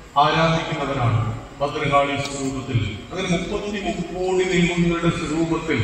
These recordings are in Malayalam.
ആരാധിക്കുന്നവരാണ് ഭദ്രകാളി സ്വരൂപത്തിൽ അങ്ങനെ മുപ്പത്തി മുക്കോടി ദൈവങ്ങളുടെ സ്വരൂപത്തിൽ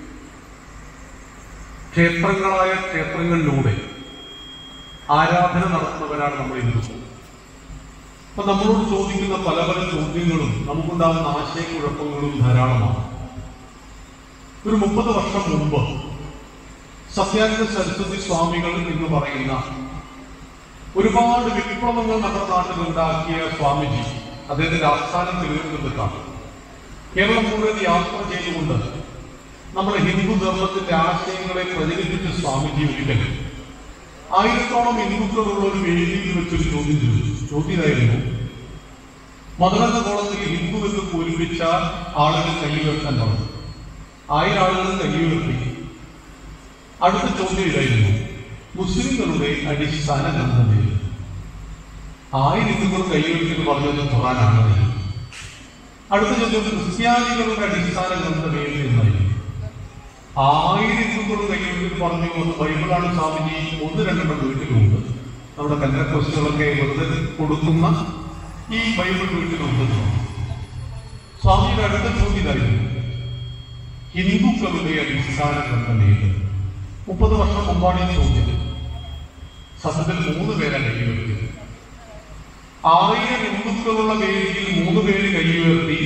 ക്ഷേത്രങ്ങളായ ക്ഷേത്രങ്ങളിലൂടെ ആരാധന നടത്തുന്നവരാണ് നമ്മൾ ഹിന്ദുക്കൾ അപ്പൊ നമ്മളോട് ചോദിക്കുന്ന പല പല ചോദ്യങ്ങളും നമുക്കുണ്ടാകുന്ന ആശയക്കുഴപ്പങ്ങളും ധാരാളമാണ് ഒരു മുപ്പത് വർഷം മുമ്പ് സത്യാനന്ദ സരസ്വതി സ്വാമികൾ എന്ന് പറയുന്ന ഒരുപാട് വിപ്ലവങ്ങൾ നമ്മുടെ നാട്ടിൽ ഉണ്ടാക്കിയ സ്വാമിജി അദ്ദേഹത്തിന്റെ ആസ്ഥാനം തിരുവനന്തപുരത്താണ് കേരളം മുഴുവൻ യാത്ര ചെയ്തുകൊണ്ട് നമ്മുടെ ഹിന്ദു ധർമ്മത്തിന്റെ ആശയങ്ങളെ പ്രചരിപ്പിച്ച സ്വാമിജി ഒരിക്കൽ ആയിരത്തോളം ഹിന്ദുക്കളുള്ള ഒരു വേദിയിൽ വെച്ചൊരു ചോദ്യം ചോദിച്ചു ചോദ്യം ഇതായിരുന്നു മധുരന്ന കോളത്തിൽ ഹിന്ദു എന്ന് പൂരിപ്പിച്ച ആളുകൾ കൈയുയർത്താൻ പറഞ്ഞു ആയിരം ആളുകൾ കൈയുയർത്തി അടുത്ത ചോദ്യം ഇതായിരുന്നു മുസ്ലിങ്ങളുടെ അടിസ്ഥാന ഗ്രന്ഥം ഏത് ആയിരം ഹിന്ദുക്കൾ കൈയുയർത്തി പറഞ്ഞത് ഖുറാനാണ് അടുത്ത ചോദ്യം ക്രിസ്ത്യാനികളുടെ അടിസ്ഥാന ഗ്രന്ഥം ഏത് എന്നായിരുന്നു ആയിരം ഹിന്ദുക്കൾ കൈയുയർത്തി പറഞ്ഞു ഒന്ന് ബൈബിളാണ് സ്വാമിജി ഒന്ന് രണ്ടെണ്ണം വീട്ടിലുണ്ട് നമ്മുടെ കന്നഡ വെറുതെ കൊടുക്കുന്ന ഈ ബൈബിൾ വീട്ടിലുണ്ട് സ്വാമിയുടെ അടുത്ത ചോദ്യം ഇതായിരുന്നു ഹിന്ദുക്കളുടെ അടിസ്ഥാന ഗ്രന്ഥം ഏത് മുപ്പത് വർഷം മുമ്പാണ് ഈ ചോദ്യം സത്യത്തിൽ മൂന്ന് പേരാണ് കൈയുയർത്തിയത് ആയിരം ഹിന്ദുക്കളുള്ള വേദിയിൽ മൂന്ന് പേര് കൈയുയർത്തി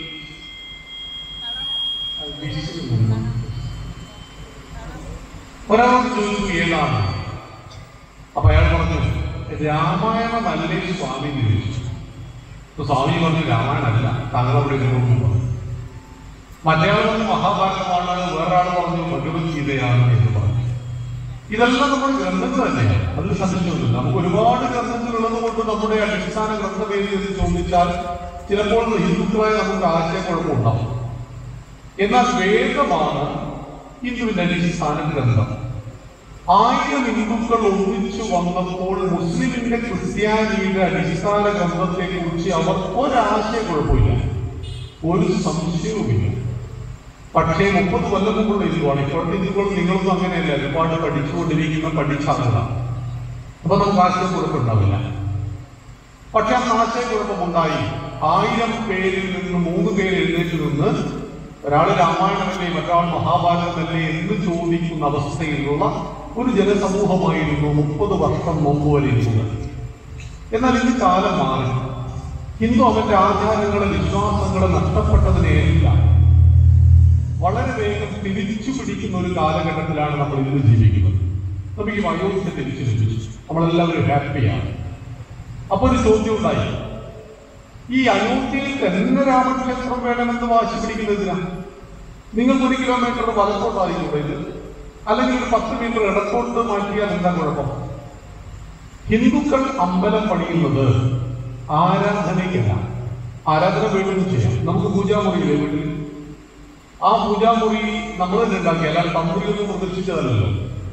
ഒരാളോട് ചോദിച്ചു ഏതാണ് അപ്പൊ അയാൾ പറഞ്ഞു രാമായണം അല്ലേ സ്വാമി എന്ന് ചോദിച്ചു അപ്പൊ സ്വാമി പറഞ്ഞു രാമായണമല്ല താങ്കൾ അവിടെ ഇരുന്നു പറഞ്ഞു മറ്റേയാൾ പറഞ്ഞു മഹാഭാരതമാണ് വേറൊരാൾ പറഞ്ഞു ഭഗവത്ഗീതയാണ് എന്ന് പറഞ്ഞു ഇതെല്ലാം നമ്മുടെ ഗ്രന്ഥങ്ങൾ തന്നെയാണ് അതിൽ സംശയമൊന്നുമില്ല നമുക്ക് ഒരുപാട് ഗ്രന്ഥങ്ങൾ ഉള്ളത് കൊണ്ട് നമ്മുടെ അടിസ്ഥാന ഗ്രന്ഥവേദി എന്ന് ചോദിച്ചാൽ ചിലപ്പോൾ ഹിന്ദുക്കളായ നമുക്ക് ആശയക്കുഴപ്പമുണ്ടാവും എന്നാൽ വേദമാണ് ഹിന്ദുവിന്റെ അടിസ്ഥാന ഗ്രന്ഥം ആയിരം ഹിന്ദുക്കൾ ഒന്നിച്ചു വന്നപ്പോൾ മുസ്ലിമിന്റെ ക്രിസ്ത്യാനിയുടെ അടിസ്ഥാന ഗ്രന്ഥത്തെ കുറിച്ച് അവർ ഒരാശയക്കുഴപ്പമില്ല ഒരു സംശയവുമില്ല പക്ഷേ മുപ്പത് കൊല്ലം മുമ്പുള്ള ഹിന്ദുവാണ് ഇപ്പോഴത്തെ ഹിന്ദുക്കൾ നിങ്ങളൊന്നും അങ്ങനെയല്ല ഒരുപാട് പഠിച്ചുകൊണ്ടിരിക്കുന്ന പഠിച്ചാളാണ് അപ്പൊ നമുക്ക് ആശയക്കുഴപ്പമുണ്ടാവില്ല പക്ഷെ അന്ന് ആശയക്കുഴപ്പമുണ്ടായി ആയിരം പേരിൽ നിന്ന് മൂന്ന് പേര് എഴുന്നേറ്റ് നിന്ന് ഒരാൾ രാമായണമല്ലേ മറ്റൊരാൾ മഹാഭാരതമല്ലേ എന്ന് ചോദിക്കുന്ന അവസ്ഥയിലുള്ള ഒരു ജനസമൂഹമായിരുന്നു മുപ്പത് വർഷം മുമ്പ് വരെ ഇരുന്നത് എന്നാൽ ഇന്ന് കാലം മാറി ഹിന്ദു അവന്റെ ആചാരങ്ങളെ വിശ്വാസങ്ങളെ നഷ്ടപ്പെട്ടതിനെയല്ല വളരെ വേഗം തിരിച്ചു പിടിക്കുന്ന ഒരു കാലഘട്ടത്തിലാണ് നമ്മൾ ഇന്ന് ജീവിക്കുന്നത് നമുക്ക് ഈ അയോധ്യ തിരിച്ചു ലഭിച്ചു നമ്മളെല്ലാവരും ഹാപ്പിയാണ് അപ്പൊ ഒരു ചോദ്യം ഉണ്ടായി ഈ അയോധ്യയിൽ തന്നെ രാമക്ഷേത്രം വേണമെന്ന് വാശി പിടിക്കുന്നതിനാ നിങ്ങൾക്ക് ഒരു കിലോമീറ്റർ വലത്തോട്ടായിരിക്കും ഇത് അല്ലെങ്കിൽ ഒരു പത്ത് മീറ്റർ ഇടത്തോട്ട് മാറ്റിയാൽ എന്താ കുഴപ്പം ഹിന്ദുക്കൾ അമ്പലം പണിയുന്നത് ആരാധനയ്ക്കല്ല ആരാധന വീട്ടിൽ നിന്ന് ചെയ്യാം നമുക്ക് പൂജാമുറിയില്ലേ വീട്ടിൽ ആ പൂജാമുറി നമ്മൾ തന്നെ ഉണ്ടാക്കി അല്ലാതെ തന്ത്രിയൊന്നും പ്രദർശിച്ചതല്ലല്ലോ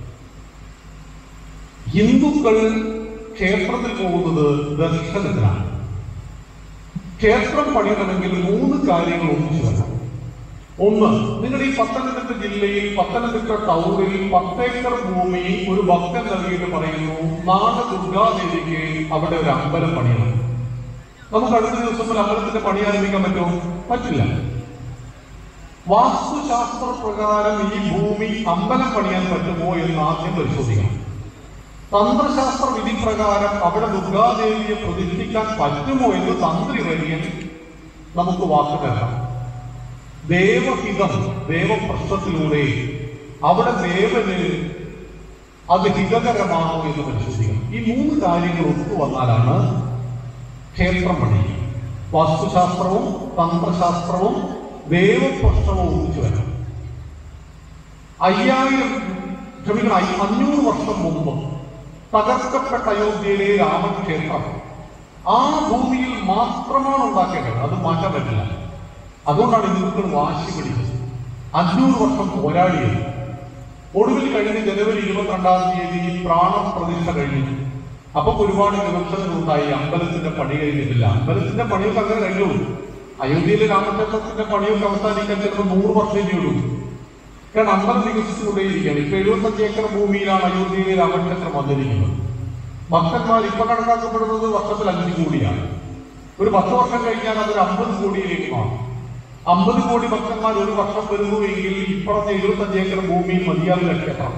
ഹിന്ദുക്കൾ ക്ഷേത്രത്തിൽ പോകുന്നത് ദർശനത്തിനാണ് ക്ഷേത്രം പണിയണമെങ്കിൽ മൂന്ന് കാര്യങ്ങൾ ഒന്നിച്ചു വേണം ഒന്ന് നിങ്ങൾ ഈ പത്തനംതിട്ട ജില്ലയിൽ പത്തനംതിട്ട ടൗണിൽ പത്തേക്കർ ഭൂമി ഒരു ഭക്തൻ നൽകിയിട്ട് പറയുന്നു നാളെ ദുർഗാദേവിക്ക് അവിടെ ഒരു അമ്പലം പണിയണം നമുക്ക് അടുത്ത ദിവസം ഒരു അമ്പലത്തിന്റെ പണി ആരംഭിക്കാൻ പറ്റുമോ പറ്റില്ല വാസ്തുശാസ്ത്ര പ്രകാരം ഈ ഭൂമി അമ്പലം പണിയാൻ പറ്റുമോ എന്ന് ആദ്യം പരിശോധിക്കണം തന്ത്രശാസ്ത്ര വിധി പ്രകാരം അവിടെ ദുർഗാദേവിയെ പ്രതിഷ്ഠിക്കാൻ പറ്റുമോ എന്ന് തന്ത്രി വരികയും നമുക്ക് വാക്ക് തരണം ദേവഹിതം ദേവപ്രശ്നത്തിലൂടെ അവിടെ ദേവന് അത് ഹിതകരമാണോ എന്ന് പരിശോധിക്കണം ഈ മൂന്ന് കാര്യങ്ങൾ ഒത്തു വന്നാലാണ് ക്ഷേത്രം പണിയുക വാസ്തുശാസ്ത്രവും തന്ത്രശാസ്ത്രവും ദേവപ്രശ്നവും ഒന്നിച്ചു വരണം അയ്യായിരം ക്ഷമിക്കണം അയ്യ- അഞ്ഞൂറ് വർഷം മുമ്പ് തകർക്കപ്പെട്ട അയോധ്യയിലെ രാമക്ഷേത്രം ആ ഭൂമിയിൽ മാത്രമാണ് ഉണ്ടാക്കേണ്ടത് അത് മാറ്റാൻ പറ്റില്ല അതുകൊണ്ടാണ് ഹിന്ദുക്കൾ വാശി പിടിച്ചത് അഞ്ഞൂറ് വർഷം പോരാടിയത് ഒടുവിൽ കഴിഞ്ഞ ജനുവരി ഇരുപത്തിരണ്ടാം തീയതി പ്രാണപ്രതിഷ്ഠ കഴിഞ്ഞു അപ്പൊ ഒരുപാട് വിമർശനങ്ങൾ ഉണ്ടായി അമ്പലത്തിന്റെ പണി കഴിഞ്ഞിട്ടില്ല അമ്പലത്തിന്റെ പണിയൊക്കെ അങ്ങനെ കഴിഞ്ഞുള്ളൂ അയോധ്യയിലെ രാമക്ഷേത്രത്തിന്റെ പണിയൊക്കെ അവസാനിക്കാൻ ചിലപ്പോൾ നൂറ് വർഷം ഉള്ളൂ കാരണം അമ്പലം വികസിച്ചുകൊണ്ടേയിരിക്കുകയാണ് ഇപ്പൊ എഴുപത്തഞ്ച് ഏക്കർ ഭൂമിയിലാണ് അയോധ്യയിലെ രാമക്ഷേത്രം വന്നിരിക്കുന്നത് ഭക്തന്മാർ ഇപ്പൊ കണക്കാക്കപ്പെടുന്നത് വർഷത്തിൽ അഞ്ചു കോടിയാണ് ഒരു പത്ത് വർഷം കഴിഞ്ഞാൽ അതൊരു അമ്പത് കോടിയിലേക്ക് മാറും അമ്പത് കോടി ഭക്തന്മാർ ഒരു വർഷം വരുന്നു എങ്കിൽ ഇപ്പുറത്തെ എഴുപത്തഞ്ച് ഏക്കർ ഭൂമിയിൽ മതിയാവില്ല ക്ഷേത്രം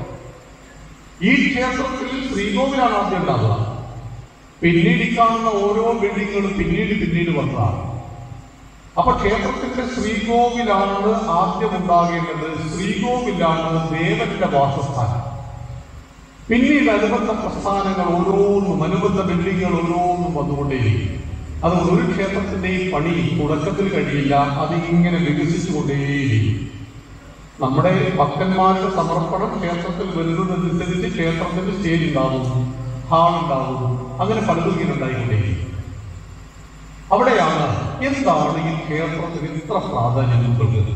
ഈ ക്ഷേത്രത്തിൽ ശ്രീകോവിലാണ് ആദ്യം ഉണ്ടാവുക പിന്നീട് ഈ കാണുന്ന ഓരോ ബിൽഡിങ്ങുകളും പിന്നീട് പിന്നീട് വന്നതാണ് അപ്പൊ ക്ഷേത്രത്തിന്റെ ശ്രീകോവിലാണ് ആദ്യം ഉണ്ടാകേണ്ടത് ശ്രീകോവിലാണ് ദേവന്റെ വാസസ്ഥാനം പിന്നീട് അനുബന്ധ പ്രസ്ഥാനങ്ങൾ ഓരോന്നും അനുബന്ധ ബിൽഡിങ്ങുകൾ ഓരോന്നും വന്നുകൊണ്ടേയിരിക്കും അതുകൊണ്ട് ഒരു ക്ഷേത്രത്തിന്റെയും പണി തുടക്കത്തിൽ കഴിയില്ല അതിങ്ങനെ വികസിച്ചുകൊണ്ടേയിരിക്കും നമ്മുടെ ഭക്തന്മാരുടെ സമർപ്പണം ക്ഷേത്രത്തിൽ വരുന്നതനുസരിച്ച് ക്ഷേത്രത്തിന്റെ സ്റ്റേജ് ഉണ്ടാവും ഹാൾ ഉണ്ടാവും അങ്ങനെ പലതും ഇങ്ങനെ ഉണ്ടായിക്കൊണ്ടേയിരിക്കും അവിടെയാണ് എന്താണ് ഈ ക്ഷേത്രത്തിന് ഇത്ര പ്രാധാന്യം ഉള്ളത്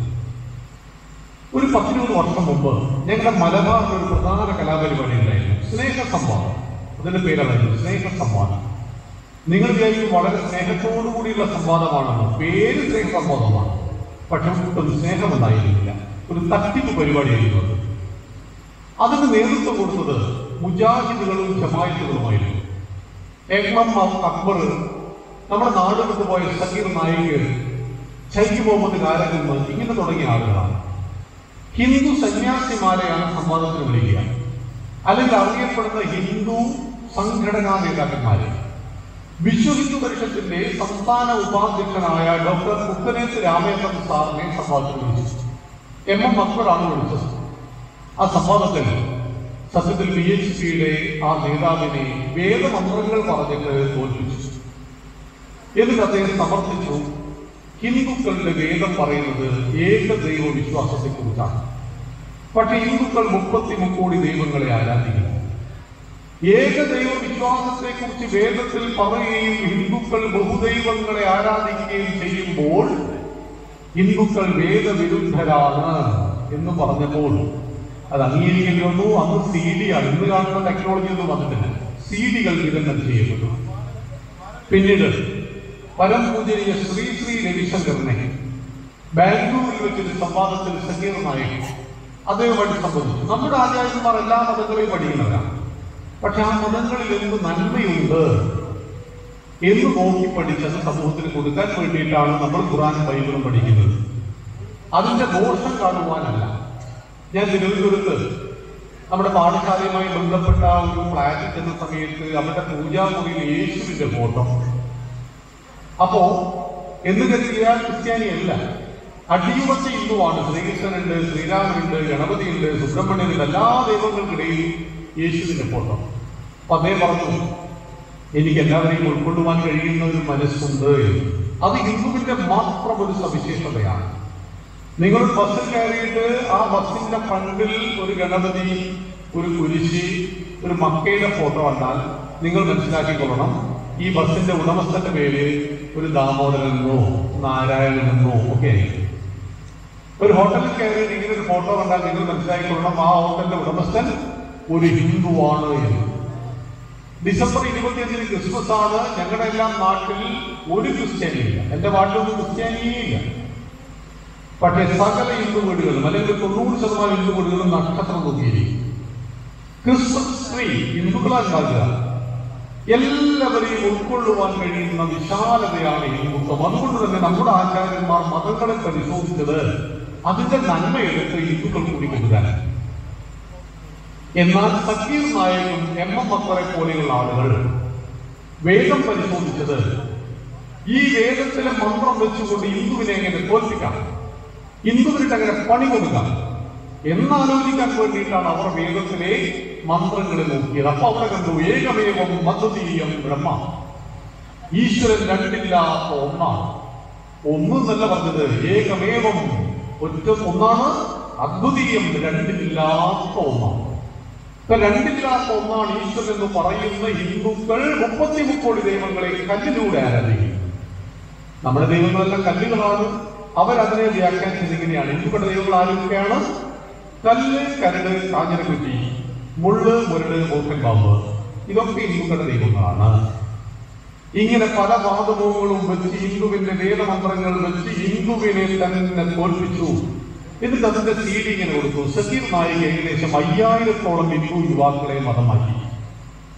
ഒരു പത്തിരുപത് വർഷം മുമ്പ് ഞങ്ങളുടെ മലബാറിൽ ഒരു പ്രധാന കലാപരിപാടി ഉണ്ടായിരുന്നു സ്നേഹ സംവാദം അതിന്റെ പേരായിരുന്നു സ്നേഹ സംവാദം നിങ്ങൾ വിചാരിക്കും വളരെ സ്നേഹത്തോടു കൂടിയുള്ള സംവാദമാണെന്ന് പേര് സ്നേഹ സംവാദമാണ് പക്ഷെ ഒട്ടും സ്നേഹമുണ്ടായിരുന്നില്ല ഒരു തട്ടിപ്പ് പരിപാടിയായിരുന്നു അത് അതിന് നേതൃത്വം കൊടുത്തത് മുജാഹിദുകളും ജമായത്തുകളുമായിരുന്നു എം എം അക്ബർ നമ്മുടെ നാട് വിട്ടുപോയ സക്കീർ നായിക് ഷൈഖ് മുഹമ്മദ് കാരകുന്ന് ഇങ്ങനെ തുടങ്ങിയ ആളുകളാണ് ഹിന്ദു സന്യാസിമാരെയാണ് സംവാദത്തിന് വിളിക്കുക അല്ലെങ്കിൽ അറിയപ്പെടുന്ന ഹിന്ദു സംഘടനാ നേതാക്കന്മാര് വിശ്വ ഹിന്ദു പരിഷത്തിന്റെ സംസ്ഥാന ഉപാധ്യക്ഷനായ ഡോക്ടർ കുക്കനേത്ത് രാമേന്ദ്രൻ സാറിനെ സംവാദത്തിന് വിളിച്ചു എം എം അക്ബറാണ് വിളിച്ചത് ആ സംവാദത്തിൽ സത്യത്തിൽ ബി എച്ച് പിയുടെ ആ നേതാവിനെ വേദമന്ത്രങ്ങൾ പറഞ്ഞിട്ട് തോൽപ്പിച്ചു എന്നിട്ട് അദ്ദേഹം സമർത്ഥിച്ചു ഹിന്ദുക്കളുടെ വേദം പറയുന്നത് ഏകദൈവ വിശ്വാസത്തെ കുറിച്ചാണ് പക്ഷെ ഹിന്ദുക്കൾ മുപ്പത്തി മുക്കോടി ദൈവങ്ങളെ ആരാധിക്കുന്നു ഏകദൈവ വിശ്വാസത്തെ കുറിച്ച് വേദത്തിൽ പറയുകയും ഹിന്ദുക്കൾ ബഹുദൈവങ്ങളെ ആരാധിക്കുകയും ചെയ്യുമ്പോൾ ഹിന്ദുക്കൾ വേദവിരുദ്ധരാണ് എന്ന് പറഞ്ഞപ്പോൾ അത് അംഗീകരിക്കേണ്ടി വന്നു അന്ന് സി ഡി ആണ് ഇന്ന് കാണുന്ന ടെക്നോളജി ഒന്നും വന്നിട്ടില്ല സി ഡികൾ വിതരണം ചെയ്യപ്പെട്ടു പിന്നീട് പരംപൂജനീയ ശ്രീ ശ്രീ രവിശങ്കറിനെ ബാംഗ്ലൂരിൽ വെച്ചൊരു സംവാദത്തിൽ സക്കീർ നായകൻ അദ്ദേഹമായിട്ട് സംബന്ധിച്ചു നമ്മുടെ ആചാര്യന്മാർ എല്ലാ മതങ്ങളെയും പഠിക്കുന്നവരാണ് പക്ഷെ ആ മതങ്ങളിൽ എന്ത് നന്മയുണ്ട് എന്ന് നോക്കി പഠിച്ചത് സമൂഹത്തിന് കൊടുക്കാൻ വേണ്ടിയിട്ടാണ് നമ്മൾ ഖുറാനും ബൈബിളും പഠിക്കുന്നത് അതിന്റെ ദോഷം കാണുവാനല്ല ഞാൻ തിരുവനന്തപുരത്ത് നമ്മുടെ പാഠശാലയുമായി ബന്ധപ്പെട്ട ഒരു ഫ്ലാറ്റിൽ ചെന്ന സമയത്ത് അവരുടെ പൂജാമുറിയിൽ യേശുവിന്റെ ഫോട്ടോ അപ്പോ എന്ന് കരുതിയാൽ ക്രിസ്ത്യാനിയല്ല അടിയുറച്ച ഹിന്ദുവാണ് ശ്രീകൃഷ്ണനുണ്ട് ശ്രീരാമനുണ്ട് ഗണപതിയുണ്ട് സുബ്രഹ്മണ്യനുണ്ട് എല്ലാ ദൈവങ്ങൾക്കിടയിൽ യേശുവിന്റെ ഫോട്ടോ അപ്പൊ അദ്ദേഹം പറഞ്ഞു എനിക്ക് എല്ലാവരെയും ഉൾക്കൊള്ളുവാൻ കഴിയുന്ന ഒരു മനസ്സുണ്ട് എന്ന്. അത് ഹിന്ദുവിന്റെ മാത്രം ഒരു സവിശേഷതയാണ് നിങ്ങൾ ബസ്സിൽ കയറിയിട്ട് ആ ബസ്സിന്റെ ഫ്രണ്ടിൽ ഒരു ഗണപതി ഒരു കുരിശി ഒരു മക്കയുടെ ഫോട്ടോ കണ്ടാൽ നിങ്ങൾ മനസ്സിലാക്കിക്കൊള്ളണം ഈ ബസ്സിന്റെ ഉടമസ്ഥന്റെ പേര് ഒരു ദാമോദരനെന്നോ നാരായണനെന്നോ ഒക്കെ ആയിരിക്കും ഒരു ഹോട്ടലിൽ കയറിയിട്ട് ഇങ്ങനെ ഒരു ഫോട്ടോ കണ്ടാൽ നിങ്ങൾ മനസ്സിലാക്കിക്കൊള്ളണം ആ ഹോട്ടലിന്റെ ഉടമസ്ഥൻ ഒരു ഹിന്ദുവാണ് എന്ന് ഡിസംബർ ഇരുപത്തിയഞ്ചിന് ക്രിസ്മസ് ആണ് ഞങ്ങളുടെ എല്ലാം നാട്ടിൽ ഒരു ക്രിസ്ത്യാനിയില്ല എന്റെ നാട്ടിലൊന്നും ക്രിസ്ത്യാനിയേ ഇല്ല പക്ഷേ സകല ഹിന്ദു വീടുകളും അല്ലെങ്കിൽ തൊണ്ണൂറ് ശതമാനം ഹിന്ദു വീടുകളും നക്ഷത്രം നോക്കിയിരിക്കും ക്രിസ്മസ് ട്രീ ഹിന്ദുക്കളാൽ ഉണ്ടാകുക എല്ലാവരെയും ഉൾക്കൊള്ളുവാൻ കഴിയുന്ന വിശാലതയാണ് ഹിന്ദുത്വം അതുകൊണ്ട് തന്നെ നമ്മുടെ ആചാര്യന്മാർ മതങ്ങളെ പരിശോധിച്ചത് അതിന്റെ നന്മയെടുത്ത് ഹിന്ദുക്കൾ കൂടി കൊടുക്കാൻ എന്നാൽ സക്കീർ നായകും എം എം അക്ബറെ പോലെയുള്ള ആളുകൾ വേദം പരിശോധിച്ചത് ഈ വേദത്തിലെ മന്ത്രം വെച്ചുകൊണ്ട് ഹിന്ദുവിനെ എങ്ങനെ തോൽപ്പിക്കാം ഹിന്ദുവിനിട്ട് അങ്ങനെ പണി കൊടുക്കാം എന്നാലോചിക്കാൻ വേണ്ടിയിട്ടാണ് അവർ വേദത്തിലെ മന്ത്രങ്ങളെ നോക്കിയത് അപ്പൊ അവിടെ കണ്ടു ഏകമേവം മദ്വതീയം ബ്രഹ്മ ഈശ്വരൻ രണ്ടില്ലാത്ത ഒന്നാണ് ഒന്നെന്നല്ല പറഞ്ഞത് ഏകമേവം ഒറ്റ ഒന്നാണ് അദ്വിതീയം രണ്ടില്ലാത്ത ഒന്നാണ് ഇപ്പൊ രണ്ടില്ലാത്ത ഒന്നാണ് ഈശ്വരൻ എന്ന് പറയുന്ന ഹിന്ദുക്കൾ മുപ്പത്തി മുക്കോടി ദൈവങ്ങളെ കല്ലിലൂടെ ആരാധിക്കും നമ്മുടെ ദൈവങ്ങളെല്ലാം കല്ലുകളാണ് അവരതിനെ വ്യാഖ്യാനിച്ചത് ഇങ്ങനെയാണ് ഹിന്ദുക്കളുടെ ദൈവങ്ങൾ ആരൊക്കെയാണ് കല്ല് കരട് കാഞ്ഞിരക്കുറ്റി മുള്ള് മുരട് മൂർഖൻ പാമ്പ് ഇതൊക്കെ ഹിന്ദുക്കളുടെ ദൈവങ്ങളാണ് ഇങ്ങനെ പല വാദമുഖങ്ങളും വെച്ച് ഹിന്ദുവിന്റെ വേദമന്ത്രങ്ങൾ വെച്ച് ഹിന്ദുവിനെ തന്നെ തോൽപ്പിച്ചു എന്നിട്ട് അതിന്റെ സി ഡി ഇങ്ങനെ കൊടുത്തു സക്കീർ നായിക ഏകദേശം അയ്യായിരത്തോളം ഹിന്ദു യുവാക്കളെ മതമാക്കി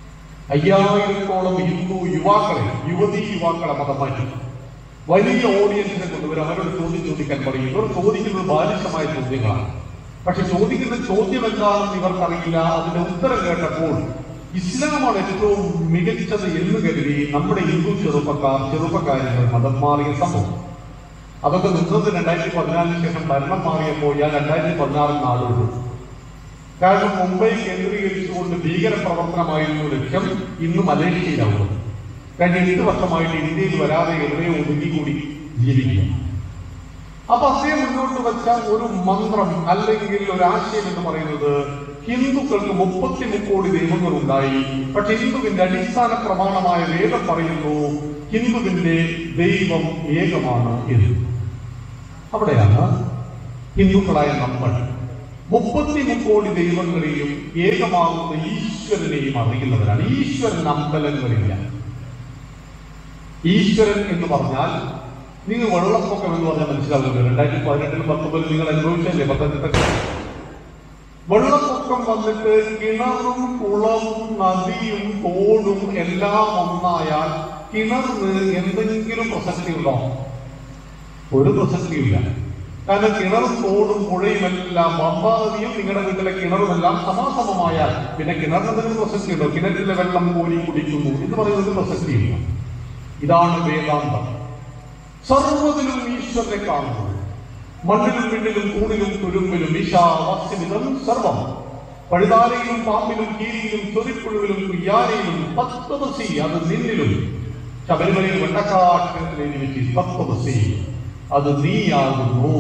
അയ്യായിരത്തോളം ഹിന്ദു യുവാക്കളെ യുവതി യുവാക്കളെ മതം മാറ്റി വലിയ ഓഡിയൻസിനെ കൊണ്ടുവരും അവരോട് ചോദ്യം ചോദിക്കാൻ പറയും ഇവർ ചോദിക്കുന്നത് ബാലിശമായ ചോദ്യങ്ങളാണ് പക്ഷെ ചോദിക്കുന്ന ചോദ്യം എന്താണെന്ന് ഇവർക്കറിയില്ല അതിന്റെ ഉത്തരം കേട്ടപ്പോൾ ഇസ്ലാമാണ് ഏറ്റവും മികച്ചത് എന്ന് കരുതി നമ്മുടെ ഹിന്ദു ചെറുപ്പക്കാർ ചെറുപ്പക്കാരികൾ മതം മാറിയ സംഭവം അതൊക്കെ നിന്നത് രണ്ടായിരത്തി പതിനാലിന് ശേഷം ഭരണം മാറിയപ്പോൾ ഞാൻ രണ്ടായിരത്തി പതിനാറിൽ നാളുള്ളൂ കാരണം മുംബൈ കേന്ദ്രീകരിച്ചുകൊണ്ട് ഭീകര പ്രവർത്തനമായിരുന്നു ലക്ഷ്യം ഇന്ന് മലേഷ്യയിലാവുന്നത് കഴിഞ്ഞ എട്ട് വർഷമായിട്ട് ഇന്ത്യയിൽ വരാതെ എവിടെയോ ഒതുങ്ങിക്കൂടി ജീവിക്കുക അപ്പൊ അദ്ദേഹം മുന്നോട്ട് വെച്ച ഒരു മന്ത്രം അല്ലെങ്കിൽ ഒരു ആശയം എന്ന് പറയുന്നത് ഹിന്ദുക്കൾക്ക് മുപ്പത്തി മുക്കോടി ദൈവങ്ങൾ ഉണ്ടായി പക്ഷെ ഹിന്ദുവിന്റെ അടിസ്ഥാന പ്രമാണമായ വേദം പറയുന്നു ഹിന്ദുവിന്റെ ദൈവം ഏകമാണ് എന്ന് അവിടെയാണ് ഹിന്ദുക്കളായ നമ്മൾ മുപ്പത്തി മുക്കോടി ദൈവങ്ങളെയും ഏകമാകുന്ന ഈശ്വരനെയും അറിയുന്നവരാണ് ഈശ്വരൻ അമ്പലങ്ങളില്ല ഈശ്വരൻ എന്ന് പറഞ്ഞാൽ നിങ്ങൾ വെള്ളപ്പൊക്കം എന്ന് പറഞ്ഞാൽ മനസ്സിലാവില്ല രണ്ടായിരത്തി പതിനെട്ടിലും പത്തൊമ്പതിലും നിങ്ങൾ അനുഭവിച്ചല്ലേ പത്തനംതിട്ട വെള്ളപ്പൊക്കം വന്നിട്ട് കിണറും കുളവും നദിയും തോടും എല്ലാം ഒന്നായാൽ കിണറിന് എന്തെങ്കിലും പ്രസക്തി ഉണ്ടോ ഒരു പ്രസക്തിയില്ല കാരണം കിണറും തോടും പുഴയും എല്ലാം പമ്പാനദിയും നിങ്ങളുടെ വീട്ടിലെ കിണറും എല്ലാം സമാസമമായാൽ പിന്നെ കിണറിന് എന്തെങ്കിലും പ്രസക്തി ഉണ്ടോ കിണറ്റിലെ വെള്ളം കോരി കുടിക്കുന്നു എന്ന് പറയുന്നത് പ്രസക്തിയില്ല ഇതാണ് വേദാന്തം സർവ്വതിലും ഈശ്വരനെ കാണുന്നു മണ്ണിലും പിന്നിലും തൂണിലും തുരുമ്പിലും ഈശാവാസ്യമിതം സർവം പഴുതാരയിലും പാമ്പിലും കീരിയിലും ചൊരിപ്പുഴുവിലും കുയ്യാരയിലും തത്വമസി അത് നിന്നിലും ശബരിമലയിൽ വെണ്ടക്കാട്ടിൽ എഴുതി വെച്ച് തത്വമസി അത് നീയാകുന്നു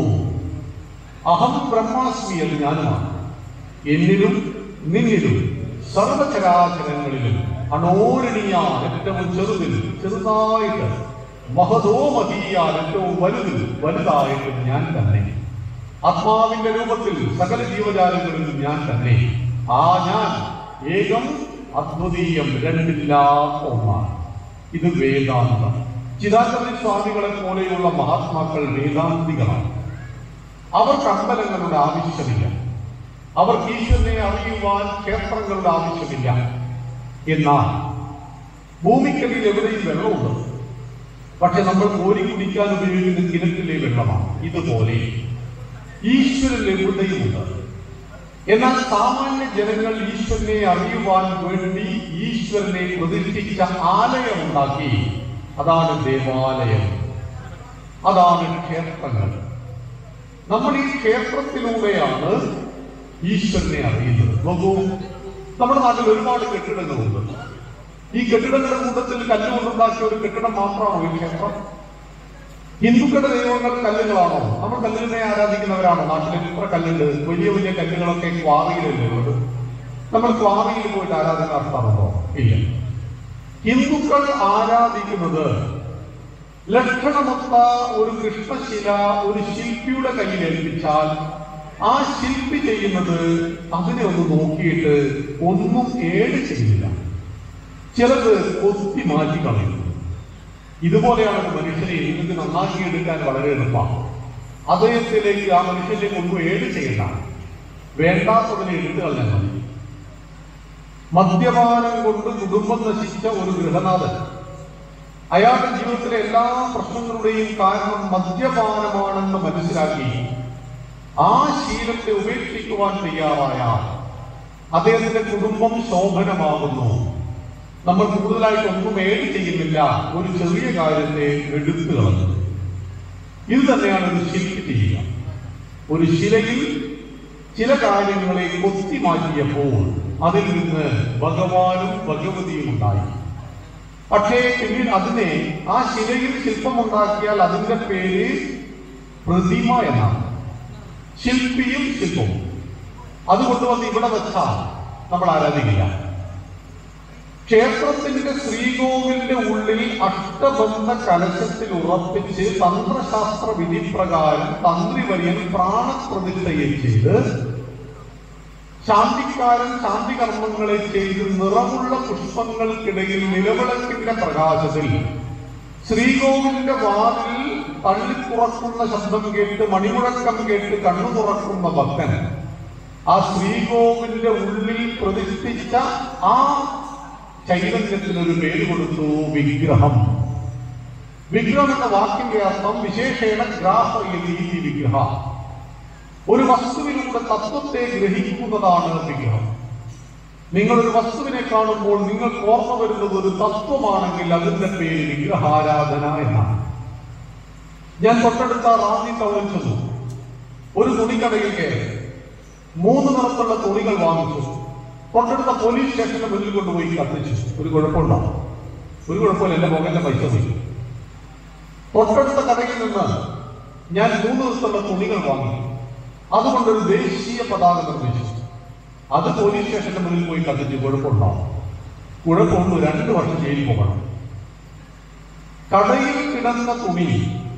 അഹം ബ്രഹ്മാസ്മി എന്ന് ഞാനുമാണ് എന്നിലും നിന്നിലും സർവചരാചരങ്ങളിലും അണോരണീയാൽ ഏറ്റവും ചെറുതിൽ ചെറുതായിട്ട് മഹതോ മതീയാൽ ഏറ്റവും വലുതിൽ വലുതായിട്ട് ഞാൻ തന്നെ ആത്മാവിന്റെ രൂപത്തിൽ സകല ജീവജാലങ്ങളിലും ഞാൻ തന്നെ ആ ഞാൻ ഏകം അദ്വിതീയം രണ്ടില്ലാത്ത ഒന്നാണ് ഇത് വേദാന്തം ചിദാചരണ സ്വാമികളെ പോലെയുള്ള മഹാത്മാക്കൾ വേദാന്തികളാണ് അവർക്ക് അമ്പലങ്ങളുടെ ആവശ്യമില്ല അവർക്ക് ഈശ്വരനെ അറിയുവാൻ ക്ഷേത്രങ്ങളുടെ ആവശ്യമില്ല എന്നാൽ ഭൂമിക്കടിയിൽ എവിടെയും വെള്ളമുണ്ട് പക്ഷെ നമ്മൾ കോരി കുടിക്കാൻ ഉപയോഗിക്കുന്ന കിണറ്റിലെ വെള്ളമാണ് ഇതുപോലെ ഈശ്വരൻ എവിടെയുമുണ്ട് എന്നാൽ സാമാന്യ ജനങ്ങൾ ഈശ്വരനെ അറിയുവാൻ വേണ്ടി ഈശ്വരനെ പ്രതിഷ്ഠിച്ച ആലയം ഉണ്ടാക്കി അതാണ് ദേവാലയം അതാണ് ക്ഷേത്രങ്ങൾ നമ്മൾ ഈ ക്ഷേത്രത്തിലൂടെയാണ് ഈശ്വരനെ അറിയുന്നത് നോക്കൂ നമ്മുടെ നാട്ടിൽ ഒരുപാട് കെട്ടിടങ്ങളുണ്ട് ഈ കെട്ടിടങ്ങളുടെ കൂട്ടത്തിൽ കല്ലുകൊണ്ടുണ്ടാക്കിയ ഒരു കെട്ടിടം മാത്രമാണോ ഈ ക്ഷേത്രം ഹിന്ദുക്കളുടെ ദൈവങ്ങൾ കല്ലുകളാണോ നമ്മൾ കല്ലുകളെ ആരാധിക്കുന്നവരാണോ നാട്ടിൽ ഇത്ര കല്ലുണ്ട് വലിയ വലിയ കല്ലുകളൊക്കെ ക്വാറിയിലല്ലേ ഉള്ളത് നമ്മൾ ക്വാറിയിൽ പോയിട്ട് ആരാധന നടത്താറുണ്ടോ ഇല്ല ഹിന്ദുക്കൾ ആരാധിക്കുന്നത് ലക്ഷണമൊത്ത ഒരു കൃഷ്ണശില ഒരു ശില്പിയുടെ കയ്യിൽ ഏൽപ്പിച്ചാൽ ആ ശില്പി ചെയ്യുന്നത് അതിനെ ഒന്ന് നോക്കിയിട്ട് ഒന്നും ഏട് ചെയ്യില്ല ചിലത് കൊത്തി മാറ്റി കളയുന്നു ഇതുപോലെയാണ് ഒരു മനുഷ്യനെ നിങ്ങൾക്ക് നന്നാക്കി എടുക്കാൻ വളരെ എളുപ്പമാണ് അദ്ദേഹത്തിലേക്ക് ആ മനുഷ്യനിലേക്ക് ഒന്നും ഏട് ചെയ്യണ്ട വേണ്ടാത്തതിനെ എടുത്തു കളഞ്ഞാൽ മതി മദ്യപാനം കൊണ്ട് കുടുംബം നശിച്ച ഒരു ഗൃഹനാഥൻ അയാളുടെ ജീവിതത്തിലെ എല്ലാ പ്രശ്നങ്ങളുടെയും കാരണം മദ്യപാനമാണെന്ന് മനസ്സിലാക്കി ആ ശീലത്തെ ഉപേക്ഷിക്കുവാൻ തയ്യാറായാൽ അദ്ദേഹത്തിന്റെ കുടുംബം ശോഭനമാകുന്നു നമ്മൾ കൂടുതലായിട്ട് ഒന്നും ഏഡ് ചെയ്യുന്നില്ല ഒരു ചെറിയ കാര്യത്തെ എടുത്തു കളഞ്ഞു ഇത് തന്നെയാണ് ഒരു ശില്പി ചെയ്യുക ഒരു ശിലയിൽ ചില കാര്യങ്ങളെ കൊത്തി മാറ്റിയപ്പോൾ അതിൽ നിന്ന് ഭഗവാനും ഭഗവതിയും ഉണ്ടായി പക്ഷേ പിന്നീട് അതിനെ ആ ശിലയിൽ ശില്പമുണ്ടാക്കിയാൽ അതിന്റെ പേര് പ്രതിമ എന്നാണ് ശില്പിയും ശില്പവും അത് കൊണ്ടുവന്ന് ഇവിടെ വെച്ചാൽ നമ്മൾ ആരാധിക്കില്ല ക്ഷേത്രത്തിന്റെ ശ്രീകോവിലിന്റെ ഉള്ളിൽ അഷ്ടബന്ധ കലശത്തിൽ ഉറപ്പിച്ച് തന്ത്രശാസ്ത്ര വിധി പ്രകാരം തന്ത്രിവര്യൻ പ്രാണപ്രതിഷ്ഠയെ ചെയ്ത് ശാന്തിക്കാരൻ ശാന്തി കർമ്മങ്ങളെ ചെയ്ത് നിറമുള്ള പുഷ്പങ്ങൾക്കിടയിൽ നിലവിളക്കിന്റെ പ്രകാശത്തിൽ ശ്രീകോവിലിന്റെ വാതിൽ തള്ളിത്തുറക്കുന്ന ശബ്ദം കേട്ട് മണിമുഴക്കം കേട്ട് കണ്ണു തുറക്കുന്ന ഭക്തൻ ആ ശ്രീകോവിലിന്റെ ഉള്ളിൽ പ്രതിഷ്ഠിച്ച ആ ചൈതന്യത്തിന് ഒരു പേര് കൊടുത്തു വിഗ്രഹം വിഗ്രഹം എന്ന വാക്കിന്റെ അർത്ഥം വിശേഷേണ ഗ്രാഹയതി വിഗ്രഹ ഒരു വസ്തുവിലൂടെ തത്വത്തെ ഗ്രഹിക്കുന്നതാണ് വിഗ്രഹം നിങ്ങൾ ഒരു വസ്തുവിനെ കാണുമ്പോൾ നിങ്ങൾക്ക് ഓർമ്മ വരുന്നത് ഒരു തത്വമാണെങ്കിൽ അതിന്റെ പേര് വിഗ്രഹാരാധന എന്നാണ് ഞാൻ തൊട്ടടുത്ത റാന്നി ടൗണിൽ ചെന്നു ഒരു തുണിക്കടയിൽ കയറി മൂന്ന് നിറത്തുള്ള തുണികൾ വാങ്ങിച്ചു തൊട്ടടുത്ത പോലീസ് സ്റ്റേഷന്റെ മുന്നിൽ കൊണ്ടുപോയി കത്തിച്ചു ഒരു കുഴപ്പമുണ്ടാവും ഒരു കുഴപ്പമില്ല എന്റെ പോകന്റെ പൈസ പോയി തൊട്ടടുത്ത കടയിൽ നിന്ന് ഞാൻ മൂന്ന് ദിവസത്തുള്ള തുണികൾ വാങ്ങി അതുകൊണ്ടൊരു ദേശീയ പതാക നിർമ്മിച്ചു അത് പോലീസ് സ്റ്റേഷന്റെ മുന്നിൽ പോയി കത്തിച്ചു കുഴപ്പമുണ്ടാവും കുഴപ്പമുണ്ട് രണ്ട് വർഷം ജയിലിൽ പോകണം കടയിൽ കിടന്ന തുണി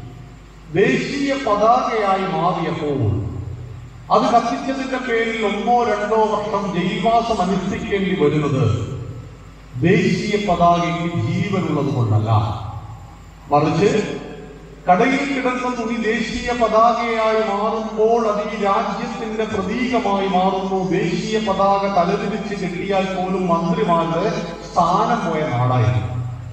ദേശീയ പതാകയായി മാറിയപ്പോൾ അത് കത്തിച്ചതിന്റെ പേരിൽ ഒന്നോ രണ്ടോ വർഷം ജയിൽവാസം അനുഷ്ഠിക്കേണ്ടി വരുന്നത് ദേശീയ പതാകയ്ക്ക് ജീവനുള്ളത് കൊണ്ടല്ല മറിച്ച് കടയിൽ കിടന്ന തുണി ദേശീയ പതാകയായി മാറുമ്പോൾ അത് ഈ രാജ്യത്തിന്റെ പ്രതീകമായി മാറുന്നു ദേശീയ പതാക തലതിരിച്ച് കെട്ടിയാൽ പോലും മന്ത്രിമാരുടെ സ്ഥാനം പോയ നാടായിരുന്നു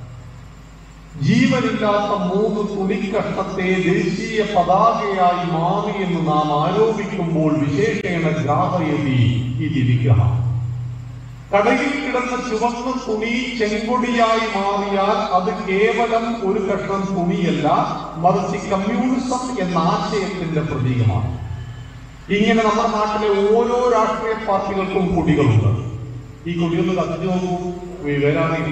ജീവനില്ലാത്ത മൂന്ന് തുണിക്കഷ്ടത്തെ ദേശീയ പതാകയായി മാറി എന്ന് നാം ആരോപിക്കുമ്പോൾ വിശേഷേണ ഗ്രാഹയതി ഇത് വിഗ്രഹം കടയിൽ കിടന്ന ചുവന്ന തുണി ചെങ്കൊടിയായി മാറിയാൽ അത് കേവലം ഒരു കഷ്ണം തുണിയല്ല മറിച്ച് കമ്മ്യൂണിസം എന്ന ആശയത്തിന്റെ പ്രതീകമാണ് ഇങ്ങനെ നമ്മുടെ നാട്ടിലെ ഓരോ രാഷ്ട്രീയ പാർട്ടികൾക്കും കൊടികളുണ്ട് ഈ കൊടിയൊന്ന് കത്തിച്ചു നോക്കൂ വിവരാണെങ്കിൽ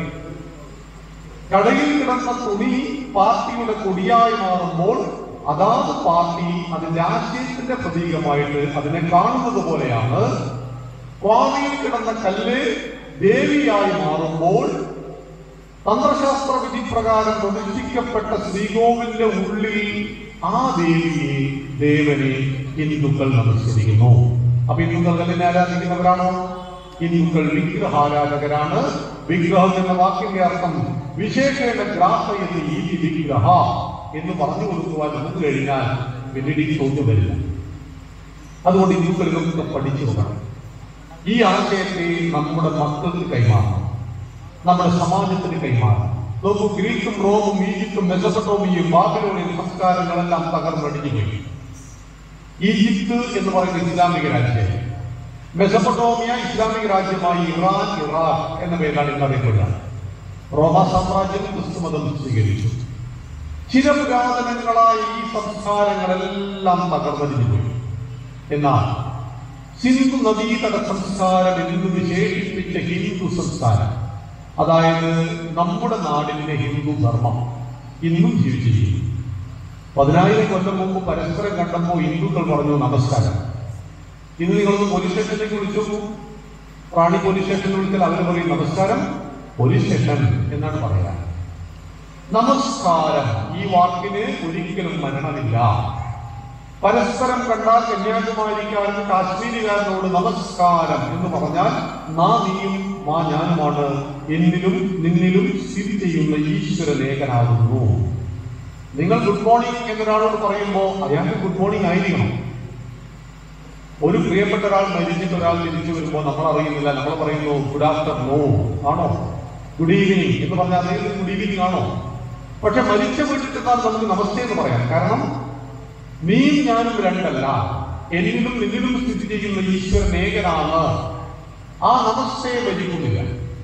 കടയിൽ കിടന്ന തുണി പാർട്ടിയുടെ കൊടിയായി മാറുമ്പോൾ അതാത് പാർട്ടി അതിന്റെ ആശയത്തിന്റെ പ്രതീകമായിട്ട് അതിനെ കാണുന്നത് പോലെയാണ് ക്വാമിയിൽ കിടന്ന കല്ല് ദേവിയായി മാറുമ്പോൾ തന്ത്രശാസ്ത്ര വിധി പ്രകാരം പ്രതിഷ്ഠിക്കപ്പെട്ട ശ്രീകോവിലിന്റെ ഉള്ളിൽ ആ ദേവിയെ ദേവനെ ഹിന്ദുക്കൾ നമസ്കരിക്കുന്നു അപ്പൊ ഹിന്ദുക്കൾ കല്ലിനെ ആരാധിക്കുന്നവരാണോ ഹിന്ദുക്കൾ വിഗ്രഹാരാധകരാണ് വിഗ്രഹം എന്ന വാക്കിന്റെ അർത്ഥം വിശേഷേണ ഗ്രാഹയതി ഈ വിഗ്രഹ എന്ന് പറഞ്ഞു കൊടുക്കുവാൻ നമുക്ക് കഴിഞ്ഞാൽ പിന്നീട് ഈ ചോദ്യം വരില്ല അതുകൊണ്ട് ഹിന്ദുക്കൾ ഇതൊക്കെ പഠിച്ചു നോക്കണം ഈ ആശയത്തെ നമ്മുടെ മക്കൾക്ക് കൈമാറണം നമ്മുടെ സമാജത്തിന് കൈമാറണം നോക്കൂ ഗ്രീക്കും റോമും ഈജിപ്തും മെസപ്പട്ടോമിയും ബാബിലോണിയൻ സംസ്കാരങ്ങളെല്ലാം തകർന്നടിഞ്ഞു പോയി ഈജിപ്ത് എന്ന് പറയുന്ന ഇസ്ലാമിക രാജ്യം മെസപ്പട്ടോമിയ ഇസ്ലാമിക രാജ്യമായി ഇറാൻ ഇറാഖ് എന്ന പേരിലാണ് ഇന്ന് അറിയപ്പെടുന്നത് റോമ സാമ്രാജ്യം ക്രിസ്തുമതം സ്വീകരിച്ചു ചിരപുരാതനങ്ങളായ ഈ സംസ്കാരങ്ങളെല്ലാം തകർന്നടിഞ്ഞു പോയി എന്നാൽ സിന്ധു നദീതട സംസ്കാരം എന്ന് വിശേഷിപ്പിച്ച ഹിന്ദു സംസ്കാരം അതായത് നമ്മുടെ നാടിന്റെ ഹിന്ദു ധർമ്മം ഇന്നും ജീവിച്ചിരിക്കുന്നു പതിനായിരം കൊല്ലം മുമ്പ് പരസ്പരം കണ്ടപ്പോൾ ഹിന്ദുക്കൾ പറഞ്ഞു നമസ്കാരം ഇന്ന് നിങ്ങളൊന്ന് പോലീസ് സ്റ്റേഷനിലേക്ക് വിളിച്ചു റാണി പോലീസ് സ്റ്റേഷനിൽ വിളിച്ചാൽ അവർ പറയും നമസ്കാരം പോലീസ് സ്റ്റേഷൻ എന്നാണ് പറയാ നമസ്കാരം ഈ വാക്കിന് ഒരിക്കലും മരണമില്ല പരസ്പരം കണ്ടാൽ കന്യാകുമാരിക്കാരൻ കാശ്മീരുകാരനോട് നമസ്കാരം എന്ന് പറഞ്ഞാൽ നാ നീയും മാ ഞാനുമാണ് എന്നിലും നിന്നിലും സ്ഥിതി ചെയ്യുന്ന ഈശ്വര ലേഖനാകുന്നു നിങ്ങൾ ഗുഡ് മോർണിംഗ് എന്നൊരാളോട് പറയുമ്പോൾ അയാൾക്ക് ഗുഡ് മോർണിംഗ് ആയിരിക്കണം ഒരു പ്രിയപ്പെട്ട ഒരാൾ മരിച്ചിട്ട് ഒരാൾ തിരിച്ചു വരുമ്പോൾ നമ്മൾ അറിയുന്നില്ല നമ്മൾ പറയുന്നു ഗുഡ് ആഫ്റ്റർനൂൺ ആണോ ഗുഡ് ഈവനിങ് എന്ന് പറഞ്ഞാൽ അദ്ദേഹത്തിന് ഗുഡ് ഈവനിങ് ആണോ പക്ഷെ മരിച്ച വീട്ടിൽ ചെന്നാൽ നമുക്ക് നമസ്തേ എന്ന് പറയാം കാരണം നീ ഞാനും രണ്ടല്ല എന്നിലും നിന്നിലും സ്ഥിതി ചെയ്യുന്ന ഈശ്വരൻ ഏകനാണ് ആ നമസ്തേ ഭജിക്കുന്നില്ല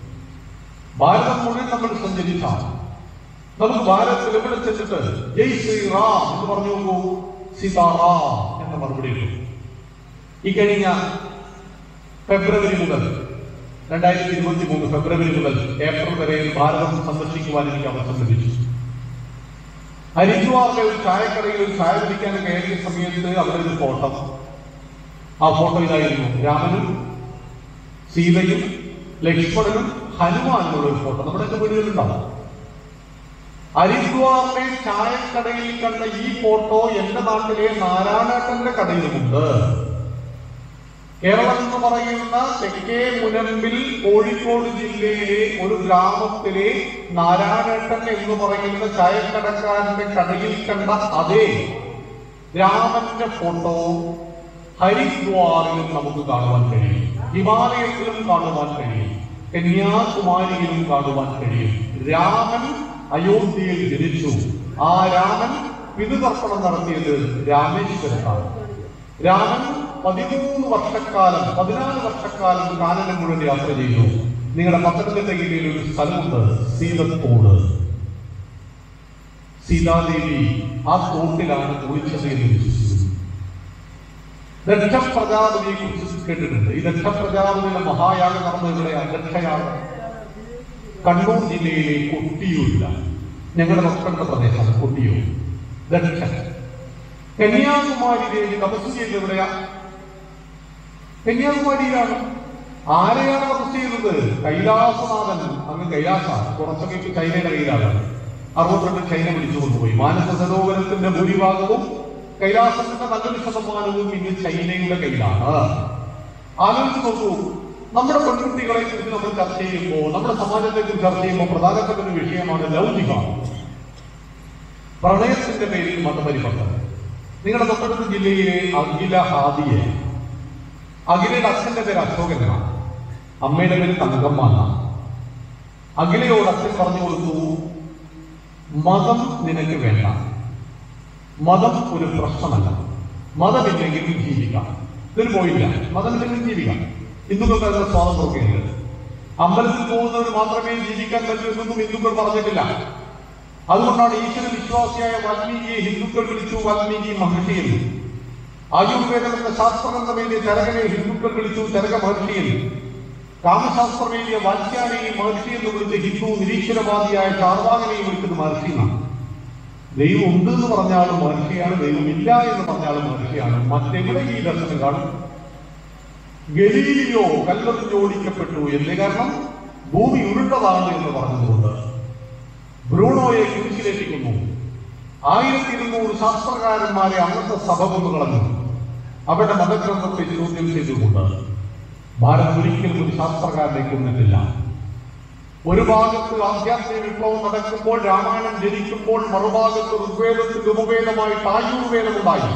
ഭാരതം മുഴുവൻ നമ്മൾ സഞ്ചരിച്ചാൽ നമുക്ക് ഭാരതത്തിൽ എവിടെ ചെന്നിട്ട് ജയ് ശ്രീറാം എന്ന് പറഞ്ഞു നോക്കൂ സീതാറാം എന്ന മറുപടി കിട്ടും ഈ കഴിഞ്ഞ ഫെബ്രുവരി മുതൽ രണ്ടായിരത്തി ഇരുപത്തി മൂന്ന് ഫെബ്രുവരി മുതൽ ഏപ്രിൽ വരെ ഭാരതം സന്ദർശിക്കുവാൻ എനിക്ക് അവസരം ലഭിച്ചു ഹരിദ്വാറിലെ ഒരു ചായക്കടയിൽ ഒരു ചായ കുടിക്കാൻ കയറിയ സമയത്ത് അവിടെ ഒരു ഫോട്ടോ ആ ഫോട്ടോ ഇതായിരുന്നു രാമനും സീതയും ലക്ഷ്മണനും ഹനുമാനുള്ള ഒരു ഫോട്ടോ നമ്മുടെ വീടുകളിലുണ്ടാവും ഹരിദ്വാറിലെ ചായക്കടയിൽ കണ്ട ഈ ഫോട്ടോ എന്റെ നാട്ടിലെ നാരായണേട്ടന്റെ കടയിലുമുണ്ട് കേരളം എന്ന് പറയുന്ന തെക്കേ മുനമ്പിൽ കോഴിക്കോട് ജില്ലയിലെ ഒരു ഗ്രാമത്തിലെ നാരായണേട്ടൻ എന്ന് പറയുന്ന ചായക്കടക്കാരന്റെ കടയിൽ കണ്ട അതേ രാമന്റെ ഫോട്ടോ ഹരിദ്വാറിലും നമുക്ക് കാണുവാൻ കഴിയും ഹിമാലയത്തിലും കാണുവാൻ കഴിയും കന്യാകുമാരിയിലും കാണുവാൻ കഴിയും രാമൻ അയോധ്യയിൽ ജനിച്ചു ആ രാമൻ പിതൃതർപ്പണം നടത്തിയത് രാമേശ്വരത്താണ് രാമൻ പതിമൂന്ന് വർഷക്കാലം പതിനാല് വർഷക്കാലം കാനനം മുഴുവൻ യാത്ര ചെയ്തു നിങ്ങളുടെ പത്തനംതിട്ട ജില്ലയിൽ ഒരു സ്ഥലമുണ്ട് സീതത്തോട് സീതാദേവി ആ തോട്ടിലാണ് കുളിച്ചത് എന്ന് വിശ്വസിക്കുന്നു ദക്ഷപ്രജാപതിയെ കുറിച്ച് കേട്ടിട്ടുണ്ട് ഈ ദക്ഷപ്രജാപതിയുടെ മഹായാഗം നടന്നത് ഇവിടെയാണ് ദക്ഷയാഗം കണ്ണൂർ ജില്ലയിലെ കൊട്ടിയൂരിലാണ് ഞങ്ങളുടെ തൊട്ടടുത്ത പ്രദേശമാണ് കൊട്ടിയൂർ ദക്ഷ കന്യാകുമാരി ദേവി തപസ് ചെയ്തത് എവിടെയാ കന്യാകുമാരിയിലാണ് ആരെയാണ് തപസ് ചെയ്തത് കൈലാസനാഥൻ അങ്ങ് കൈലാസ കുറച്ചൊക്കെ ഇപ്പൊ ചൈനയുടെ കയ്യിലാണ് അറുപത്തിരണ്ട് ചൈന പിടിച്ചു കൊണ്ടുപോയി മാനസ സരോവരത്തിന്റെ ഭൂരിഭാഗവും കൈലാസത്തിന്റെ നല്ലൊരു ശതമാനവും ഇന്ന് ചൈനയുടെ കയ്യിലാണ് ആലോചിച്ച് നോക്കൂ നമ്മുടെ പെൺകുട്ടികളെ കുറിച്ച് നമ്മൾ ചർച്ച ചെയ്യുമ്പോൾ നമ്മുടെ സമാജത്തെ കുറിച്ച് ചർച്ച ചെയ്യുമ്പോൾ പ്രധാനപ്പെട്ട ഒരു വിഷയമാണ് ലൗകികം പ്രണയത്തിന്റെ പേരിൽ മതപരിവർത്തനം നിങ്ങളുടെ തൊട്ടടുത്ത ജില്ലയിലെ അഖില ഹാദിയെ അഖിലയുടെ അച്ഛന്റെ പേര് അശോകനാണ് അമ്മയുടെ പേര് തങ്കമ്മ എന്നാണ് അഖിലയോട് അച്ഛൻ പറഞ്ഞു കൊടുത്തു മതം നിനക്ക് വേണ്ട മതം ഒരു പ്രശ്നമല്ല മതമില്ലെങ്കിലും ജീവിക്കാം ഇതിന് പോയില്ല മതമില്ലെങ്കിലും ജീവിക്കാം ഹിന്ദുക്കൾക്ക് അതിന് സ്വാതന്ത്ര്യമൊക്കെയുണ്ട് അമ്പലത്തിൽ പോകുന്നവർ മാത്രമേ ജീവിക്കാൻ പറ്റൂ എന്നൊന്നും ഹിന്ദുക്കൾ പറഞ്ഞിട്ടില്ല അതുകൊണ്ടാണ് ഈശ്വര വിശ്വാസിയായ വാൽമീകിയെ ഹിന്ദുക്കൾ വിളിച്ചു വാൽമീകി മഹർഷി എന്ന് ആയുർവേദം എന്ന ശാസ്ത്രഗ്രന്ഥമേലിയ ചരകനെ ഹിന്ദുക്കൾ വിളിച്ചു ചരക മഹർഷി എന്ന് കാമശാസ്ത്രമേലിയ വാത്സ്യാനെയും മഹർഷി എന്ന് വിളിച്ച് ഹിന്ദു നിരീശ്വരവാദിയായ ചാർവാകനെയും വിളിച്ചത് മഹർഷി എന്നാണ് ദൈവം ഉണ്ട് എന്ന് പറഞ്ഞാലും മഹർഷിയാണ് ദൈവമില്ല എന്ന് പറഞ്ഞാലും മഹർഷിയാണ് മറ്റെവിടെ ഈ ദർശനം കാണും ഗലീലിയോ കല്ലെറിഞ്ഞ് ഓടിക്കപ്പെട്ടു എന്ന് കാരണം ഭൂമി ഉരുണ്ടതാണ് എന്ന് പറഞ്ഞതുകൊണ്ട് ബ്രൂണോയെ കുരിശിലേറ്റിക്കുന്നു ആയിരത്തി ഇരുന്നൂറ് ശാസ്ത്രകാരന്മാരെ അന്നത്തെ സഭ കൊന്നു കളഞ്ഞു അവരുടെ മതഗ്രന്ഥത്തെ ചോദ്യം ചെയ്തുകൊണ്ട് ഭാരതം ഒരിക്കലും ഒരു ശാസ്ത്രകാരനെ കൊന്നിട്ടില്ല ഒരു ഭാഗത്ത് ആധ്യാത്മിക വിപ്ലവം നടക്കുമ്പോൾ രാമായണം ജനിക്കുമ്പോൾ മറുഭാഗത്ത് ഋഗ്വേദത്തിന്റെ ഉപവേദമായിട്ട് ആയുർവേദം ഉണ്ടായി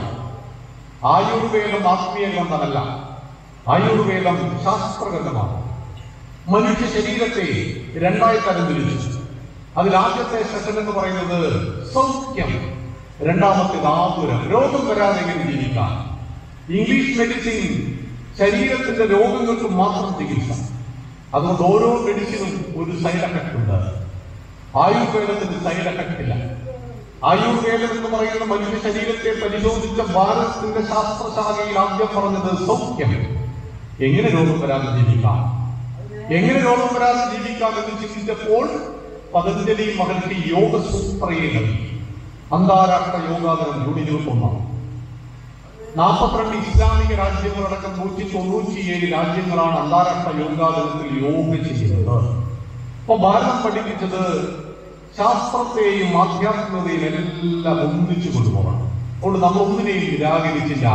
ആയുർവേദം ആത്മീയ ഗ്രന്ഥമല്ല ആയുർവേദം ശാസ്ത്രഗ്രന്ഥമാണ് മനുഷ്യ ശരീരത്തെ രണ്ടായി തരംതിരിച്ചു അതിൽ ആദ്യത്തെ സെഷൻ എന്ന് പറയുന്നത് സൗഖ്യം രണ്ടാമത്തേത് ആതുരം രോഗം വരാതെ എങ്ങനെ ജീവിക്കാം ഇംഗ്ലീഷ് മെഡിസിൻ ശരീരത്തിന്റെ രോഗങ്ങൾക്ക് മാത്രം ചികിത്സ അതുകൊണ്ട് ഓരോ മെഡിസിനും ഒരു സൈഡ് എഫക്ട് ഉണ്ട് ആയുർവേദത്തിന് സൈഡ് എഫക്ട് ഇല്ല ആയുർവേദം എന്ന് പറയുന്ന മനുഷ്യ ശരീരത്തെ പരിശോധിച്ച ഭാരതത്തിന്റെ ശാസ്ത്രശാഖയിൽ ആദ്യം പറഞ്ഞത് സൗഖ്യം എങ്ങനെ രോഗം വരാതെ ജീവിക്കാം എങ്ങനെ രോഗം വരാതെ ജീവിക്കാം എന്ന് ചിന്തിച്ചപ്പോൾ പതഞ്ജലി മഹർഷി യോഗസൂത്രയെ നൽകി അന്താരാഷ്ട്ര യോഗാദിനം ജൂൺ ഇരുപത്തി ഒന്നാണ് നാൽപ്പത്തിരണ്ട് ഇസ്ലാമിക രാജ്യങ്ങളടക്കം നൂറ്റി തൊണ്ണൂറ്റിയേഴ് രാജ്യങ്ങളാണ് അന്താരാഷ്ട്ര യോഗാദിനത്തിൽ യോഗ ചെയ്യുന്നത് അപ്പൊ ഭാരതം പഠിപ്പിച്ചത് ശാസ്ത്രത്തെയും ആധ്യാത്മികതയും എല്ലാം ഒന്നിച്ചു കൊണ്ടുപോകണം അതുകൊണ്ട് നമ്മൾ ഒന്നിനെയും നിരാകരിച്ചില്ല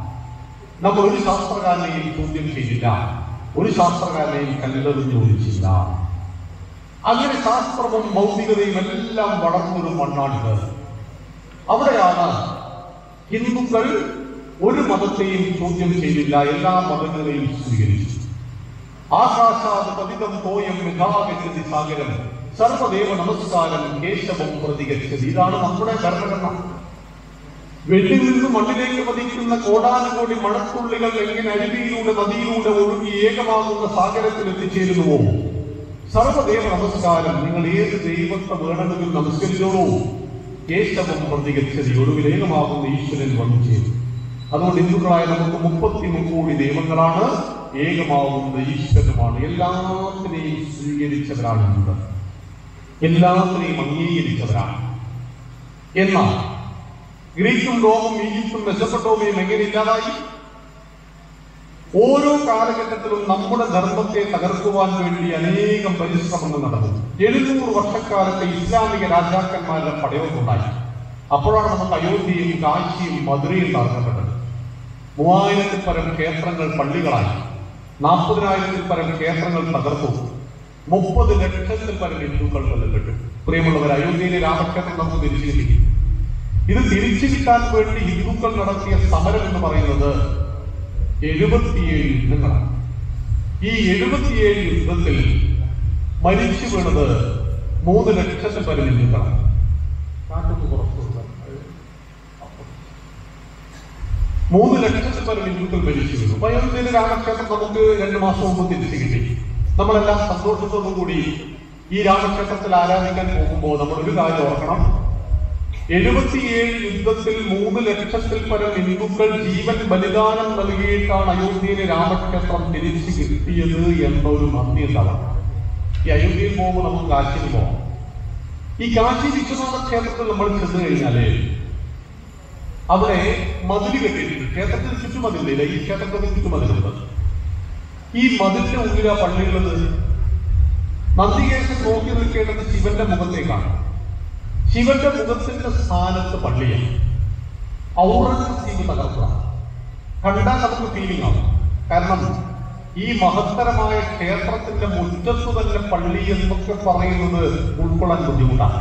നമ്മൾ ഒരു ശാസ്ത്രകാരനെയും ചോദ്യം ചെയ്തില്ല ഒരു ശാസ്ത്രകാരനെയും കല്ലെറിഞ്ഞ് ഒഴിച്ചില്ല അങ്ങനെ ശാസ്ത്രവും ഭൗതികതയും എല്ലാം വളർന്നൊരു മണ്ണാണിത് അവിടെയാണ് ഹിന്ദുക്കൾ ഒരു മതത്തെയും ചോദ്യം ചെയ്തില്ല എല്ലാ മതങ്ങളെയും സ്വീകരിച്ചു ആകാശാത് പതിതം തോയം യഥാഗതി സാഗരം സർവദേവ നമസ്കാരം കേശവം പ്രതിഗച്ഛതി ഇതാണ് നമ്മുടെ ഭരണഘടന വെള്ളിൽ നിന്ന് മണ്ണിലേക്ക് പതിക്കുന്ന കോടാനുകോടി മഴത്തുള്ളികൾ എങ്ങനെ അരുവിയിലൂടെ നദിയിലൂടെ ഒഴുകി ഏകമാകുന്ന സാഗരത്തിൽ എത്തിച്ചേരുന്നുവോ സർവദേവ നമസ്കാരം നിങ്ങൾ ഏത് ദൈവത്തെ വേണമെങ്കിൽ നമസ്കരിച്ചോളൂ കേശവം പ്രതികരിച്ചത് ഒടുവിൽ ഏകമാകുന്ന ഈശ്വരൻ വന്നു ചേരും അതുകൊണ്ട് ഹിന്ദുക്കളായ നമുക്ക് മുപ്പത്തി കോടി ദൈവങ്ങളാണ് ഏകമാകുന്ന ഈശ്വരനുമാണ് എല്ലാത്തിനെയും സ്വീകരിച്ചവരാണ് ഹിന്ദുക്കൾ എല്ലാത്തിനെയും അംഗീകരിച്ചവരാണ് എന്നാൽ ഗ്രീക്കും റോമും ഈജിപ്തും മെസ്സപ്പെട്ടോമിയും എങ്ങനെ ഇല്ലാതായി ഓരോ കാലഘട്ടത്തിലും നമ്മുടെ ധർമ്മത്തെ തകർക്കുവാൻ വേണ്ടി അനേകം പരിശ്രമങ്ങൾ നടന്നു എഴുന്നൂറ് വർഷക്കാലത്തെ ഇസ്ലാമിക രാജാക്കന്മാരുടെ പടയൊന്നുണ്ടായി അപ്പോഴാണ് നമുക്ക് അയോധ്യയും കാശിയും മധുരയും തകർക്കപ്പെട്ടത് മൂവായിരത്തിൽ പരം ക്ഷേത്രങ്ങൾ പള്ളികളായി നാൽപ്പതിനായിരത്തിൽ പരം ക്ഷേത്രങ്ങൾ തകർത്തു മുപ്പത് ലക്ഷത്തിൽ പരം ഹിന്ദുക്കൾ കൊല്ലപ്പെട്ടു പ്രിയമുള്ളവർ അയോധ്യയിലെ രാമക്ഷേത്രം നമുക്ക് തിരിച്ചു കിട്ടി ഇത് തിരിച്ചു കിട്ടാൻ വേണ്ടി ഹിന്ദുക്കൾ നടത്തിയ സമരം എന്ന് പറയുന്നത് എഴുപത്തിയേഴ് യുദ്ധങ്ങളാണ് ഈ എഴുപത്തിയേഴ് യുദ്ധത്തിൽ മരിച്ചു വീണത് മൂന്ന് ലക്ഷത്തിൽ പരം ഹിന്ദുക്കളാണ് കാറ്റൊന്ന് കുറച്ച് കൊടുക്കാൻ. മൂന്ന് ലക്ഷത്തിൽ പരം ഹിന്ദുക്കൾ മരിച്ചു വീണു അപ്പൊ അയോധ്യയിലെ രാമക്ഷേത്രം നമുക്ക് രണ്ട് മാസം മുമ്പ് തിരിച്ചു കിട്ടി നമ്മളെല്ലാം സന്തോഷത്തോടു കൂടി ഈ രാമക്ഷേത്രത്തിൽ ആരാധിക്കാൻ പോകുമ്പോൾ നമ്മൾ ഒരു കാര്യം ഓർക്കണം എഴുപത്തിയേഴ് യുദ്ധത്തിൽ മൂന്ന് ലക്ഷത്തിൽ പരം ഹിന്ദുക്കൾ ജീവൻ ബലിദാനം നൽകിയിട്ടാണ് അയോധ്യയിലെ രാമക്ഷേത്രം തിരിച്ചു കിട്ടിയത് എന്നൊരു നന്ദി ഉണ്ടാവണം ഈ അയോധ്യയിൽ പോകുമ്പോൾ നമുക്ക് കാശിയിൽ പോകാം ഈ കാശി വിശ്വനാഥ ക്ഷേത്രത്തിൽ നമ്മൾ ചെന്ന് കഴിഞ്ഞാല് അവിടെ മതില് കെട്ടിയിട്ടുണ്ട് ക്ഷേത്രത്തിന് ചുറ്റുമതിലില്ല ഈ ക്ഷേത്രത്തിന് ചുറ്റുമതിലുണ്ട് ഈ മതിലിന്റെ ഉള്ളിൽ ആ പള്ളിയുള്ളത് നന്ദികേശൻ നോക്കി നിൽക്കേണ്ടത് ശിവന്റെ മുഖത്തേക്കാണ് ശിവന്റെ മുഖത്തിന്റെ സ്ഥാനത്ത് പള്ളിയാണ് ഔറംഗസീബ് തകർക്കുക കണ്ടാൽ നമുക്ക് ഫീലിംഗ് ആവും കാരണം ഈ മഹത്തരമായ ക്ഷേത്രത്തിന്റെ മുറ്റത്ത് തന്നെ പള്ളി എന്നൊക്കെ പറയുന്നത് ഉൾക്കൊള്ളാൻ ബുദ്ധിമുട്ടാണ്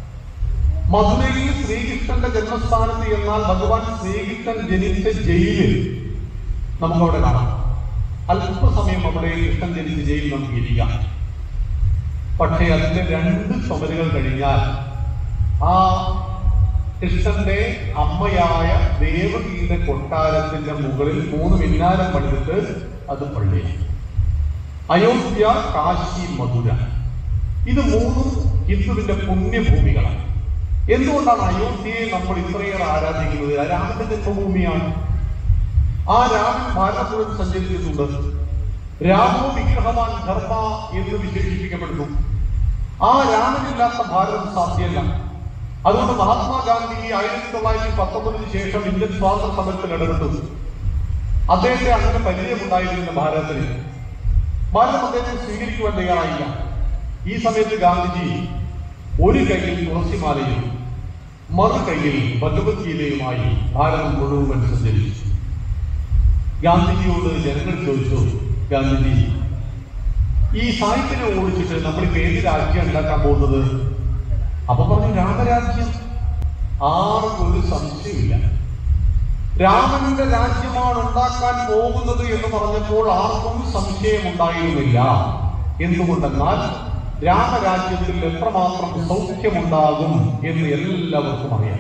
മധുരയിൽ ശ്രീകൃഷ്ണന്റെ ജന്മസ്ഥാനത്ത് എന്നാൽ ഭഗവാൻ ശ്രീകൃഷ്ണൻ ജനിച്ച ജയിലിൽ നമുക്കവിടെ കാണാം അല്പസമയം അവിടെ കൃഷ്ണൻ ജനിച്ച ജയിലിൽ നമുക്ക് ഇരിക്കാം പക്ഷേ അതിന്റെ രണ്ട് ചുമരുകൾ കഴിഞ്ഞാൽ ആ കൃഷ്ണന്റെ അമ്മയായ ദേവകിയുടെ കൊട്ടാരത്തിന്റെ മുകളിൽ മൂന്ന് മിന്നാരം പണിതിട്ട് അത് പള്ളിയാണ് അയോധ്യ കാശി മധുര ഇത് മൂന്നും ഹിന്ദുവിന്റെ പുണ്യഭൂമികളാണ് എന്തുകൊണ്ടാണ് അയോധ്യയെ നമ്മൾ ഇത്രയേറെ ആരാധിക്കുന്നത് ആ രാമന്റെ ജന്മഭൂമിയാണ് ആ രാമൻ ഭാരതം മുഴുവൻ സഞ്ചരിച്ചിട്ടുണ്ട് രാമോ വിഗ്രഹവാൻ ധർമ്മ എന്ന് വിശേഷിപ്പിക്കപ്പെടുന്നു ആ രാമനില്ലാത്ത ഭാരതം സാധ്യമല്ല അതുകൊണ്ട് മഹാത്മാഗാന്ധി ആയിരത്തി തൊള്ളായിരത്തി പത്തൊമ്പതിന് ശേഷം ഇന്ത്യൻ സ്വാതന്ത്ര്യ സമരത്തിൽ ഇടപെട്ടു അദ്ദേഹത്തെ അങ്ങനെ പരിചയമുണ്ടായിരുന്നില്ല ഭാരതത്തിന് ഭാരതം അദ്ദേഹത്തെ സ്വീകരിക്കുവാൻ തയ്യാറായില്ല ഈ സമയത്ത് ഗാന്ധിജി ഒരു കയ്യിൽ തുളസിമാലയും മറു കയ്യിൽ ഭഗവത്ഗീതയുമായി ഭാരതം മുഴുവൻ സഞ്ചരിച്ചു ഗാന്ധിജിയോട് ജനങ്ങൾ ചോദിച്ചു ഗാന്ധിജി ഈ സാഹിത്യനെ ഓടിച്ചിട്ട് നമ്മളിപ്പോ ഏത് രാജ്യം ഉണ്ടാക്കാൻ പോകുന്നത് അപ്പൊ പറഞ്ഞു രാമരാജ്യം ആർക്കും ഒരു സംശയമില്ല രാമന്റെ രാജ്യമാണ് ഉണ്ടാക്കാൻ പോകുന്നത് എന്ന് പറഞ്ഞപ്പോൾ ആർക്കും സംശയമുണ്ടായിരുന്നില്ല എന്തുകൊണ്ടെന്നാൽ രാമരാജ്യത്തിൽ എത്രമാത്രം സൗഖ്യമുണ്ടാകും എന്ന് എല്ലാവർക്കും അറിയാം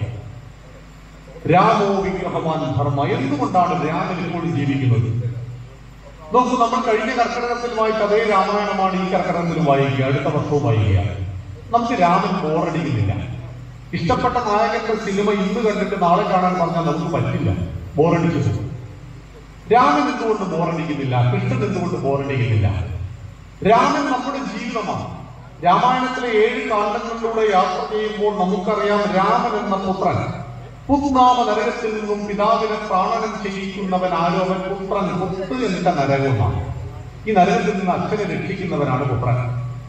രാമോ വിഗ്രഹവാൻ ധർമ്മ എന്തുകൊണ്ടാണ് രാമൻ ഇപ്പോഴും ജീവിക്കുന്നത് നോക്കൂ നമ്മൾ കഴിഞ്ഞ കർക്കിടകത്തിൽ വായിച്ച അതേ രാമായണമാണ് ഈ കർക്കിടകത്തിൽ വായിക്കുക അടുത്ത വർഷവും വായിക്കുക നമുക്ക് രാമൻ ബോറടിക്കുന്നില്ല ഇഷ്ടപ്പെട്ട നായകന്റെ സിനിമ ഇന്ന് കണ്ടിട്ട് നാളെ കാണാൻ പറഞ്ഞാൽ നമുക്ക് പറ്റില്ല ബോറടിച്ചു പോകും രാമൻ എന്തുകൊണ്ട് ബോറടിക്കുന്നില്ല കൃഷ്ണൻ എന്തുകൊണ്ട് ബോറടിക്കുന്നില്ല രാമൻ നമ്മുടെ ജീവിതമാണ് രാമായണത്തിലെ ഏഴ് കാണ്ഡങ്ങളിലൂടെ യാത്ര ചെയ്യുമ്പോൾ നമുക്കറിയാം രാമൻ എന്ന പുത്രൻ പുത്നാമ നരകത്തിൽ നിന്നും പിതാവിനെ പ്രാണനം ചെയ്യിക്കുന്നവൻ ആരോ അവൻ പുത്രൻ പുത്ത് എന്നിട്ട നരകമാണ് ഈ നരകത്തിൽ നിന്ന് അച്ഛനെ രക്ഷിക്കുന്നവനാണ് പുത്രൻ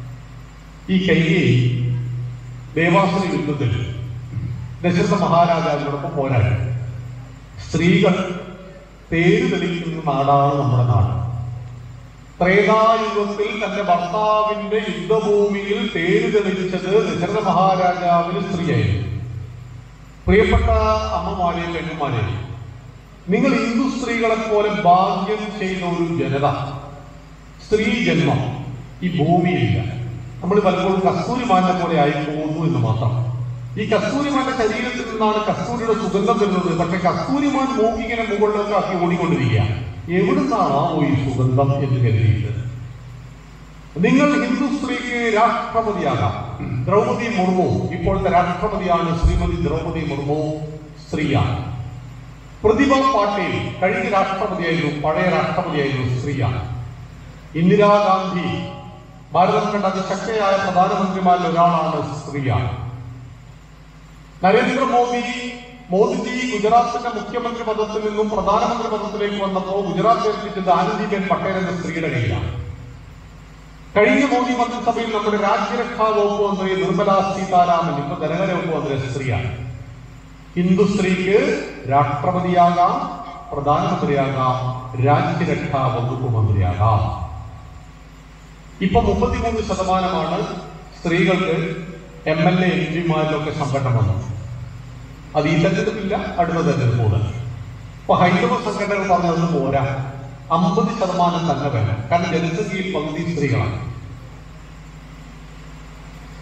ഈ കൈകി ദേവാസുര യുദ്ധത്തിൽ ദശരഥ മഹാരാജാവിനോടൊപ്പം പോരാടി സ്ത്രീകൾ തേര് തെളിക്കുന്ന നാടാണ് നമ്മുടെ നാട് ത്രേതായുഗത്തിൽ തന്റെ ഭർത്താവിന്റെ യുദ്ധഭൂമിയിൽ തേര് തെളിച്ചത് ദശരഥ മഹാരാജാവിന് സ്ത്രീയായിരുന്നു പ്രിയപ്പെട്ട അമ്മമാരെ പെണ്ണുമാരെ നിങ്ങൾ ഹിന്ദു സ്ത്രീകളെ പോലെ ഭാഗ്യം ചെയ്ത ഒരു ജനത സ്ത്രീ ജന്മം ഈ ഭൂമിയിലില്ല നമ്മൾ പലപ്പോഴും കസ്തൂരിമാനെ പോലെ ആയി പോകുന്നു എന്ന് മാത്രം ഈ കസ്തൂരിമാന്റെ ശരീരത്തിൽ നിന്നാണ് കസ്തൂരിയുടെ സുഗന്ധം വരുന്നത് പക്ഷെ കസ്തൂരിമാൻ മൂക്കിങ്ങനെ മുകളിലൊക്കെ ആക്കി ഓടിക്കൊണ്ടിരിക്കുക എവിടുന്നാണോ ഈ സുഗന്ധം എന്ന് കരുതിയിട്ട് നിങ്ങൾ ഹിന്ദു സ്ത്രീക്ക് രാഷ്ട്രപതിയാകാം ദ്രൗപദി മുർമു ഇപ്പോഴത്തെ രാഷ്ട്രപതിയാണ് ശ്രീമതി ദ്രൗപദി മുർമു സ്ത്രീയാണ് പ്രതിഭ പാട്ടീൽ കഴിഞ്ഞ രാഷ്ട്രപതിയായിരുന്നു പഴയ രാഷ്ട്രപതിയായിരുന്നു സ്ത്രീയാണ് ഇന്ദിരാഗാന്ധി ഭാരതം കണ്ട അതിശക്തയായ പ്രധാനമന്ത്രിമാരിൽ ഒരാളാണ് സ്ത്രീയാണ് നരേന്ദ്രമോദി മോദിജി ഗുജറാത്തിന്റെ മുഖ്യമന്ത്രി പദത്തിൽ നിന്നും പ്രധാനമന്ത്രി പദത്തിലേക്ക് വന്നപ്പോൾ ഗുജറാത്ത് ഏൽപ്പിച്ചത് ആനന്ദിബെൻ പട്ടേൽ എന്ന സ്ത്രീയുടെ കയ്യിലാണ് കഴിഞ്ഞ മോദി മന്ത്രിസഭയിൽ നമ്മുടെ രാജ്യരക്ഷാ വകുപ്പ് മന്ത്രി നിർമ്മല സീതാരാമൻ ഇപ്പൊ ധനകര വകുപ്പ് മന്ത്രി സ്ത്രീയാണ് ഹിന്ദു സ്ത്രീക്ക് രാഷ്ട്രപതിയാകാം പ്രധാനമന്ത്രിയാകാം രാജ്യരക്ഷാ വകുപ്പ് മന്ത്രിയാകാം ഇപ്പൊ മുപ്പത്തിമൂന്ന് ശതമാനമാണ് സ്ത്രീകൾക്ക് എം എൽ എ എം പിമാരിലൊക്കെ സംഘടന വന്നത് അത് ഈ തെരഞ്ഞെടുപ്പില്ല അടുത്ത തെരഞ്ഞെടുപ്പോട് ഇപ്പൊ ഹൈന്ദവ സംഘടനകൾ പറഞ്ഞതൊന്നും പോരാ അമ്പത് ശതമാനം തന്നെ വേണം കാരണം ജനസംഖ്യയിൽ പകുതി സ്ത്രീകളാണ്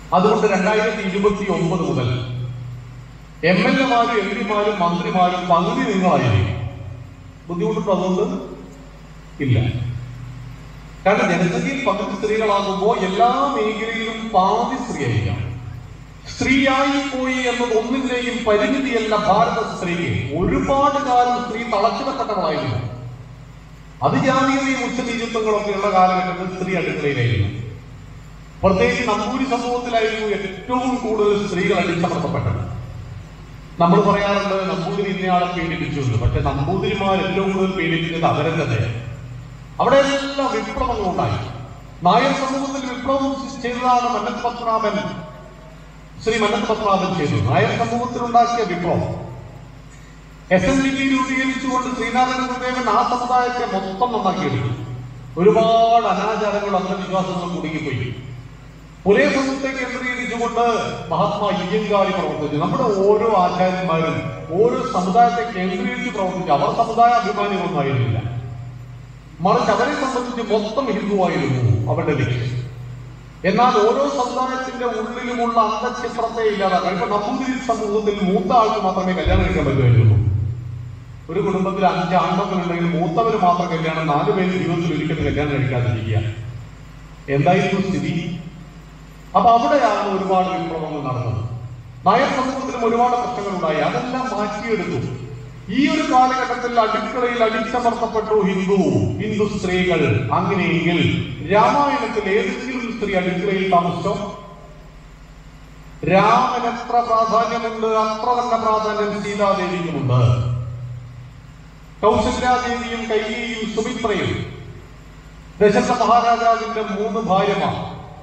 അതുകൊണ്ട് രണ്ടായിരത്തി ഇരുപത്തി ഒമ്പത് മുതൽ എം എൽ എമാരും എം പിമാരും മന്ത്രിമാരും പകുതി നിങ്ങളായിരിക്കും ബുദ്ധിമുട്ടുണ്ടോ അതുകൊണ്ട് ഇല്ല കാരണം ജനസംഖ്യയിൽ പകുതി സ്ത്രീകളാകുമ്പോൾ എല്ലാ മേഖലയിലും പാതി സ്ത്രീയായിരിക്കാം സ്ത്രീയായി പോയി എന്നത് ഒന്നിന്റെയും പരിമിതിയല്ല ഭാരത സ്ത്രീക്ക് ഒരുപാട് കാലം സ്ത്രീ തളച്ചിടപ്പെട്ടവളായിരുന്നു അത് ജാതീയതയും ഉച്ചനീചത്വങ്ങളൊക്കെ ഉള്ള കാലഘട്ടത്തിൽ സ്ത്രീ അടുക്കളയിലായിരുന്നു പ്രത്യേകിച്ച് നമ്പൂരി സമൂഹത്തിലായിരുന്നു ഏറ്റവും കൂടുതൽ സ്ത്രീകൾ അടിച്ചമർത്തപ്പെട്ടത് നമ്മൾ പറയാറുണ്ട് നമ്പൂതിരി ഇന്നയാളെ പീഡിപ്പിച്ചു എന്ന് പക്ഷെ നമ്പൂതിരിമാർ ഏറ്റവും കൂടുതൽ പീഡിപ്പിച്ചത് അവരെ തന്നെ അവിടെ എല്ലാം വിപ്ലവങ്ങൾ ഉണ്ടായി നായർ സമൂഹത്തിൽ വിപ്ലവം ചെയ്തതാണ് മന്നത്ത് പത്മനാഭൻ ശ്രീ മന്നത്ത് പത്മനാഭൻ ചെയ്തു നായർ സമൂഹത്തിൽ ഉണ്ടാക്കിയ വിപ്ലവം എസ് എൻ ഡി പി രൂപീകരിച്ചുകൊണ്ട് ശ്രീനാരായണ ഗുരുദേവൻ ആ സമുദായത്തെ മൊത്തം നന്നാക്കിയെടുത്തു ഒരുപാട് അനാചാരങ്ങൾ അന്ധവിശ്വാസങ്ങൾ കുടുങ്ങിപ്പോയി ഒരേ സമൂഹത്തെ കേന്ദ്രീകരിച്ചുകൊണ്ട് മഹാത്മാ അയ്യങ്കാളി പ്രവർത്തിച്ചു നമ്മുടെ ഓരോ ആചാര്യന്മാരും ഓരോ സമുദായത്തെ കേന്ദ്രീകരിച്ച് പ്രവർത്തിച്ചു അവർ സമുദായ അഭിമാനികളൊന്നും ആയിരുന്നില്ല മറിച്ച് അവരെ സംബന്ധിച്ച് മൊത്തം ഹിന്ദുവായിരുന്നു അവരുടെ ലക്ഷ്യം എന്നാൽ ഓരോ സമുദായത്തിന്റെ ഉള്ളിലുമുള്ള അന്തചിത്രത്തെ ഇല്ലാതാക്കാൻ ഇപ്പൊ നമ്പൂതിരി സമൂഹത്തിൽ മൂത്ത ആൾക്ക് മാത്രമേ കല്യാണം കഴിക്കാൻ പറ്റുമായിരുന്നു ഒരു കുടുംബത്തിൽ അഞ്ച് ആൺമക്കളുണ്ടെങ്കിൽ മൂത്തവര് മാത്രം കല്യാണം നാല് പേര് ജീവിതത്തിൽ ഒരിക്കലും കല്യാണം കഴിക്കാതിരിക്കുക എന്തായിരുന്നു സ്ഥിതി അപ്പൊ അവിടെയാണ് ഒരുപാട് വിപ്ലവങ്ങൾ നടന്നത് നായർ സമൂഹത്തിലും ഒരുപാട് പ്രശ്നങ്ങൾ ഉണ്ടായി അതെല്ലാം മാറ്റിയെടുത്തു ഈ ഒരു കാലഘട്ടത്തിൽ അടുക്കളയിൽ അടിച്ചമർത്തപ്പെട്ടു ഹിന്ദു ഹിന്ദു സ്ത്രീകൾ അങ്ങനെയെങ്കിൽ രാമായണത്തിൽ ഏതെങ്കിലും സ്ത്രീ അടുക്കളയിൽ താമസിച്ചോ രാമൻ എത്ര പ്രാധാന്യമുണ്ട് അത്ര തന്നെ പ്രാധാന്യം സീതാദേവിക്കുമുണ്ട് കൗശല്യാദേവിയും കൈകയും സുമിത്രയും ദശരഥ മഹാരാജാവിന്റെ മൂന്ന് ഭാര്യമാർ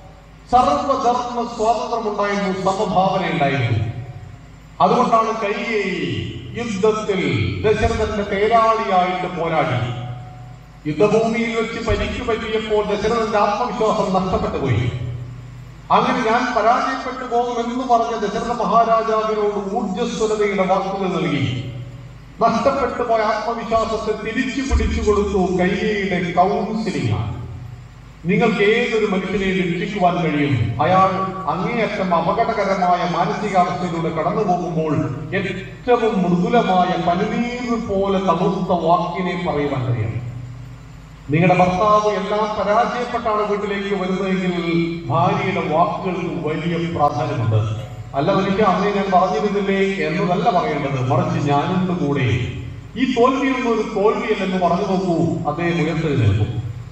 സർവധർമ്മ സ്വാതന്ത്ര്യം ഉണ്ടായിരുന്നു സമഭാവന ഉണ്ടായിരുന്നു അതുകൊണ്ടാണ് കൈകേയി യുദ്ധത്തിൽ ദശരഥന്റെ പേരാളിയായിട്ട് പോരാടി യുദ്ധഭൂമിയിൽ വെച്ച് പരിക്ക് പറ്റിയപ്പോൾ ദശരഥന്റെ ആത്മവിശ്വാസം നഷ്ടപ്പെട്ടു പോയി അങ്ങനെ ഞാൻ പരാജയപ്പെട്ടു പോകുമെന്ന് പറഞ്ഞ ദശരഥ മഹാരാജാവിനോട് ഊർജ്ജസ്വലതയുടെ വാക്കുകൾ നൽകി നഷ്ടപ്പെട്ടു പോയ ആത്മവിശ്വാസത്തെ തിരിച്ചു പിടിച്ചു കൊടുത്തു കൈകയുടെ കൗൺസിലിംഗ് നിങ്ങൾക്ക് ഏതൊരു മനുഷ്യനെ രക്ഷിക്കുവാൻ കഴിയും അയാൾ അങ്ങേയറ്റം അപകടകരമായ മാനസികാവസ്ഥയിലൂടെ കടന്നു പോകുമ്പോൾ ഏറ്റവും മൃദുലമായ പനിനീർ പോലെ തണുത്ത വാക്കിനെ പറയുവാൻ കഴിയും നിങ്ങളുടെ ഭർത്താവ് എല്ലാം പരാജയപ്പെട്ടാണ് വീട്ടിലേക്ക് വരുന്നതെങ്കിൽ ഭാര്യയുടെ വാക്കുകൾക്ക് വലിയ പ്രാധാന്യമുണ്ട് അല്ല ഒരിക്കൽ അന്നേ ഞാൻ പറഞ്ഞിരുന്നില്ലേ എന്നതല്ല പറയേണ്ടത് മറിച്ച് ഞാനുണ്ട് കൂടെ ഈ തോൽവിയൊന്നും ഒരു തോൽവിയല്ലെന്ന് പറഞ്ഞു നോക്കൂ അദ്ദേഹം ഉയർത്തെഴുന്നേൽക്കും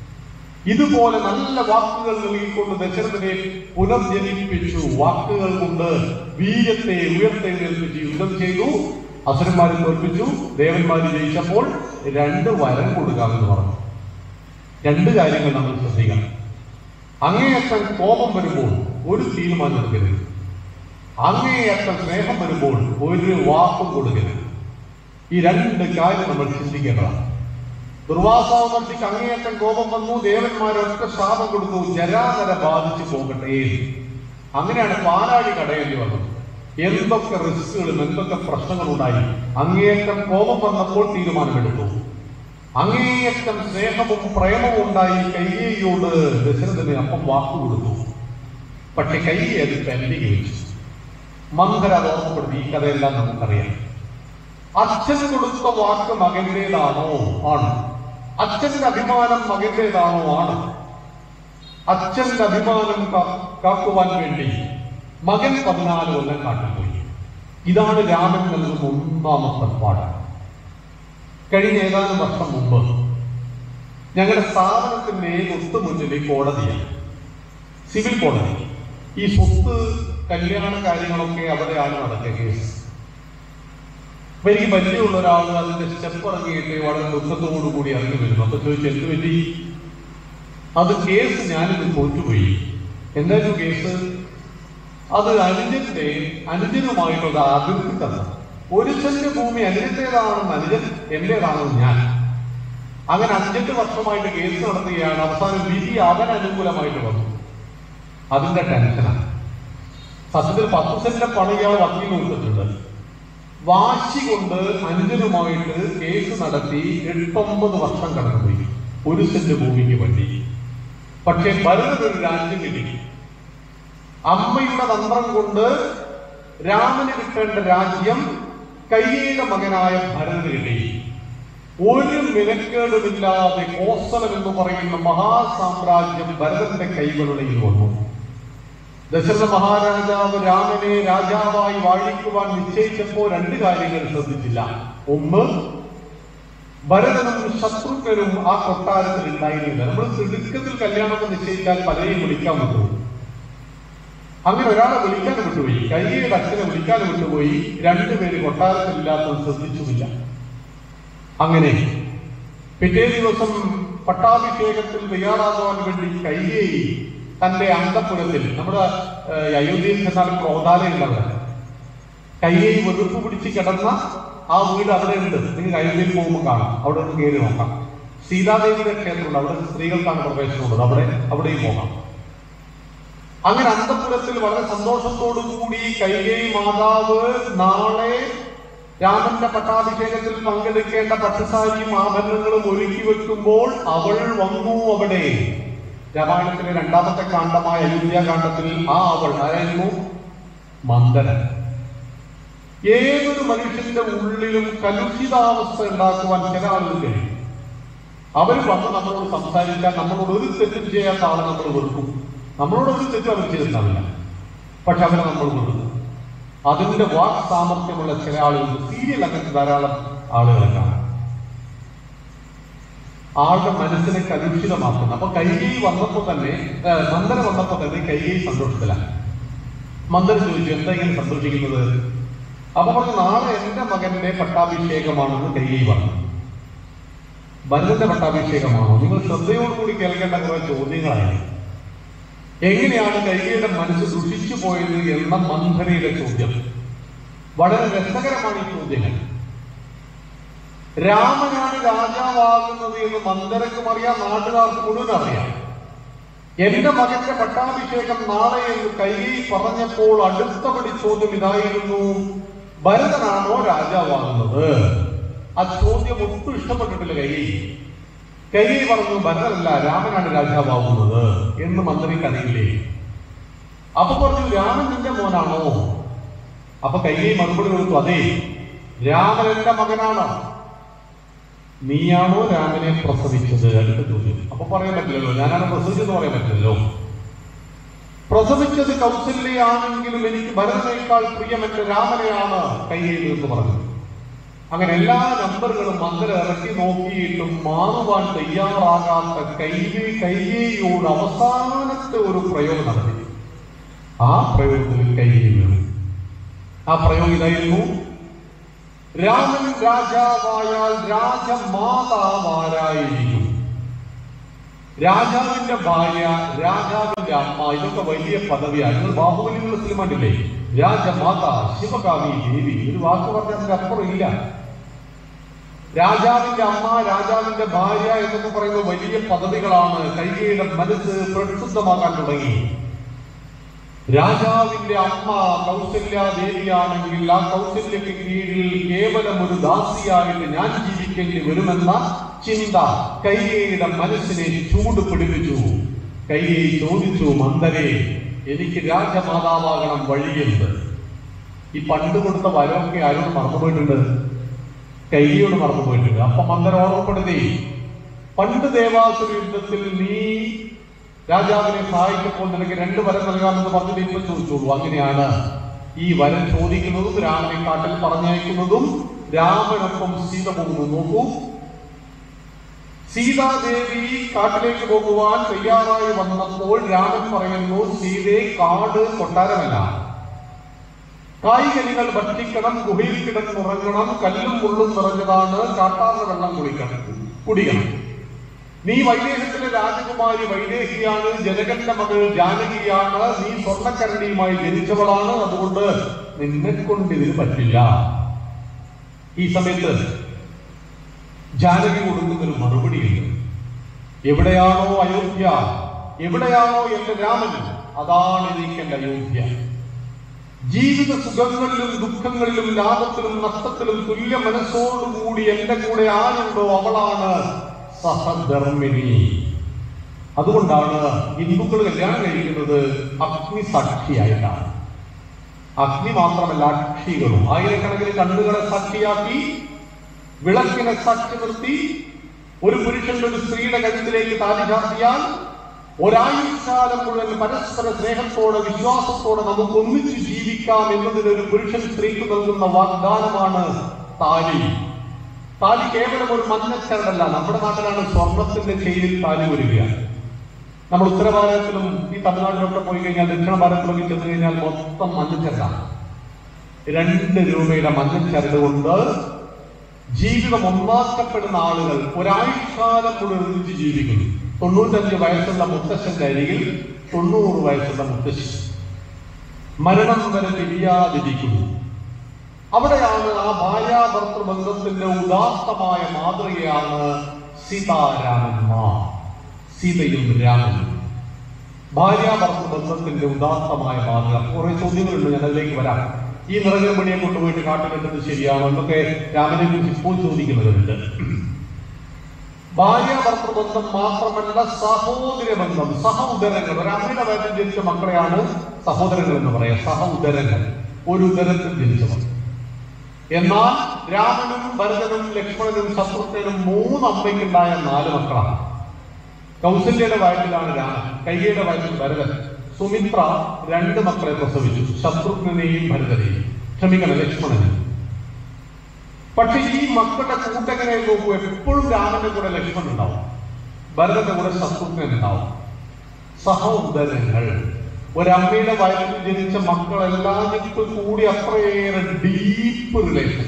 ഇതുപോലെ നല്ല വാക്കുകൾ നൽകിക്കൊണ്ട് ദശരഥനെ പുനർജനിപ്പിച്ചു വാക്കുകൾ കൊണ്ട് വീര്യത്തെ ഉയർത്തെഴുന്നേൽപ്പിച്ച് യുദ്ധം ചെയ്തു അസുരന്മാരെ തോൽപ്പിച്ചു ദേവന്മാര് ജയിച്ചപ്പോൾ രണ്ട് വരം കൊടുക്കാമെന്ന് പറഞ്ഞു രണ്ട് കാര്യങ്ങൾ നമ്മൾ ശ്രദ്ധിക്കണം അങ്ങേയറ്റം കോപം വരുമ്പോൾ ഒരു തീരുമാനം എടുക്കരുത് അങ്ങേയറ്റം സ്നേഹം വരുമ്പോൾ ഒരു വാക്കും കൊടുക്കരുത് ഈ രണ്ട് കാര്യം നമ്മൾ ചിന്തിക്കേണ്ടതാണ് ദുർവാസാമർത്തിക്ക് അങ്ങേയറ്റം കോപം വന്നു ദേവന്മാരൊക്കെ ശാപം കൊടുത്തു ജരാതര ബാധിച്ചു പോകട്ടെ അങ്ങനെയാണ് പാലാടി കടയേണ്ടി വന്നത് എന്തൊക്കെ റിസ്കുകളും എന്തൊക്കെ പ്രശ്നങ്ങളും ഉണ്ടായി അങ്ങേയറ്റം കോപം വന്നപ്പോൾ തീരുമാനമെടുത്തു അങ്ങേയറ്റം സ്നേഹവും പ്രേമവും ഉണ്ടായി കൈകേയോട് ദശരഥന് അപ്പം വാക്കു കൊടുത്തു പക്ഷെ കൈകെ അത് പെൻഡിങ് വെച്ചു മന്ധര അത് ഓർമ്മപ്പെടുത്തി ഈ കഥയെല്ലാം നമുക്കറിയാം അച്ഛൻ കൊടുത്ത വാക്ക് മകന്റേതാണോ ആണ് അച്ഛന്റെ അഭിമാനം മകന്റേതാണോ ആണ് അച്ഛന്റെ അഭിമാനം കാ- കാക്കുവാൻ വേണ്ടി മകൻ പതിനാല് കൊല്ലം കാട്ടിപ്പോയി ഇതാണ് രാമൻ നൽകുന്ന ഒന്നാമത്തെ പാഠം കഴിഞ്ഞ ഏതാനും വർഷം മുമ്പ് ഞങ്ങളുടെ സ്ഥാപനത്തിന്റെ ഒത്തു മുന്നിൽ കോടതിയാണ് സിവിൽ കോടതി ഈ സ്വത്ത് കല്യാണ കാര്യങ്ങളൊക്കെ അവിടെയാണ് നടക്കുക കേസ് അപ്പൊ എനിക്ക് പരിചയമുള്ള ഒരാൾ അതിന്റെ സ്റ്റെപ്പ് ഇറങ്ങിയിട്ട് വളരെ ദുഃഖത്തോടു കൂടി ഇറങ്ങി വരുന്നു അപ്പൊ ചോദിച്ചു എന്ത് പറ്റി അത് കേസ് ഞാനിത് തോറ്റുപോയി എന്തായിരുന്നു കേസ് അത് അനുജന്റെ അനുജനുമായിട്ടുള്ള അതിർത്തി തന്നു ഒരു സെന്റ് ഭൂമി അനുജന്റേതാണെന്ന് അനുജൻ എന്റേതാണെന്ന് ഞാൻ അങ്ങനെ അഞ്ചെട്ട് വർഷമായിട്ട് കേസ് നടത്തുകയാണ് അവസാനം വിധി അവൻ അനുകൂലമായിട്ട് വന്നു അതിന്റെ ടെൻഷനാണ് സത്യത്തിൽ പത്ത് സെന്റ് പണം ഇയാൾ വക്കീൽ കൊടുത്തിട്ടുണ്ട് വാശി കൊണ്ട് അനുജനുമായിട്ട് കേസ് നടത്തി എട്ടൊമ്പത് വർഷം കടന്നുപോയി ഒരു സെന്റ് ഭൂമിക്ക് വേണ്ടി പക്ഷേ ഭരണ ഒരു രാജ്യം കിട്ടി അമ്മയുടെ തന്ത്രം കൊണ്ട് രാമന് കിട്ടേണ്ട രാജ്യം കയ്യേയുടെ മകനായ ഭരതന് കിട്ടി ഒരു മിനക്കേടുമില്ലാതെ കോസലം എന്ന് പറയുന്ന മഹാസാമ്രാജ്യം ഭരതന്റെ കൈകളുടെയിൽ വന്നു ദശരഥ മഹാരാജാവ് രാമനെ രാജാവായി വാഴിക്കുവാൻ നിശ്ചയിച്ചപ്പോ രണ്ട് കാര്യങ്ങൾ ശ്രദ്ധിച്ചില്ല ഒന്ന് ഭരതനും ശത്രുഘ്നും ആ കൊട്ടാരത്തിൽ ഉണ്ടായിരുന്നില്ല നമ്മൾ തിടുക്കത്തിൽ കല്യാണം നിശ്ചയിച്ചാൽ പലരെയും വിളിക്കാൻ പറ്റുമോ അങ്ങനെ ഒരാളെ വിളിക്കാൻ വിട്ടുപോയി കൈയുടെ അച്ഛനെ വിളിക്കാൻ വിട്ടുപോയി രണ്ടുപേര് കൊട്ടാരത്തിലില്ലാത്തത് ശ്രദ്ധിച്ചുമില്ല അങ്ങനെ പിറ്റേ ദിവസം പട്ടാഭിഷേകത്തിൽ തയ്യാറാകുവാൻ വേണ്ടി കൈകേയി തന്റെ അന്തപുരത്തിൽ നമ്മുടെ ഏഹ്, അയോധ്യയിൽ ചെന്നാൽ ക്രോധാലയുള്ളവർ കൈകേയി വെറുപ്പ് പിടിച്ച് കിടന്ന ആ വീട് അവിടെ ഉണ്ട് നിങ്ങൾ അയോധ്യയിൽ പോകുമ്പോൾ കാണാം അവിടെ ഒന്ന് കയറി നോക്കാം സീതാദേവിയുടെ ക്ഷേത്രമുണ്ട് അവിടെ സ്ത്രീകൾക്കാണ് പ്രവേശനമുള്ളത് അവിടെ അവിടെയും പോകാം അങ്ങനെ അന്തപുരത്തിൽ വളരെ സന്തോഷത്തോടു കൂടി കൈകേയി മാതാവ് നാളെ രാമന്റെ പട്ടാഭിഷേകത്തിൽ പങ്കെടുക്കേണ്ട പട്ടുസാരിയും ആഭരണങ്ങളും ഒരുക്കി വെക്കുമ്പോൾ അവൾ വന്നു അവിടെ രാമായണത്തിലെ രണ്ടാമത്തെ കാണ്ഡമായ അയോധ്യ കാണ്ഡത്തിൽ ആ അവൾ ആരായിരുന്നു മന്ദരൻ ഏതൊരു മനുഷ്യന്റെ ഉള്ളിലും കലുഷിതാവസ്ഥ ഉണ്ടാക്കുവാൻ ചില ആളുകൾ കഴിയും അവർ വന്ന് നമ്മളോട് സംസാരിക്കാൻ നമ്മളോട് ഒരു തെറ്റും ചെയ്യാത്ത ആളെ നമ്മൾ വെറുക്കും നമ്മളോട് ഒരു തെറ്റും അവർ ചെയ്തിട്ടുണ്ടാവില്ല പക്ഷെ അവരെ നമ്മൾ വെറുക്കും അതിന്റെ വാക് സാമർഥ്യമുള്ള ചില ആളുകൾ സീരിയൽ അങ്ങനത്തെ ധാരാളം ആളുകളെ കാണാം ആളുടെ മനസ്സിനെ കലുഷിതമാക്കുന്ന അപ്പൊ കൈകൈ വന്നപ്പോ തന്നെ ഏഹ്, മന്ദര വന്നപ്പോ തന്നെ കൈകൈ സന്തോഷത്തിലാണ് മന്ദര ചോദിച്ചു എന്താ ഇങ്ങനെ സന്തോഷിക്കുന്നത് അപ്പൊ പറഞ്ഞു നാളെ എന്റെ മകന്റെ പട്ടാഭിഷേകമാണെന്ന് കൈകൈ പറഞ്ഞു ഭരതന്റെ പട്ടാഭിഷേകമാണോ നിങ്ങൾ ശ്രദ്ധയോടുകൂടി കേൾക്കേണ്ട കുറെ ചോദ്യങ്ങളായി എങ്ങനെയാണ് കൈകയുടെ മനസ്സ് ദുഷിച്ചു പോയത് എന്ന മന്ധനയുടെ ചോദ്യം വളരെ രസകരമാണ് ഈ ചോദ്യങ്ങൾ രാമനാണ് രാജാവാകുന്നത് എന്ന് മന്ദരക്കും അറിയാം നാട്ടുകാർക്ക് മുഴുവൻ അറിയാം എന്റെ മകന്റെ പട്ടാഭിഷേകം നാളെ എന്ന് കൈകൈ പറഞ്ഞപ്പോൾ അടുത്തപടി ചോദ്യം ഇതായിരുന്നു ഭരതനാണോ രാജാവാകുന്നത് ആ ചോദ്യം ഒട്ടും ഇഷ്ടപ്പെട്ടിട്ടില്ല കൈകൈ കൈകൈ പറഞ്ഞു ഭരതനല്ല രാമനാണ് രാജാവാകുന്നത് എന്ന് മന്ത്രിക്ക് അറിയില്ലേ അപ്പൊ പറഞ്ഞു രാമൻ നിന്റെ മോനാണോ അപ്പൊ കൈകൈ മറുപടി കൊടുത്തു അതെ രാമൻ എന്റെ മകനാണ് നീയാണോ രാമനെ പ്രസവിച്ചത് അടുത്ത ചോദ്യം അപ്പൊ പറയാൻ പറ്റില്ലല്ലോ ഞാനാണ് പ്രസവിച്ചത് പറയാൻ പറ്റില്ലല്ലോ പ്രസവിച്ചത് കൗസല്യാണെങ്കിലും എനിക്ക് ഭരതനേക്കാൾ പ്രിയം എന്റെ രാമനെയാണ് കൈയിൽ എന്ന് പറഞ്ഞു അങ്ങനെ എല്ലാ നമ്പറുകളും മന്ത്രം ഇറക്കി നോക്കിയിട്ടും മാറുവാൻ തയ്യാറാകാത്ത കൈവി കൈകേയോട് അവസാനത്തെ ഒരു പ്രയോഗം നടത്തി ആ പ്രയോഗത്തിൽ കൈകേയി വീണു ആ പ്രയോഗം ഇതായിരുന്നു രാമൻ രാജാവായാൽ രാജമാതാവാരായിരിക്കും രാജാവിന്റെ ഭാര്യ രാജാവിന്റെ അമ്മ ഇതൊക്കെ വലിയ പദവിയാണ് നിങ്ങൾ ബാഹുബലിയുള്ള സിനിമണ്ടില്ലേ രാജമാത ശിവകാമി ദേവി ഒരു വാക്ക് പറഞ്ഞതിന്റെ അപ്പുറം ഇല്ല രാജാവിന്റെ അമ്മ രാജാവിന്റെ ഭാര്യ എന്നൊക്കെ പറയുന്ന വലിയ പദവികളാണ് കൈകയുടെ മനസ്സ് പ്രക്ഷുബ്ധമാക്കാൻ തുടങ്ങി രാജാവിന്റെ അമ്മ കൗസല്യ ദേവിയാണെങ്കിൽ ആ കൗസല്യക്ക് കീഴിൽ കേവലം ഒരു ദാസിയായിട്ട് ഞാൻ ജീവിക്കേണ്ടി വരുമെന്ന ചിന്ത കൈകയുടെ മനസ്സിനെ ചൂട് പിടിപ്പിച്ചു കൈകൈ ചോദിച്ചു മന്ദരെ എനിക്ക് രാജമാതാവാകണം വഴിയുണ്ട് ഈ പണ്ട് കൊടുത്ത വരമൊക്കെ ആരോട് മറന്നുപോയിട്ടുണ്ട് കൈയോട് മറന്നുപോയിട്ടുണ്ട് അപ്പൊ മന്ദര ഓർമ്മപ്പെടുത്തി പണ്ട് ദേവാസുര യുദ്ധത്തിൽ നീ രാജാവിനെ സഹായിച്ചപ്പോൾ നിനക്ക് രണ്ട് വരം നൽകാമെന്ന് പറഞ്ഞിട്ട് ഇപ്പൊ ചോദിച്ചോളൂ അങ്ങനെയാണ് ഈ വരം ചോദിക്കുന്നതും രാമനെ കാട്ടിൽ പറഞ്ഞയക്കുന്നതും രാമനൊപ്പം സീത പോകുന്നു നോക്കൂ സീതാദേവി കാട്ടിലേക്ക് പോകുവാൻ തയ്യാറായി വന്നപ്പോൾ രാമൻ പറയുന്നു സീതയെ കാട് കൊട്ടാരമല്ല കായ്കനികൾ ഭക്ഷിക്കണം ഗുഹയിൽ കിടന്നുറങ്ങണം കല്ലും മുള്ളും നിറഞ്ഞതാണ് കാട്ടാറിന് വെള്ളം കുടിക്കണം കുടിക്കണം നീ വൈദേഹത്തിലെ രാജകുമാരി വൈദേഹിയാണ് ജനകന്റെ മകൾ ജാനകിയാണ് നീ സ്വർണ്ണക്കരണിയുമായി ജനിച്ചവളാണ് അതുകൊണ്ട് നിന്നെ കൊണ്ട് ഇതിന് പറ്റില്ല ഈ സമയത്ത് ജാനകി കൊടുക്കുന്ന ഒരു മറുപടിയുണ്ട് എവിടെയാണോ അയോധ്യ എവിടെയാണോ എന്റെ രാമൻ അതാണ് എനിക്ക് എന്റെ അയോധ്യ ജീവിത സുഖങ്ങളിലും ദുഃഖങ്ങളിലും ലാഭത്തിലും നഷ്ടത്തിലും തുല്യ മനസ്സോടുകൂടി എന്റെ കൂടെ ആരുണ്ടോ അവളാണ് സഹധർമ്മിണി അതുകൊണ്ടാണ് ഹിന്ദുക്കൾ കല്യാണം കഴിക്കുന്നത് അഗ്നി സാക്ഷിയായിട്ടാണ് അഗ്നി മാത്രമല്ല അക്ഷികളും ആയിരക്കണക്കിന് കണ്ണുകളെ സാക്ഷിയാക്കി വിളക്കിനെ സാക്ഷി നിർത്തി ഒരു പുരുഷന്റെ ഒരു സ്ത്രീയുടെ കഴുത്തിലേക്ക് താലി ചാർത്തിയാൽ ഒരായുഷ്കാലം മുഴുവൻ പരസ്പര സ്നേഹത്തോടെ വിശ്വാസത്തോടെ നമുക്ക് ഒന്നിച്ച് ജീവിക്കാം എന്നതിന് ഒരു പുരുഷൻ സ്ത്രീക്ക് നൽകുന്ന വാഗ്ദാനമാണ് താലി താലി കേവലം ഒരു മഞ്ഞച്ചരടല്ല നമ്മുടെ നാട്ടിലാണ് സ്വർണത്തിന്റെ ചെയിനിൽ താലി ഒരുക്കുക നമ്മൾ ഉത്തര ഭാരതത്തിലും ഈ തമിഴ്നാട്ടിലൊക്കെ പോയി കഴിഞ്ഞാൽ ദക്ഷിണ ഭാരതത്തിലൊക്കെ ചെന്ന് കഴിഞ്ഞാൽ മൊത്തം മഞ്ഞച്ചരടാണ് രണ്ട് രൂപയുടെ മഞ്ഞച്ചരട് കൊണ്ട് ജീവിതം ഒന്നാക്കപ്പെടുന്ന ആളുകൾ ഒരാഴ്ചക്കാലം കൂടെ ഒരുമിച്ച് ജീവിക്കുന്നു തൊണ്ണൂറ്റഞ്ച് വയസ്സുള്ള മുത്തശ്ശന്റെ അരികിൽ തൊണ്ണൂറ് വയസ്സുള്ള മുത്തശ്ശി മരണം വരെ തിരിയാതിരിക്കുന്നു അവിടെയാണ് ആ ഭാര്യാഭർത്തൃ ബന്ധത്തിന്റെ ഉദാത്തമായ മാതൃകയാണ് സീതാരാമന്മാർ സീതയും രാമനും ഭാര്യാഭർത്തൃ ബന്ധത്തിന്റെ ഉദാത്തമായ മാതൃക കുറെ ചോദ്യങ്ങളുണ്ട് ഞാൻ അതിലേക്ക് വരാം ഈ നിറകമ്പണിയെ കൊണ്ടുപോയിട്ട് കാട്ടിലെത്തുന്നത് ശരിയാണോ എന്നൊക്കെ രാമനെ കുറിച്ച് ഇപ്പോൾ ചോദിക്കുന്നവരുണ്ട് ഭാര്യാഭർത്തൃ ബന്ധം മാത്രമല്ല സഹോദര ബന്ധം സഹ ഉദരങ്ങൾ ഒരു അമ്മയുടെ വയറ്റിൽ ജനിച്ച മക്കളെയാണ് സഹോദരങ്ങൾ എന്ന് പറയാം സഹ ഉദരങ്ങൾ ഒരു ഉദരത്തിൽ ജനിച്ചവർ എന്നാൽ രാമനും ഭരതനും ലക്ഷ്മണനും ശത്രുഘ്നും മൂന്ന് അമ്മയ്ക്കുണ്ടായ നാല് മക്കളാണ് കൗസല്യയുടെ വയറ്റിലാണ് രാമൻ കൈകയുടെ വയറ്റിൽ ഭരതൻ സുമിത്ര രണ്ട് മക്കളെ പ്രസവിച്ചു ശത്രുഘ്നെയും ഭരതനെയും ക്ഷമിക്കണം ലക്ഷ്മണനെയും പക്ഷെ ഈ മക്കളുടെ കൂട്ടങ്ങനെ നോക്കൂ എപ്പോഴും രാമന്റെ കൂടെ ലക്ഷ്മണൻ ഉണ്ടാവും ഭരതന്റെ കൂടെ ശത്രുഘ്നൻ ഉണ്ടാവും സഹോദരങ്ങൾ ഒരമ്മയുടെ വയറ്റിൽ ജനിച്ച മക്കളെല്ലാവർക്കും കൂടി അത്രയേറെ ഡീപ്പ് റിലേഷൻ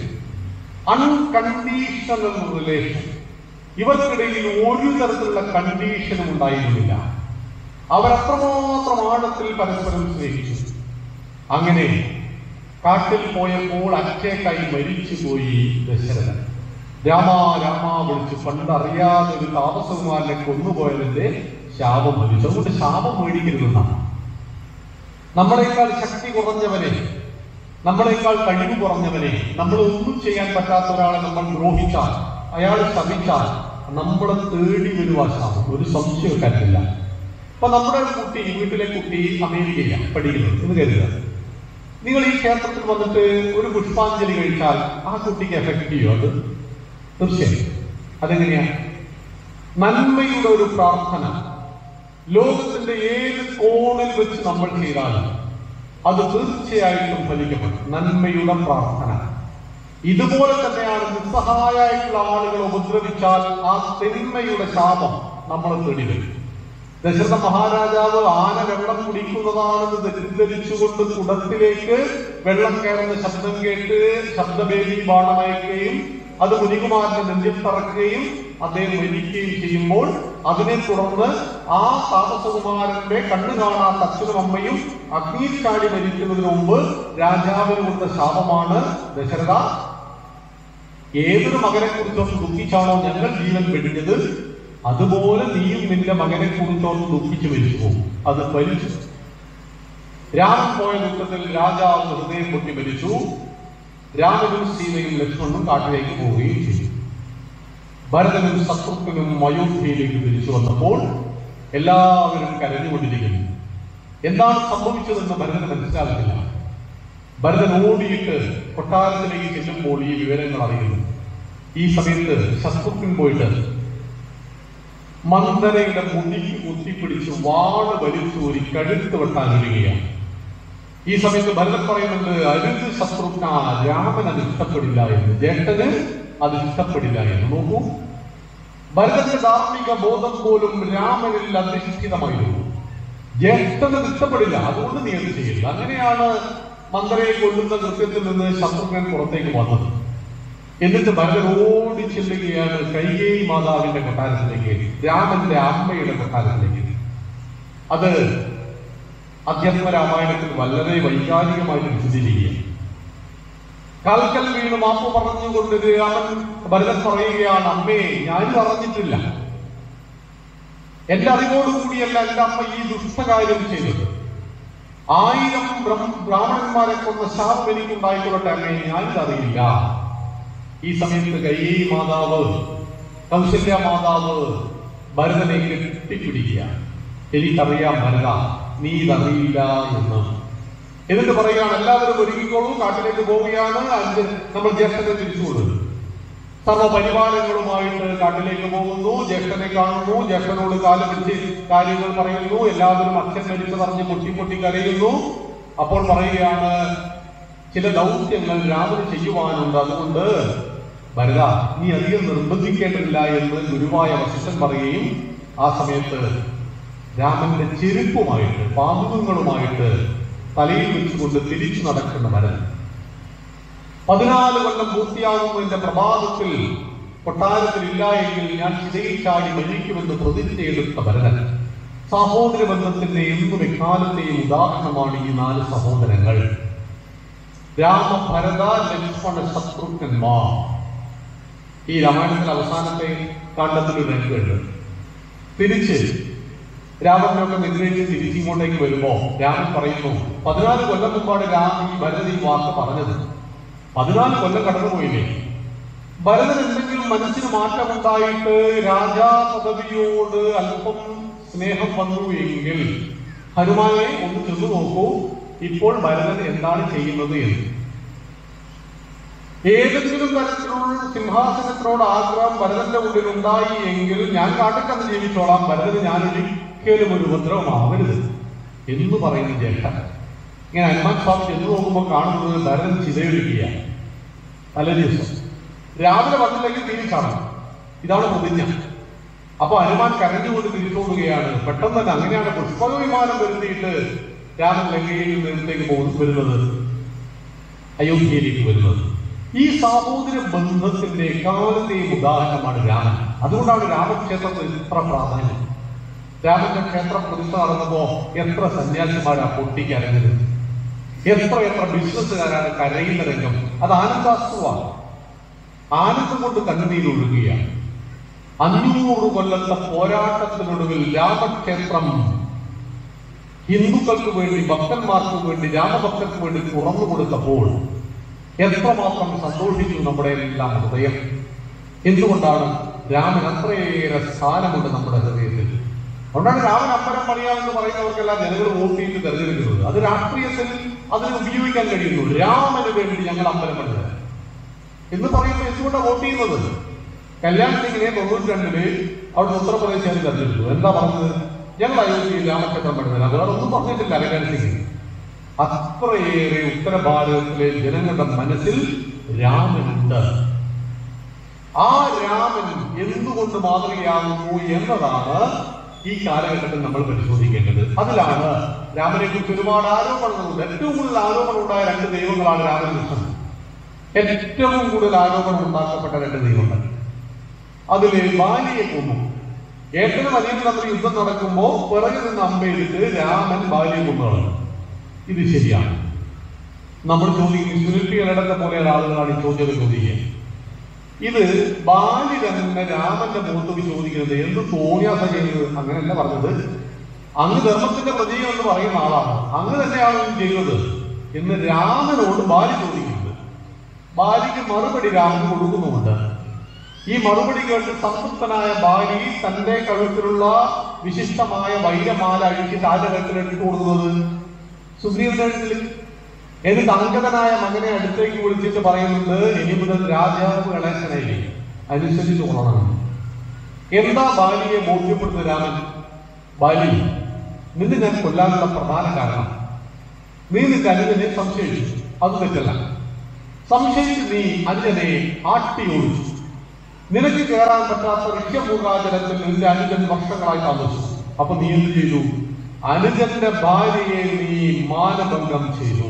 അൺകണ്ടീഷണൽ റിലേഷൻ ഇവർക്കിടയിൽ ഒരു തരത്തിലുള്ള കണ്ടീഷനും ഉണ്ടായിരുന്നില്ല അവരത്രമാത്രം ആഴത്തിൽ പരസ്പരം സ്നേഹിച്ചു അങ്ങനെ കാട്ടിൽ പോയപ്പോൾ അച്ചേക്കായി മരിച്ചുപോയി ദശരഥൻ രാമ രാമ വിളിച്ച് പണ്ടറിയാതെ ഒരു താമസകുമാരനെ കൊന്നുപോയതിന്റെ ശാപം മരിച്ചു അതുകൊണ്ട് ശാപം മേടിക്കരുതെന്നാണ് നമ്മളെക്കാൾ ശക്തി കുറഞ്ഞവനെ നമ്മളെക്കാൾ കഴിവ് കുറഞ്ഞവനെ നമ്മൾ ഒന്നും ചെയ്യാൻ പറ്റാത്ത ഒരാളെ നമ്മൾ ദ്രോഹിച്ചാൽ അയാൾ ശപിച്ചാൽ നമ്മളെ തേടി വരുവാ ശാപം ഒരു സംശയവും കാര്യമില്ല അപ്പൊ നമ്മുടെ കുട്ടി വീട്ടിലെ കുട്ടി അമേരിക്കയിലാണ് പഠിക്കുന്നത് എന്ന് കരുതുക നിങ്ങൾ ഈ ക്ഷേത്രത്തിൽ വന്നിട്ട് ഒരു പുഷ്പാഞ്ജലി കഴിച്ചാൽ ആ കുട്ടിക്ക് എഫക്ട് ചെയ്യും അത് തീർച്ചയായും അതെങ്ങനെയാ നന്മയുടെ ഒരു പ്രാർത്ഥന ലോകത്തിന്റെ ഏത് കോണിൽ വെച്ച് നമ്മൾ ചെയ്താലും അത് തീർച്ചയായിട്ടും ഫലിക്കപ്പെടും നന്മയുടെ പ്രാർത്ഥന ഇതുപോലെ തന്നെയാണ് നിസ്സഹായായിട്ടുള്ള ആളുകൾ ഉപദ്രവിച്ചാൽ ആ തിന്മയുടെ ശാപം നമ്മളെ തേടി വരും ദശരഥ മഹാരാജാവ് ആന വെള്ളം കുടിക്കുന്നതാണെന്ന് തെറ്റിദ്ധരിച്ചുകൊണ്ട് കുടത്തിലേക്ക് വെള്ളം കയറുന്ന ശബ്ദം കേട്ട് ശബ്ദഭേദി ബാണമയക്കുകയും അത് മുനികുമാരന്റെ നെഞ്ചിൽ തറക്കുകയും അദ്ദേഹം മരിക്കുകയും ചെയ്യുമ്പോൾ അതിനെ തുടർന്ന് ആ താമസകുമാരന്റെ കണ്ണു കാണാത്ത അച്ഛനും അമ്മയും അഗ്നിയിൽ ചാടി മരിക്കുന്നതിന് മുമ്പ് രാജാവിന് കൊടുത്ത ശാപമാണ് ദശരഥ ഏതൊരു മകനെ കുറിച്ചൊന്ന് ദുഃഖിച്ചാണോ ഞങ്ങൾ ജീവൻ വെടിഞ്ഞത് അതുപോലെ നീയും നിന്റെ മകനെ കുറിച്ചൊന്ന് ദുഃഖിച്ചു മരിച്ചു പോകും അത് മരിച്ചു രാമൻ പോയ ദുഃഖത്തിൽ രാജാവ് ഹൃദയം പൊട്ടി മരിച്ചു രാമനും സീതയും ലക്ഷ്മണനും കാട്ടിലേക്ക് പോവുകയും ചെയ്തു ഭരതനും ശത്രുഘ്നും അയോധ്യയിലേക്ക് തിരിച്ചു വന്നപ്പോൾ എല്ലാവരും കരഞ്ഞുകൊണ്ടിരിക്കുന്നു എന്താണ് സംഭവിച്ചതെന്ന് ഭരതന് മനസ്സിലാകുന്നില്ല ഭരതൻ ഓടിയിട്ട് കൊട്ടാരത്തിലേക്ക് ചെല്ലുമ്പോൾ ഈ വിവരങ്ങൾ അറിയുന്നു ഈ സമയത്ത് ശത്രുഘ്നൻ പോയിട്ട് മന്ദരയുടെ മുടിക്ക് കുത്തിപ്പിടിച്ച് വാള് വലിച്ചു ഒരു കഴുത്ത് വെട്ടാൻ ഒരുങ്ങുകയാണ് ഈ സമയത്ത് ഭരതൻ പറയുന്നുണ്ട് അരുത് ശത്രുഘ്ന രാമൻ അത് ഇഷ്ടപ്പെടില്ല എന്ന് ജ്യേഷ്ഠന് അത് ഇഷ്ടപ്പെടില്ല എന്ന് നോക്കൂ ഭരതന്റെ ധാർമ്മിക ബോധം പോലും രാമനിൽ അധിഷ്ഠിതമായിരുന്നു ജ്യേഷ്ഠന് അത് ഇഷ്ടപ്പെടില്ല അതുകൊണ്ട് നീ അത് ചെയ്യില്ല അങ്ങനെയാണ് മന്ദരയെ കൊല്ലുന്ന കൃത്യത്തിൽ നിന്ന് ശത്രുഘ്നൻ പുറത്തേക്ക് വന്നത് എന്നിട്ട് ഭരതൻ ഓടി ചെല്ലുകയാണ് കൈകേയി മാതാവിന്റെ കൊട്ടാരത്തിലേക്ക് രാമന്റെ അമ്മയുടെ കൊട്ടാരത്തിലേക്ക് അത് അധ്യാത്മ രാമായണത്തിൽ വളരെ വൈകാരികമായിട്ട് വിശദീകരിക്കുകയാണ് കാൽക്കൽ വീണ് മാപ്പ് പറഞ്ഞുകൊണ്ട് രാമൻ ഭരതൻ പറയുകയാണ് അമ്മേ ഞാനും അറിഞ്ഞിട്ടില്ല എന്റെ അറിവോടുകൂടിയല്ല എന്റെ അമ്മ ഈ ദുഷ്ടകാര്യം ചെയ്തത് ആയിരം ബ്രഹ്മ- ബ്രാഹ്മണന്മാരെ കൊന്ന ശാപം എനിക്കുണ്ടായിക്കൊള്ളട്ടെ അമ്മേ ഞാനിത് അറിയില്ല ഈ സമയത്ത് കൈകേയി മാതാവ് കൗശല്യ മാതാവ് ഭരതനെ കെട്ടിപ്പിടിക്കുക എനിക്കറിയാം ഭരത നീ ഇതറിയില്ല എന്ന് എന്നിട്ട് പറയുകയാണ് എല്ലാവരും ഒരുങ്ങിക്കോളൂ കാട്ടിലേക്ക് പോവുകയാണ് അഞ്ച് നമ്മൾ ജ്യേഷ്ഠനെ തിരിച്ചുകൊള്ളുന്നു സർവപരിവാരങ്ങളുമായിട്ട് കാട്ടിലേക്ക് പോകുന്നു ജ്യേഷ്ഠനെ കാണുന്നു ജ്യേഷ്ഠനോട് കാലം വെച്ച് കാര്യങ്ങൾ പറയുന്നു എല്ലാവരും അച്ഛൻ മരിച്ചു പറഞ്ഞ് പൊട്ടി പൊട്ടി കരയുന്നു അപ്പോൾ പറയുകയാണ് ചില ദൗത്യങ്ങൾ രാമന് ചെയ്യുവാനുണ്ട് അതുകൊണ്ട് ഭരത നീ അധികം നിർബന്ധിക്കേണ്ടതില്ല എന്ന് ഗുരുവായ വശിഷ്ഠൻ പറയുകയും ആ സമയത്ത് രാമന്റെ ചെരുപ്പുമായിട്ട് പാമ്പുകളുമായിട്ട് തലയിൽ വെച്ചുകൊണ്ട് തിരിച്ചു നടക്കുന്ന ഭരതൻ പതിനാല് കൊല്ലം പൂർത്തിയാകുന്നതിന്റെ പ്രഭാതത്തിൽ കൊട്ടാരത്തിൽ ഇല്ല എങ്കിൽ ഞാൻ ചിതയിൽ ചാടി മരിക്കുമെന്ന് പ്രതിജ്ഞയെടുത്ത ഭരതൻ സഹോദര ബന്ധത്തിന്റെ എന്നും എക്കാലത്തെയും ഉദാഹരണമാണ് ഈ നാല് സഹോദരങ്ങൾ രാമ ഭരത ലക്ഷ്മണ ശത്രുഘ്നന്മാർ ഈ രാമായണത്തിന്റെ അവസാനത്തെ കാണ്ഡത്തിൽ രംഗമുണ്ട് തിരിച്ച് രാമനൊക്കെ നിഗ്രഹിച്ച് തിരിച്ചിങ്ങോട്ടേക്ക് വരുമ്പോ രാമൻ പറയുന്നു പതിനാല് കൊല്ലം മുമ്പാണ് രാം ഈ ഭരതൻ ഈ വാക്ക് പറഞ്ഞത് പതിനാല് കൊല്ലം കടന്നുപോയില്ലേ ഭരതൻ എന്തെങ്കിലും മനസ്സിന് മാറ്റമുണ്ടായിട്ട് രാജാ പദവിയോട് അല്പം സ്നേഹം വന്നു എങ്കിൽ ഹനുമാനെ ഒന്ന് ചെന്നു നോക്കൂ ഇപ്പോൾ ഭരതൻ എന്താണ് ചെയ്യുന്നത് എന്ന് ഏതെങ്കിലും തരത്തിലുള്ള സിംഹാസനത്തിനോട് ആഗ്രഹം ഭരതന്റെ ഉള്ളിൽ ഉണ്ടായി എങ്കിൽ ഞാൻ കാട്ടിക്കന്ന് ജീവിച്ചോളാം ഭരതന് ഞാൻ ഒരിക്കലും ഒരു ഉപദ്രവമാവരുത് എന്ന് പറയുന്ന ജേഷ്ഠൻ ഇങ്ങനെ ഹനുമാൻ സ്വാമി ചെന്ന് നോക്കുമ്പോൾ കാണുന്നത് ഭരതൻ ചിതയൊരുക്കുക തലേ ദിവസം രാവിലെ വന്നില്ലെങ്കിൽ തിരിച്ചാണ് ഇതാണ് പ്രതിജ്ഞ അപ്പൊ ഹനുമാൻ കരഞ്ഞുകൊണ്ട് തിരിച്ചോടുകയാണ് പെട്ടെന്ന് തന്നെ അങ്ങനെയാണ് പുഷ്പക വിമാനം വരുത്തിയിട്ട് രാമൻ ലങ്കയിൽ നിന്നത്തേക്ക് പോകുന്നത് വരുന്നത് അയോധ്യയിലേക്ക് വരുന്നത് ഈ സാമൂതിര ബന്ധത്തിന്റെ കാലത്തെയും ഉദാഹരണമാണ് രാമൻ അതുകൊണ്ടാണ് രാമക്ഷേത്രത്തിൽ ഇത്ര പ്രാധാന്യം രാമന്റെ ക്ഷേത്ര പ്രതിഷ്ഠ നടന്നപ്പോ എത്ര സന്യാസിമാരാ പൊട്ടിക്കരഞ്ഞത് എത്ര എത്ര ബിസിനസ്സുകാരാണ് കരയുന്ന രംഗം അത് ആനന്ദാസ്തുവാണ് ആനന്ദം കൊണ്ട് കണ്ണുനീരൊഴുകുകയാണ് അഞ്ഞൂറ് കൊല്ലത്തെ പോരാട്ടത്തിനൊടുവിൽ രാമക്ഷേത്രം ഹിന്ദുക്കൾക്ക് വേണ്ടി ഭക്തന്മാർക്ക് വേണ്ടി രാമഭക്തർക്ക് വേണ്ടി തുറന്നു കൊടുത്തപ്പോൾ എത്രമാത്രം സന്തോഷിച്ചു നമ്മുടെ എല്ലാം ഹൃദയം എന്തുകൊണ്ടാണ് രാമൻ അത്രയേറെ സ്ഥാനമുണ്ട് നമ്മുടെ ഹൃദയത്തിൽ അതുകൊണ്ടാണ് രാമൻ അമ്പലം പണിയാമെന്ന് പറയുന്നവർക്കെല്ലാം ജനങ്ങൾ വോട്ട് ചെയ്ത് തെരഞ്ഞെടുക്കുന്നത് അത് രാഷ്ട്രീയത്തിൽ അതിന് ഉപയോഗിക്കാൻ കഴിയുന്നു രാമന് വേണ്ടി ഞങ്ങൾ അമ്പലം പണിത് എന്ന് പറയുമ്പോൾ എന്തുകൊണ്ടാണ് വോട്ട് ചെയ്യുന്നത് കല്യാൺ സിംഗിനെ തൊണ്ണൂറ്റി രണ്ടില് അവിടെ ഉത്തർപ്രദേശുകാർ തെരഞ്ഞെടുത്തു എന്താ പറഞ്ഞത് ഞങ്ങൾ അയോധ്യയിൽ രാമക്ഷേത്രം പണിതരാം വേറെ ഒന്നും പറഞ്ഞിട്ടില്ല കല്യാൺ സിംഗ് അത്രയേറെ ഉത്തര ഭാരതത്തിലെ ജനങ്ങളുടെ മനസ്സിൽ രാമനുണ്ട് ആ രാമൻ എന്തുകൊണ്ട് മാതൃകയാകുന്നു എന്നതാണ് ഈ കാലഘട്ടത്തിൽ നമ്മൾ പരിശോധിക്കേണ്ടത് അതിലാണ് രാമനെ കുറിച്ച് ഒരുപാട് ആരോപണങ്ങളുണ്ട് ഏറ്റവും കൂടുതൽ ആരോപണം ഉണ്ടായ രണ്ട് ദൈവങ്ങളാണ് രാമകൃഷ്ണൻ ഏറ്റവും കൂടുതൽ ആരോപണം ഉണ്ടാക്കപ്പെട്ട രണ്ട് ദൈവങ്ങൾ അതില് ബാലിയെ കൊന്നു ഏട്ടനും അനിയനും തമ്മിൽ യുദ്ധം നടക്കുമ്പോ പിറകിൽ നിന്ന് അമ്പെടുത്ത് രാമൻ ബാലിയെ കൊന്നു കളഞ്ഞു ഇത് ശരിയാണ് നമ്മൾ ചോദിക്കും സുനിൽപ്പികളുടെ പോലെയുള്ള ആളുകളാണ് ഈ ചോദ്യം ചോദിക്കുക ഇത് ബാലി തന്നെ രാമന്റെ മുഖത്തേക്ക് ചോദിക്കുന്നത് എന്ത് തോന്നിയാസം ചെയ്യുന്നത് അങ്ങനെയല്ല പറഞ്ഞത് അങ്ങ് ധർമ്മത്തിന്റെ പ്രതീകം എന്ന് പറയുന്ന ആളാണ് അങ്ങ് തന്നെയാണ് ഇത് ചെയ്യുന്നത് എന്ന് രാമനോട് ബാലി ചോദിക്കുന്നത് ബാലിക്ക് മറുപടി രാമൻ കൊടുക്കുന്നുമുണ്ട് ഈ മറുപടി കേട്ട് സംതൃപ്തനായ ബാലി തന്റെ കഴുത്തിലുള്ള വിശിഷ്ടമായ വൈരമാല അഴിച്ചിട്ട് ആരുടെ കഴുത്തിലിട്ട് കൊടുക്കുന്നത് സുഗ്രീവന്റെ കഴുത്തിൽ എന്നിട്ട് അങ്കദനായ മകനെ അടുത്തേക്ക് വിളിച്ചിട്ട് പറയുന്നുണ്ട് ഇനി മുതൽ രാജാവ് ഗണേശനായി അനുസരിച്ചു കൊള്ളണം എന്താ ബാലിയെ ബോധ്യപ്പെടുന്നത് രാമൻ ബാലി നിന്നെ ഞാൻ കൊല്ലാനുള്ള പ്രധാന കാരണം നീ നിന്റെ അനുജനെ സംശയിച്ചു അത് തെറ്റല്ല സംശയിച്ച് നീ അനുജനെ ആട്ടി ഓടിച്ചു നിനക്ക് കയറാൻ പറ്റാത്ത ഋഷ്യമുഖാചരത്തിൽ നിന്റെ അനുജൻ വർഷങ്ങളായി താമസിച്ചു അപ്പൊ നീ എന്ത് ചെയ്തു അനുജന്റെ ഭാര്യയെ നീ മാനഭംഗം ചെയ്തു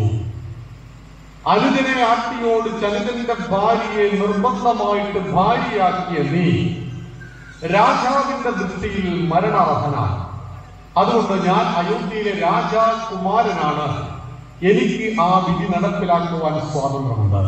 അനുജനെ ആട്ടിയോട് ചനുജന്റെ ഭാര്യയെ നിർബന്ധമായിട്ട് ഭാര്യയാക്കിയ നീ രാജാവിന്റെ ദൃഷ്ടിയിൽ മരണാർഹനാണ് അതുകൊണ്ട് ഞാൻ അയോധ്യയിലെ രാജാകുമാരനാണ് എനിക്ക് ആ വിധി നടപ്പിലാക്കുവാൻ സ്വാതന്ത്ര്യമുണ്ട്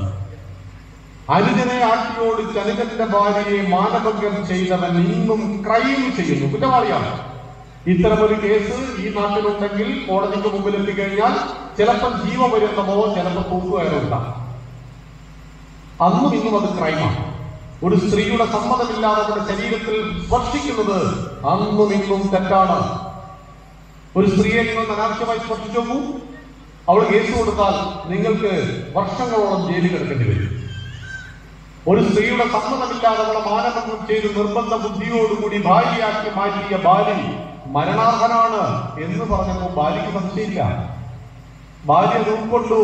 അനുജനെ ആട്ടിയോട് ചനുജന്റെ ഭാര്യയെ മാനഭംഗം ചെയ്തവൻ ഇന്നും ക്രൈം ചെയ്യുന്നു കുറ്റവാളിയാണ് ഇത്തരമൊരു കേസ് ഈ നാട്ടിലുണ്ടെങ്കിൽ കോടതിക്ക് മുമ്പിൽ എത്തിക്കഴിഞ്ഞാൽ ചിലപ്പോൾ ജീവപര്യന്തമോ ചിലപ്പോൾ തൂക്കുകയറുണ്ടാകും അന്നും ഇന്നും അത് ക്രൈമാണ് ഒരു സ്ത്രീയുടെ സമ്മതമില്ലാതെ അവരുടെ ശരീരത്തിൽ സ്പർശിക്കുന്നത് അന്നും ഇന്നും തെറ്റാണ് ഒരു സ്ത്രീയെ നിങ്ങൾ അനാവശ്യമായി സ്പർശിച്ചു നോക്കൂ അവൾ കേസ് കൊടുത്താൽ നിങ്ങൾക്ക് വർഷങ്ങളോളം ജയിലിൽ കിടക്കേണ്ടി വരും ഒരു സ്ത്രീയുടെ സമ്മതമില്ലാതെ അവളെ മാനഭംഗം ചെയ്ത് നിർബന്ധ ബുദ്ധിയോടുകൂടി ഭാര്യയാക്കി മാറ്റിയ ബാലി മരണാർഹനാണ് എന്ന് പറഞ്ഞപ്പോൾ ബാലിക്ക് സംശയമില്ല ഭാര്യ അത് ഉൾക്കൊണ്ടു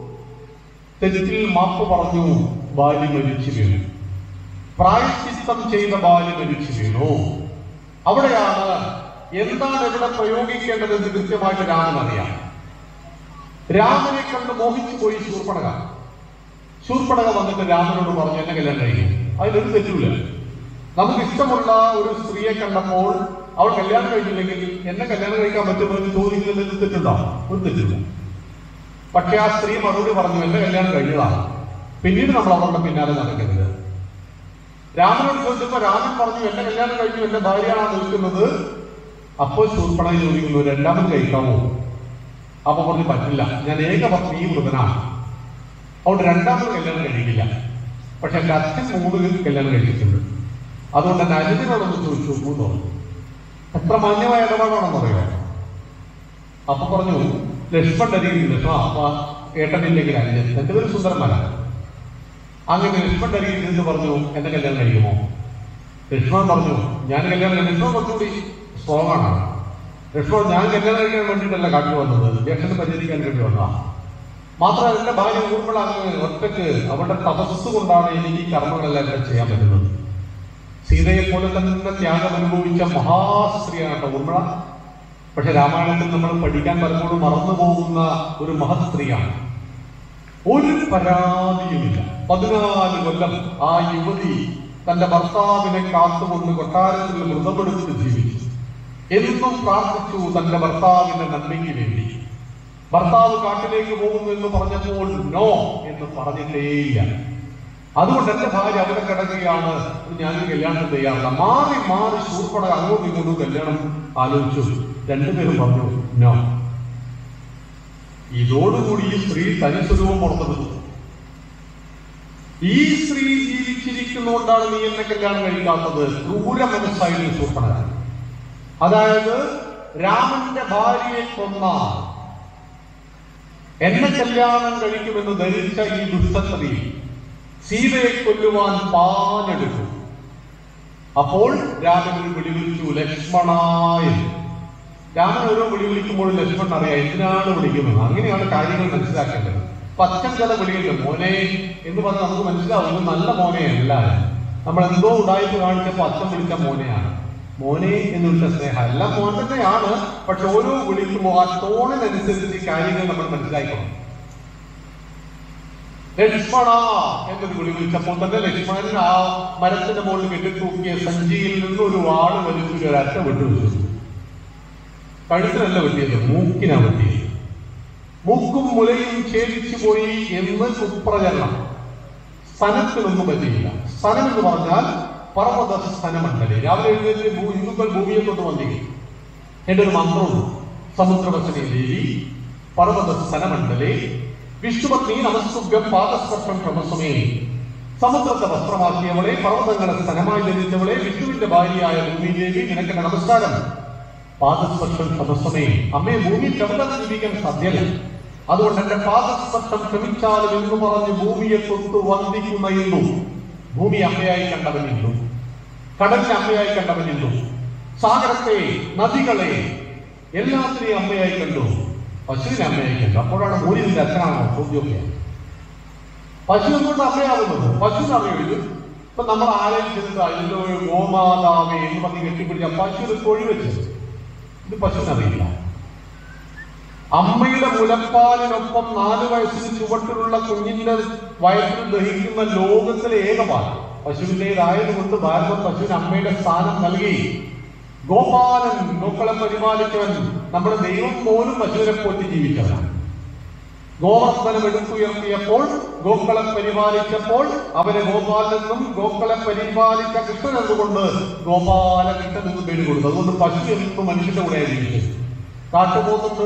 തെറ്റിൽ മാപ്പ് പറഞ്ഞു ബാലി മരിച്ചു വീണു പ്രായശ്ചിത്തം ചെയ്ത ബാലി മരിച്ചു വീണു അവിടെയാണ് എന്താണ് ഇവിടെ പ്രയോഗിക്കേണ്ടതെന്ന് കൃത്യമായിട്ട് രാമൻ അറിയാം രാമനെ കണ്ട് മോഹിച്ചു പോയി ശൂർപ്പണക ശൂർപ്പണക വന്നിട്ട് രാമനോട് പറഞ്ഞു എന്നെ കല്യാണം കഴിക്കും അതിലൊരു തെറ്റുമില്ല നമുക്ക് ഇഷ്ടമുള്ള ഒരു സ്ത്രീയെ കണ്ടപ്പോൾ അവൾ കല്യാണം കഴിഞ്ഞില്ലെങ്കിൽ എന്നെ കല്യാണം കഴിക്കാൻ പറ്റുമോ എന്ന് ചോദിക്കുന്നതിൽ തെറ്റുണ്ടോ ഒരു തെറ്റില്ല പക്ഷെ ആ സ്ത്രീ മറുപടി പറഞ്ഞു എന്റെ കല്യാണം കഴിഞ്ഞതാണ് പിന്നീട് നമ്മൾ അവളുടെ പിന്നാലെ നടക്കരുത് രാമനോട് ചോദിച്ചപ്പോ രാമൻ പറഞ്ഞു എന്റെ കല്യാണം കഴിഞ്ഞു എന്റെ ഭാര്യയാണ് നിൽക്കുന്നത് അപ്പോൾ ശൂർപ്പണ ചോദിക്കുന്നു രണ്ടാമത് കഴിക്കാമോ അപ്പൊ പറഞ്ഞു പറ്റില്ല ഞാൻ ഏകപത്നി വൃതനാണ് അതുകൊണ്ട് രണ്ടാമത് കല്യാണം കഴിക്കില്ല പക്ഷെ എന്റെ അച്ഛൻ മൂന്ന് കല്യാണം കഴിച്ചിട്ടുണ്ട് അതുകൊണ്ട് എന്റെ അനുജനോടൊന്ന് ചോദിച്ചു മൂന്ന് പറഞ്ഞു എത്ര മാന്യമായ ഇടപാടാണെന്ന് അറിയോ അപ്പൊ പറഞ്ഞു ലക്ഷ്മൺ ഡരിയിൽ ലക്ഷ്മ അപ്പൊ ഏട്ടനില്ലെങ്കിൽ അനുജൻ എന്റെ പേര് സുന്ദരന്മാരാണ് അങ്ങനെ ലക്ഷ്മൺ ഡരിയിൽ നിന്ന് പറഞ്ഞു എന്നെ കല്യാണം കഴിക്കുമോ ലക്ഷ്മൺ പറഞ്ഞു ഞാൻ കല്യാണം കഴിക്കും ലക്ഷ്മൺ കുറച്ചുകൂടി സ്ട്രോങ് ആണ് ലക്ഷ്മൺ ഞാൻ കല്യാണം കഴിക്കാൻ വേണ്ടിയിട്ടല്ല കാട്ടിൽ വന്നത് ജ്യേഷ്ഠനെ പരിഹരിക്കാൻ വേണ്ടി വന്നതാ മാത്രമല്ല എന്റെ ഭാര്യ ഊർമിള അങ്ങ് ഒറ്റയ്ക്ക് അവളുടെ തപസ് കൊണ്ടാണ് എനിക്ക് ഈ കർമ്മങ്ങളെല്ലാം ഇവിടെ ചെയ്യാൻ പറ്റുന്നത് സീതയെ പോലെ തന്നെ ത്യാഗം അനുഭവിച്ച മഹാസ്ത്രീയാണ് കേട്ടോ ഊർമിള പക്ഷെ രാമായണത്തിൽ നമ്മൾ പഠിക്കാൻ പലപ്പോഴും മറന്നു പോകുന്ന ഒരു മഹത് സ്ത്രീയാണ് ഒരു പരാതിയുമില്ല പതിനാല് കൊല്ലം ആ യുവതി തന്റെ ഭർത്താവിനെ കാത്തുകൊണ്ട് കൊട്ടാരത്തിൽ മൃതപ്പെടുത്തി ജീവിച്ചു എന്നും പ്രാർത്ഥിച്ചു തന്റെ ഭർത്താവിന്റെ നന്മയ്ക്ക് വേണ്ടി ഭർത്താവ് കാട്ടിലേക്ക് പോകുന്നു എന്ന് പറഞ്ഞപ്പോൾ നോ എന്ന് പറഞ്ഞിട്ടേയില്ല അതുകൊണ്ട് എന്റെ ഭാര്യ അവിടെ കിടക്കുകയാണ് ഞാൻ കല്യാണം തയ്യാറല്ല മാറി മാറി ശൂർപ്പട അങ്ങോട്ടും ഇങ്ങോട്ടും കല്യാണം ആലോചിച്ചു രണ്ടുപേരും പറഞ്ഞു നോ ഇതോടുകൂടി ഈ സ്ത്രീ തനിസ്വരൂപം പുറത്തെടുത്തു ഈ സ്ത്രീ ജീവിച്ചിരിക്കുന്നതുകൊണ്ടാണ് നീ എന്നെ കല്യാണം കഴിക്കാത്തത് ക്രൂര മനസ്സായിരുന്നു ശൂർപ്പണ അതായത് രാമന്റെ ഭാര്യയെ കൊന്ന എന്നെ കല്യാണം കഴിക്കുമെന്ന് ധരിച്ച ഈ ദുഷ്ടസ്ത്രീ സീതയെ കൊല്ലുവാൻ പാഞ്ഞെടുത്തു അപ്പോൾ രാമൻ ഒരു വിളി വിളിച്ചു ലക്ഷ്മണായ രാമൻ ഓരോ വിളി വിളിക്കുമ്പോഴും ലക്ഷ്മണൻ അറിയാം എന്തിനാണ് വിളിക്കുന്നത് അങ്ങനെയാണ് കാര്യങ്ങൾ മനസ്സിലാക്കേണ്ടത് പച്ചൻ ചില വിളിയുണ്ട് മോനെ എന്ന് പറഞ്ഞാൽ നമുക്ക് മനസ്സിലാവും ഇത് നല്ല മോനെയല്ല നമ്മൾ എന്തോ ഉടായ്പ കാണിച്ചപ്പോ അച്ഛൻ വിളിച്ച മോനെയാണ് മോനെ എന്ന് വിളിച്ച സ്നേഹം എല്ലാം മോൻ തന്നെയാണ് പക്ഷെ ഓരോ വിളിക്കുമ്പോൾ ആ ടോണിനനുസരിച്ച് കാര്യങ്ങൾ നമ്മൾ മനസ്സിലാക്കണം ലക്ഷ്മണ എന്നൊരു വിളി വിളിച്ചപ്പോൾ തന്നെ ലക്ഷ്മണൻ ആ മരത്തിന്റെ മുകളിൽ കെട്ടിത്തൂക്കിയ സഞ്ചിയിൽ നിന്ന് ഒരു വാള് വലിച്ചു ഒരു അറ്റ വിട്ടുവെച്ചു കഴുത്തിനല്ല വെട്ടിയത് മൂക്കിനാ വെട്ടിയത് മൂക്കും മുലയും ഛേദിച്ചു പോയി എന്ന് കുപ്രചരണം സ്ഥലത്തിനൊന്നും പറ്റിയില്ല സ്ഥലം എന്ന് പറഞ്ഞാൽ പർവ്വത സ്ഥനമണ്ഡലി രാവിലെ എഴുന്നേറ്റ് ഭൂ ഹിന്ദുക്കൾ ഭൂമിയെ തൊട്ട് വന്നിരിക്കും എന്റെ ഒരു മന്ത്രമുണ്ട് സമുദ്രവസനെ ദേവി പർവ്വത സ്ഥനമണ്ഡലേ വിഷ്ണുപത്നി നമസ്തുഭ്യം പാദസ്പർശം ക്രമസ്വമേ സമുദ്രത്തെ വസ്ത്രമാക്കിയവളെ പർവ്വതങ്ങളെ സ്ഥലമായി ധരിച്ചവളെ വിഷ്ണുവിന്റെ ഭാര്യയായ ഭൂമി ദേവി നിനക്ക് നമസ്കാരം പാദസ്പർശം ക്രമസ്വമേ അമ്മയെ ഭൂമി ചവിടാൻ ജീവിക്കാൻ സാധ്യല്ല അതുകൊണ്ട് എന്റെ പാദസ്പർശം ക്ഷമിച്ചാലും എന്ന് പറഞ്ഞ് ഭൂമിയെ തൊട്ട് വന്ദിക്കുന്ന ഇന്നു ഭൂമി അമ്മയായി കണ്ടവനിന്നു കടലിനെ അമ്മയായി കണ്ടവനിന്നു സാഗരത്തെ നദികളെ എല്ലാത്തിനെയും അമ്മയായി കണ്ടു പശുവിനെ അമ്മയായി കണ്ടു അപ്പോഴാണ് മൂലിന്റെ അച്ഛനാണോ ചോദ്യമൊക്കെ പശു എന്തുകൊണ്ട് അമ്മയാകുന്നത് പശുവിന് അറിയില്ല ഇപ്പൊ നമ്മൾ ആരെയും ചെന്നിട്ട് അതിന്റെ ഒരു ഗോമാതാവേ എന്ന് പറഞ്ഞ് കെട്ടിപ്പിടിച്ച പശു ഒരു കൊഴി വെച്ചത് ഇത് പശുവിന് അറിയില്ല അമ്മയുടെ മുലപ്പാലിനൊപ്പം നാല് വയസ്സിന് ചുവട്ടിലുള്ള കുഞ്ഞിന്റെ വയറ്റിൽ ദഹിക്കുന്ന ലോകത്തിലെ ഏക പാൽ പശുവിൻ്റെതായതുകൊണ്ട് ഭാരതം പശുവിന് അമ്മയുടെ സ്ഥാനം നൽകി ഗോപാലൻ ഗോക്കളെ പരിപാലിച്ചവൻ നമ്മുടെ ദൈവം പോലും പശുവിനെ പോറ്റി ജീവിച്ചവനാണ് ഗോവർദ്ധനം എടുത്തുയർത്തിയപ്പോൾ ഗോക്കളെ പരിപാലിച്ചപ്പോൾ അവരെ ഗോപാലെന്നും ഗോക്കളെ പരിപാലിച്ച കൃഷ്ണൻ എന്നുകൊണ്ട് ഗോപാലകൃഷ്ണൻ എന്ന് പേര് കൊടുത്തു അതുകൊണ്ട് പശു എന്നും മനുഷ്യന്റെ കൂടെ ജീവിച്ചത് കാട്ടുപോത്തുണ്ട്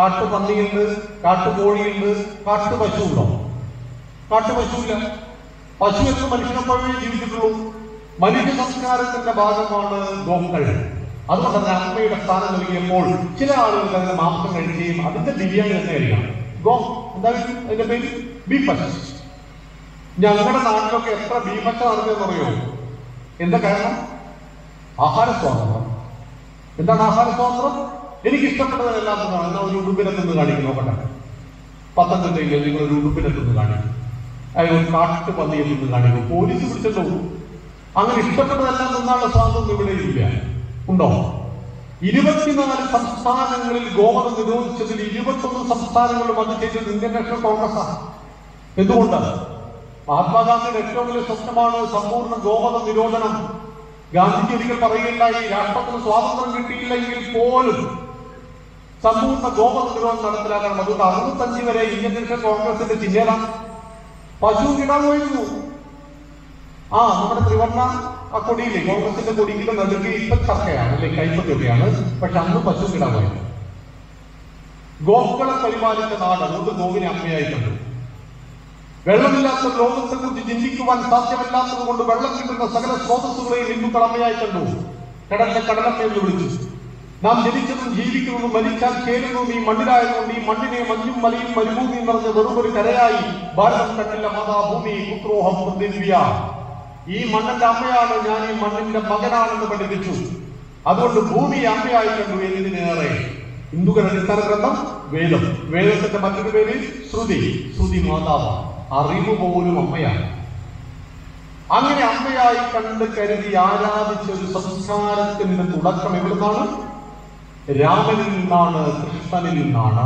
കാട്ടുപന്നിയുണ്ട് കാട്ടുകോഴിയുണ്ട് കാട്ടുപശു ഉണ്ടോ കാട്ടുപശുവില്ല പശു എന്ന് മനുഷ്യനപ്പോഴേ ജീവിച്ചിട്ടുള്ളൂ മനുഷ്യ സംസ്കാരത്തിന്റെ ഭാഗമാണ് ഗോക്കൾ അതുകൊണ്ട് തന്നെ അമ്മയുടെ സ്ഥാനം നൽകിയപ്പോൾ ചില ആളുകൾ അതിന്റെ മാംസം കഴിക്കുകയും അതിന്റെ ബിരിയാണി തന്നെ കഴിക്കണം ഗോ എന്താ അതിന്റെ പേര് ബീഫ് ഞങ്ങളുടെ നാട്ടിലൊക്കെ എത്ര ബീഫച്ച നടത്തിയെന്ന് അറിയോ എന്താ കാരണം ആഹാര സ്വാതന്ത്ര്യം എന്താണ് ആഹാര സ്വാതന്ത്ര്യം എനിക്ക് ഇഷ്ടപ്പെട്ടതെല്ലാം തിന്നാണ് എന്നാ ഒരു ഉടുപ്പിനെ തിന്ന് കാണിക്കും നോക്കട്ടെ പത്തനംതിട്ടയിൽ നിങ്ങൾ ഒരു ഉടുപ്പിനെ തിന്ന് കാണിക്കും അയാൾ ഒരു കാട്ടുപന്നിയെ തിന്ന് കാണിക്കും പോലീസ് പിടിച്ചല്ലോ അങ്ങനെ ഇഷ്ടപ്പെട്ടതെല്ലാം തിന്നാനുള്ള സ്വാതന്ത്ര്യം ഇവിടെ ഇല്ല ഉണ്ടോ ഇരുപത്തിനാല് സംസ്ഥാനങ്ങളിൽ ഗോവധം നിരോധിച്ചതിൽ ഇരുപത്തൊന്ന് സംസ്ഥാനങ്ങളിലും അത് ചെയ്തത് ഇന്ത്യൻ നാഷണൽ കോൺഗ്രസ് എന്തുകൊണ്ട് മഹാത്മാഗാന്ധിയുടെ ഏറ്റവും വലിയ സ്വപ്നമാണ് സമ്പൂർണ്ണ ഗോവധ നിരോധനം ഗാന്ധിജി ഒരിക്കൽ പറയുകയുണ്ടായി രാഷ്ട്രത്തിന് സ്വാതന്ത്ര്യം കിട്ടിയില്ലെങ്കിൽ പോലും സമ്പൂർണ്ണ ഗോവധ നിരോധനം നടപ്പിലാക്കണം അതുകൊണ്ട് അറുപത്തഞ്ച് വരെ ഇന്ത്യൻ നാഷണൽ കോൺഗ്രസിന്റെ ചിഹ്നത പശു കിടാൻ പോയിരുന്നു ആ നമ്മുടെ ത്രിവർണ്ണ ആ കൊടിയില്ലേ കോൺഗ്രസിന്റെ കൊടിയിലെ നടുക്ക് ഇപ്പൊ ചർക്കയാണ് അല്ലെ കൈപ്പത്തിയൊക്കെയാണ് പക്ഷെ അന്ന് പശു കിടാൻ പോയത് ഗോക്കളെ പരിപാലിച്ച നാട് അതുകൊണ്ട് ഗോവിനെ അമ്മയായി കണ്ടു വെള്ളമില്ലാത്ത ലോകത്തെ കുറിച്ച് ചിന്തിക്കുവാൻ സാധ്യമല്ലാത്തത് കൊണ്ട് വെള്ളം കിട്ടുന്ന സകല സ്രോതസ്സുകളെയും ഹിന്ദുക്കൾ അമ്മയായി കണ്ടു കടലിനെ കടലമ്മ എന്ന് വിളിച്ചു നാം ജനിച്ചതും ജീവിക്കുന്നതും മരിച്ചാൽ ചേരുന്നതും ഈ മണ്ണിലായതുകൊണ്ട് ഈ മണ്ണിനെ മഞ്ഞും മലയും മരുഭൂമിയും നിറഞ്ഞ വെറും ഒരു കരയായി ഭാരതം കണ്ടില്ല മാതാഭൂമി പുത്രോഹം പ്രതിവ്യ ഈ മണ്ണിന്റെ അമ്മയാണ് ഞാൻ ഈ മണ്ണിന്റെ മകനാണെന്ന് പഠിപ്പിച്ചു അതുകൊണ്ട് ഭൂമി അമ്മയായി കണ്ടു എന്തിനേറെ ഹിന്ദുക്കളുടെ അടിസ്ഥാന ഗ്രന്ഥം വേദം വേദത്തിന്റെ മറ്റൊരു പേര് ശ്രുതി ശ്രുതി മാതാവ് അറിവ് പോലും അമ്മയാണ് അങ്ങനെ അമ്മയായി കണ്ട് കരുതി ആരാധിച്ച ഒരു സംസ്കാരത്തിന്റെ തുടക്കം എവിടുന്നാണ് രാമനിൽ നിന്നാണ് കൃഷ്ണനിൽ നിന്നാണ്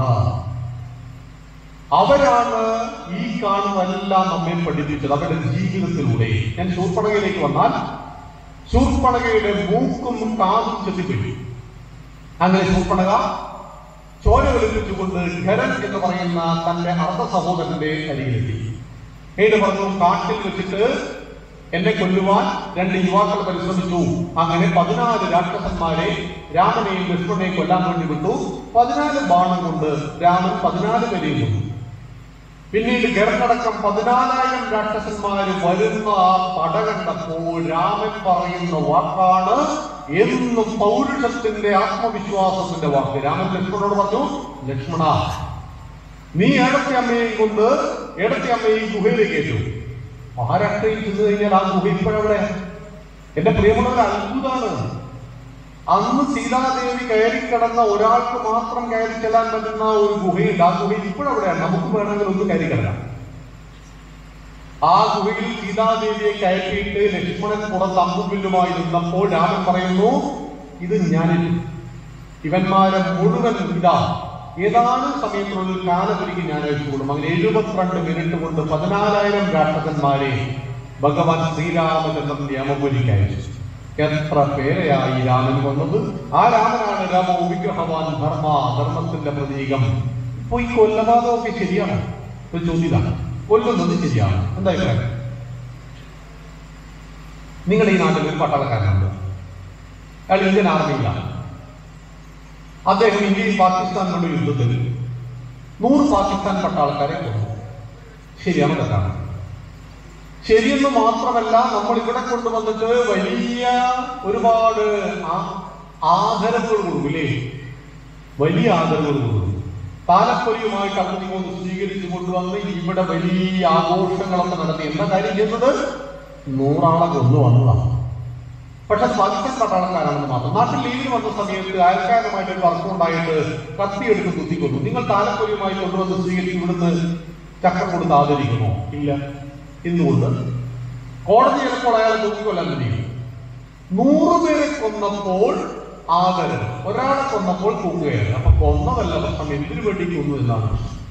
അവരാണ് ഈ കാണുന്നതെല്ലാം നമ്മെ പഠിപ്പിച്ചത് അവരുടെ ജീവിതത്തിലൂടെ ഞാൻ ശൂർപ്പണകയിലേക്ക് വന്നാൽ ശൂർപ്പണകയുടെ മൂക്കും കാതും ചെത്തിപ്പിടി അങ്ങനെ ശൂർപ്പണക ചോര ഒലിപ്പിച്ചുകൊണ്ട് ഖരൻ എന്ന് പറയുന്ന തന്റെ അർദ്ധ സഹോദരന്റെ അരികിലെത്തി ഏത് പറഞ്ഞു കാട്ടിൽ വെച്ചിട്ട് എന്നെ കൊല്ലുവാൻ രണ്ട് യുവാക്കൾ പരിശ്രമിച്ചു അങ്ങനെ പതിനാല് രാക്ഷസന്മാരെ രാമനെയും ലക്ഷ്മണനെയും കൊല്ലാൻ വേണ്ടി വിട്ടു പതിനാല് ബാണം കൊണ്ട് രാമൻ പതിനാല് പേരെയും കൊന്നു പിന്നീട് ഗർഭടക്കം പതിനാലായിരം രാക്ഷസന്മാര് വരുന്ന ആ പട കണ്ടപ്പോൾ രാമൻ പറയുന്ന വാക്കാണ് എന്നും പൗരുഷത്തിന്റെ ആത്മവിശ്വാസത്തിന്റെ വാക്ക് രാമൻ ലക്ഷ്മണനോട് പറഞ്ഞു ലക്ഷ്മണ നീ ഏടത്തെ അമ്മയെയും കൊണ്ട് ഏടത്തെ അമ്മയെയും ഗുഹയിലേക്ക് ഏറ്റു മഹാരാഷ്ട്രയിൽ ചെന്ന് കഴിഞ്ഞാൽ ആ ഗുഹ ഇപ്പോഴവിടെ എന്റെ പ്രിയമുള്ളവർ അത്ഭുതമാണ് അന്ന് സീതാദേവി കയറി കിടന്ന ഒരാൾക്ക് മാത്രം കയറി ചെല്ലാൻ പറ്റുന്ന ഒരു ഗുഹയുണ്ട് ആ ഗുഹയിൽ ഇപ്പോഴവിടെയാണ് നമുക്ക് വേണമെങ്കിൽ ഒന്ന് കയറി കിടക്കാം ആ ഗുഹയിൽ സീതാദേവിയെ കയറ്റിയിട്ട് ലക്ഷ്മണൻ പുറത്ത് അമ്പുവില്ലുമായി നിന്നപ്പോൾ രാമൻ പറയുന്നു ഇത് ഞാനിൽ ഇവന്മാരെ മുഴുവൻ ഇതാ ഏതാനും സമയത്തിനുള്ളിൽ കാലപരിക്ക് ഞാൻ അയച്ചുകൊള്ളും അങ്ങനെ എഴുപത്തിരണ്ട് മിനിറ്റ് കൊണ്ട് പതിനാലായിരം രാക്ഷസന്മാരെ ഭഗവാൻ ശ്രീരാമചന്ദ്രൻ യമപുരിക്ക് അയച്ചു എത്ര പേരെയായി രാമൻ വന്നത് ആ രാമനാണ് രാമ വിഗ്രഹവാൻ ധർമ്മ ധർമ്മത്തിന്റെ പ്രതീകം ഇപ്പൊ ഈ കൊല്ലപാതകമൊക്കെ ശരിയാണ് ഒരു ചോദ്യതാണ് കൊല്ലുന്നത് ശരിയാണ് എന്താ അഭിപ്രായം നിങ്ങളുടെ ഈ നാട്ടിൽ ഒരു പട്ടാളക്കാരനുണ്ട് അയാൾ ഇന്ത്യൻ ആർമിയിലാണ് അദ്ദേഹം ഇന്ത്യയും പാകിസ്ഥാനിലുള്ള യുദ്ധത്തിൽ നൂറ് പാകിസ്ഥാൻ പട്ടാളക്കാരെ കൊന്നു ശരിയാണ് തെറ്റാണ് ശരിയെന്ന് മാത്രമല്ല നമ്മൾ ഇവിടെ കൊണ്ടുവന്നിട്ട് വലിയ ഒരുപാട് ആ- ആദരവുകൾ കൊടുക്കില്ലേ വലിയ ആദരവുകൾ കൊടുക്കും താലപ്പൊലിയുമായിട്ട് അങ്ങോട്ട് ഇങ്ങോട്ട് സ്വീകരിച്ചു കൊണ്ടുവന്ന് ഇവിടെ വലിയ ആഘോഷങ്ങളൊക്കെ നടത്തി എന്താ കാര്യം ചെയ്യുന്നത് നൂറാളെ കൊന്നു വന്നതാണ് പക്ഷെ അത് പാകിസ്ഥാൻ പട്ടാളക്കാരാണെന്ന് മാത്രം നാട്ടിൽ ലീവിന് വന്ന സമയത്ത് അയൽക്കാരനുമായിട്ട് ഒരു തർക്കം ഉണ്ടായിട്ട് കത്തിയെടുത്ത് കുത്തിക്കൊന്നു നിങ്ങൾ താലപ്പൊലിയുമായി കൊണ്ടുവന്ന് സ്വീകരിച്ച് ഇവിടുന്ന് ചക്രം കൊടുത്ത് ആദരിക്കുമോ ഇല്ല എന്തുകൊണ്ട് കോടതി ചിലപ്പോൾ അയാളെ തൂക്കിക്കൊല്ലാൻ കഴിയും നൂറ് പേരെ കൊന്നപ്പോൾ ആദരവ് ഒരാളെ കൊന്നപ്പോൾ തൂക്കുകയാണ് അപ്പൊ കൊന്നതല്ല പ്രശ്നം എന്തിനു വേണ്ടി കൊന്നു എന്നാണ്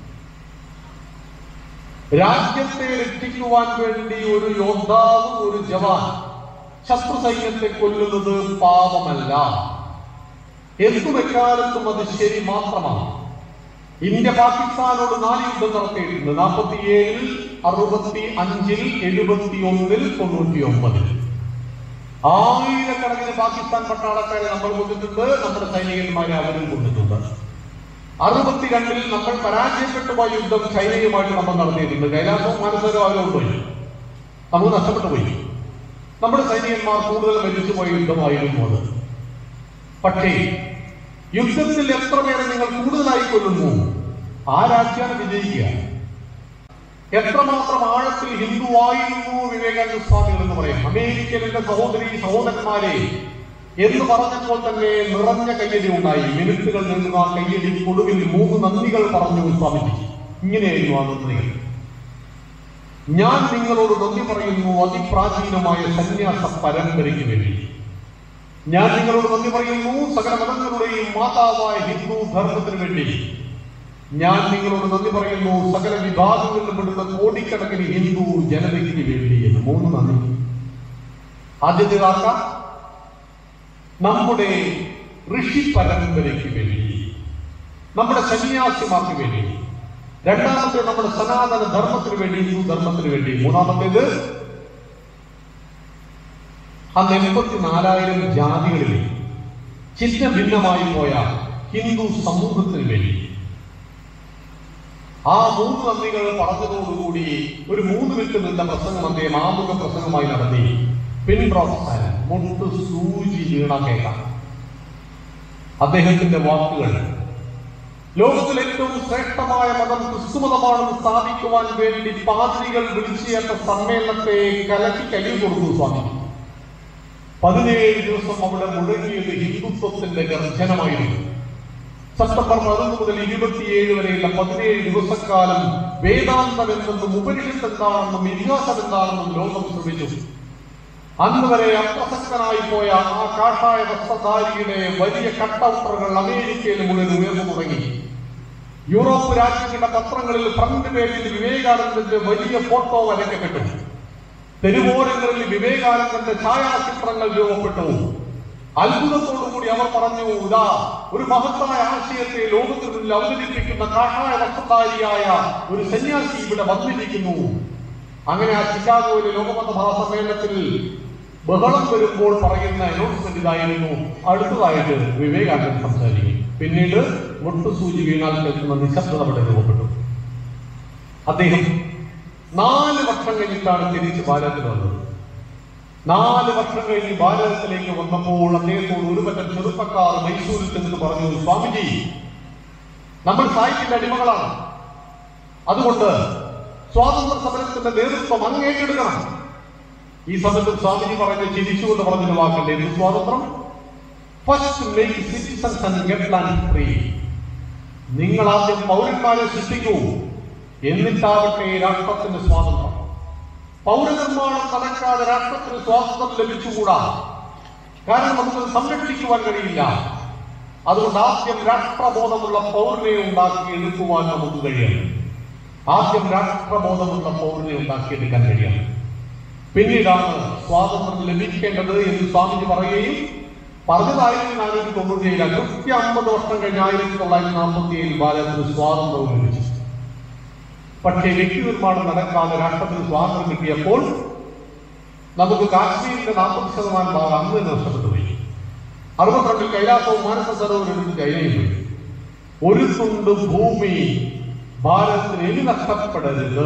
രാജ്യത്തെ രക്ഷിക്കുവാൻ വേണ്ടി ഒരു യോദ്ധാവ് ഒരു ജവാൻ ശത്രു സൈന്യത്തെ കൊല്ലുന്നത് പാപമല്ല എന്തു വെക്കാലത്തും അത് ശരി മാത്രമാണ് ഇന്ത്യ പാകിസ്ഥാനോട് നാല് യുദ്ധം നടത്തിയിട്ടുണ്ട് നാൽപ്പത്തി ഏഴിൽ അറുപത്തി അഞ്ചിൽ എഴുപത്തി ഒന്നിൽ തൊണ്ണൂറ്റി ഒമ്പതിൽ ആയിരക്കണക്കിന് പാകിസ്ഥാൻ പട്ടാളക്കാരെ നമ്മൾ കൊണ്ടിട്ടുണ്ട് നമ്മുടെ സൈനികന്മാരെ അവരും കൊണ്ടിട്ടുണ്ട് അറുപത്തിരണ്ടിൽ നമ്മൾ പരാജയപ്പെട്ടു പോയ യുദ്ധം ചൈനയുമായിട്ട് നമ്മൾ നടത്തിയിട്ടുണ്ട് കൈലാസവും മാനസരവും അവരും പോയി നമുക്ക് നഷ്ടപ്പെട്ടു പോയി നമ്മുടെ സൈനികന്മാർ കൂടുതൽ മരിച്ചുപോയ യുദ്ധമായിരുന്നു അത് പക്ഷേ യുദ്ധത്തിൽ എത്ര പേരെ നിങ്ങൾ കൂടുതലായി കൊല്ലുന്നു ആ രാജ്യമാണ് വിജയിക്കുക എത്രമാത്രം ആഴത്തിൽ ഹിന്ദുവായിരുന്നു വിവേകാനന്ദ സ്വാമികൾ എന്ന് പറയാം അമേരിക്കയിലെ സഹോദരി സഹോദരന്മാരെ എന്ന് പറഞ്ഞപ്പോൾ തന്നെ നിറഞ്ഞ കയ്യടി ഉണ്ടായി മിനിറ്റുകൾ നീങ്ങുന്ന ആ കയ്യടി കൊടുവിൽ മൂന്ന് നന്ദികൾ പറഞ്ഞു സ്വാമിജി ഇങ്ങനെയായിരുന്നു ആ നന്ദികൾ ഞാൻ നിങ്ങളോട് നന്ദി പറയുന്നു അതിപ്രാചീനമായ സന്യാസ പരമ്പരയ്ക്ക് വേണ്ടി ഞാൻ നിങ്ങളോട് നന്ദി പറയുന്നു സകല മതങ്ങളുടെയും മാതാവായ ഹിന്ദു ധർമ്മത്തിന് വേണ്ടി ഞാൻ നിങ്ങളോട് നന്ദി പറയുന്നു സകല വിഭാഗങ്ങളിലും പെടുന്ന കോടിക്കണക്കിന് ഹിന്ദു ജനതയ്ക്ക് വേണ്ടി എന്ന് മൂന്ന് നന്ദി ആദ്യത്തെ വാർത്ത നമ്മുടെ ഋഷി പരമ്പരയ്ക്ക് വേണ്ടി നമ്മുടെ സന്യാസിമാർക്ക് വേണ്ടി രണ്ടാമത്തെ നമ്മുടെ സനാതന ധർമ്മത്തിന് വേണ്ടി ഹിന്ദു ധർമ്മത്തിന് വേണ്ടി മൂന്നാമത്തേത് അന്ന് എൺപത്തിനാലായിരം ജാതികളിൽ ചിഹ്ന ഭിന്നമായി പോയ ഹിന്ദു സമൂഹത്തിന് വേണ്ടി ആ മൂന്ന് നന്ദികൾ പറഞ്ഞതോടുകൂടി ഒരു മൂന്ന് മിനിറ്റ് നിന്ന പ്രസംഗം അദ്ദേഹം ആമുഖ പ്രസംഗമായി നടത്തി പിൻ പ്രൊഫസർ മുട്ട് സൂചി വീണ കേൾക്കാം അദ്ദേഹത്തിന്റെ വാക്കുകൾ ലോകത്തിലെ ഏറ്റവും ശ്രേഷ്ഠമായ മതം ക്രിസ്തുമതമാണെന്ന് സ്ഥാപിക്കുവാൻ വേണ്ടി പാതിരികൾ വിളിച്ചേറ്റ സമ്മേളനത്തെ കലക്കി കലി കൊടുത്തു സ്വാമി പതിനേഴ് ദിവസം അവിടെ മുഴങ്ങിയത് ഹിന്ദുത്വത്തിന്റെ ഗർജനമായിരുന്നു സെപ്റ്റംബർ പതിനൊന്ന് മുതൽ ഇരുപത്തിയേഴ് വരെയുള്ള പതിനേഴ് ദിവസക്കാലം വേദാന്തം എന്തെന്നും ഉപനിഷത്ത് എന്താണെന്നും ഇതിഹാസം എന്താണെന്നും ലോകം ശ്രമിച്ചു അന്ന് വരെ അപ്രസക്തനായി പോയ ആ കാഷായ വസ്ത്രധാരിയുടെ വലിയ കട്ടൗട്ടറുകൾ അമേരിക്കയിൽ മുഴുവൻ ഉയർന്നു തുടങ്ങി യൂറോപ്പ് രാജ്യങ്ങളുടെ പത്രങ്ങളിൽ ഫ്രണ്ട് പേജിൽ വിവേകാനന്ദന്റെ വലിയ ഫോട്ടോ വരയ്ക്കപ്പെട്ടു തെരുവോരങ്ങളിൽ വിവേകാനന്ദന്റെ ഛായാചിത്രങ്ങൾ രൂപപ്പെട്ടു അത്ഭുതത്തോടുകൂടി അവർ പറഞ്ഞു ഇതാ ഒരു മഹത്തായ ആശയത്തെ ലോകത്തിൽ നിന്ന് അവതരിപ്പിക്കുന്ന കാഷായ വസ്ത്രധാരിയായ ഒരു സന്യാസി ഇവിടെ വന്നിരിക്കുന്നു അങ്ങനെ ആ ചിക്കാഗോയിലെ ലോകമത മഹാസമ്മേളനത്തിൽ ബഹളം വരുമ്പോൾ പറയുന്ന അനൗൺസ്മെന്റ് ഇതായിരുന്നു അടുത്തതായിട്ട് വിവേകാനന്ദൻ സംസാരിക്കും പിന്നീട് മുട്ടുസൂചി വീണാൽ കേൾക്കുന്ന നിശബ്ദത അവിടെ രൂപപ്പെട്ടു അദ്ദേഹം നാല് വർഷം കഴിഞ്ഞിട്ടാണ് തിരിച്ച് ഭാരതത്തിൽ വന്നത് നാല് വർഷം കഴിഞ്ഞ് ഭാരതത്തിലേക്ക് വന്നപ്പോൾ അദ്ദേഹത്തോട് ഒരു പറ്റം ചെറുപ്പക്കാർ മൈസൂരിൽ ചെന്നിട്ട് പറഞ്ഞു സ്വാമിജി നമ്മൾ സാഹിത്യത്തിന്റെ അടിമകളാണ് അതുകൊണ്ട് സ്വാതന്ത്ര്യ സമരത്തിന്റെ നേതൃത്വം അങ്ങ് ഏറ്റെടുക്കണം ഈ സമയത്ത് സ്വാമിജി പറഞ്ഞ ചിരിച്ചുകൊണ്ട് പറഞ്ഞൊരു വാക്കുണ്ട് എന്ത് സ്വാതന്ത്ര്യം first make citizens and get land free നിങ്ങൾ ആദ്യം പൗരന്മാരെ സൃഷ്ടിക്കൂ എന്നിട്ടാവട്ടെ രാഷ്ട്രത്തിന്റെ സ്വാതന്ത്ര്യം പൗരനിർമ്മാണം നടക്കാതെ രാഷ്ട്രത്തിന് സ്വാതന്ത്ര്യം ലഭിച്ചുകൂടാ കാരണം നമുക്ക് സംരക്ഷിക്കുവാൻ കഴിയില്ല അതുകൊണ്ട് ആദ്യം രാഷ്ട്രബോധമുള്ള പൗരനെ ഉണ്ടാക്കി എടുക്കുവാൻ നമുക്ക് കഴിയണം ആദ്യം രാഷ്ട്രബോധമുള്ള പൗരനെ ഉണ്ടാക്കിയെടുക്കാൻ കഴിയണം പിന്നീടാണ് സ്വാതന്ത്ര്യം ലഭിക്കേണ്ടത് എന്ന് സ്വാമിജി പറയുകയും പറഞ്ഞത് ആയിരത്തി നാനൂറ്റി തൊണ്ണൂറ്റി ഏഴിലാണ് കൃത്യ അമ്പത് വർഷം കഴിഞ്ഞ് ആയിരത്തി തൊള്ളായിരത്തി നാൽപ്പത്തി ഏഴിൽ ഭാരതത്തിന് സ്വാതന്ത്ര്യം ലഭിച്ചു പക്ഷേ വ്യക്തി നിർമ്മാണം നടക്കാതെ രാഷ്ട്രത്തിന് സ്വാതന്ത്ര്യം കിട്ടിയപ്പോൾ നമുക്ക് കാശ്മീരിന്റെ നാൽപ്പത് ശതമാനം ഭാഗം അന്ന് തന്നെ നഷ്ടപ്പെട്ടു പോയി അറുപത്തിരണ്ടിൽ കൈലാസവും മാനസ സരോവരം എടുത്ത് ചൈനയിൽ പോയി ഒരു തുണ്ട് ഭൂമി ഭാരതത്തിന് ഇനി നഷ്ടപ്പെടരുത്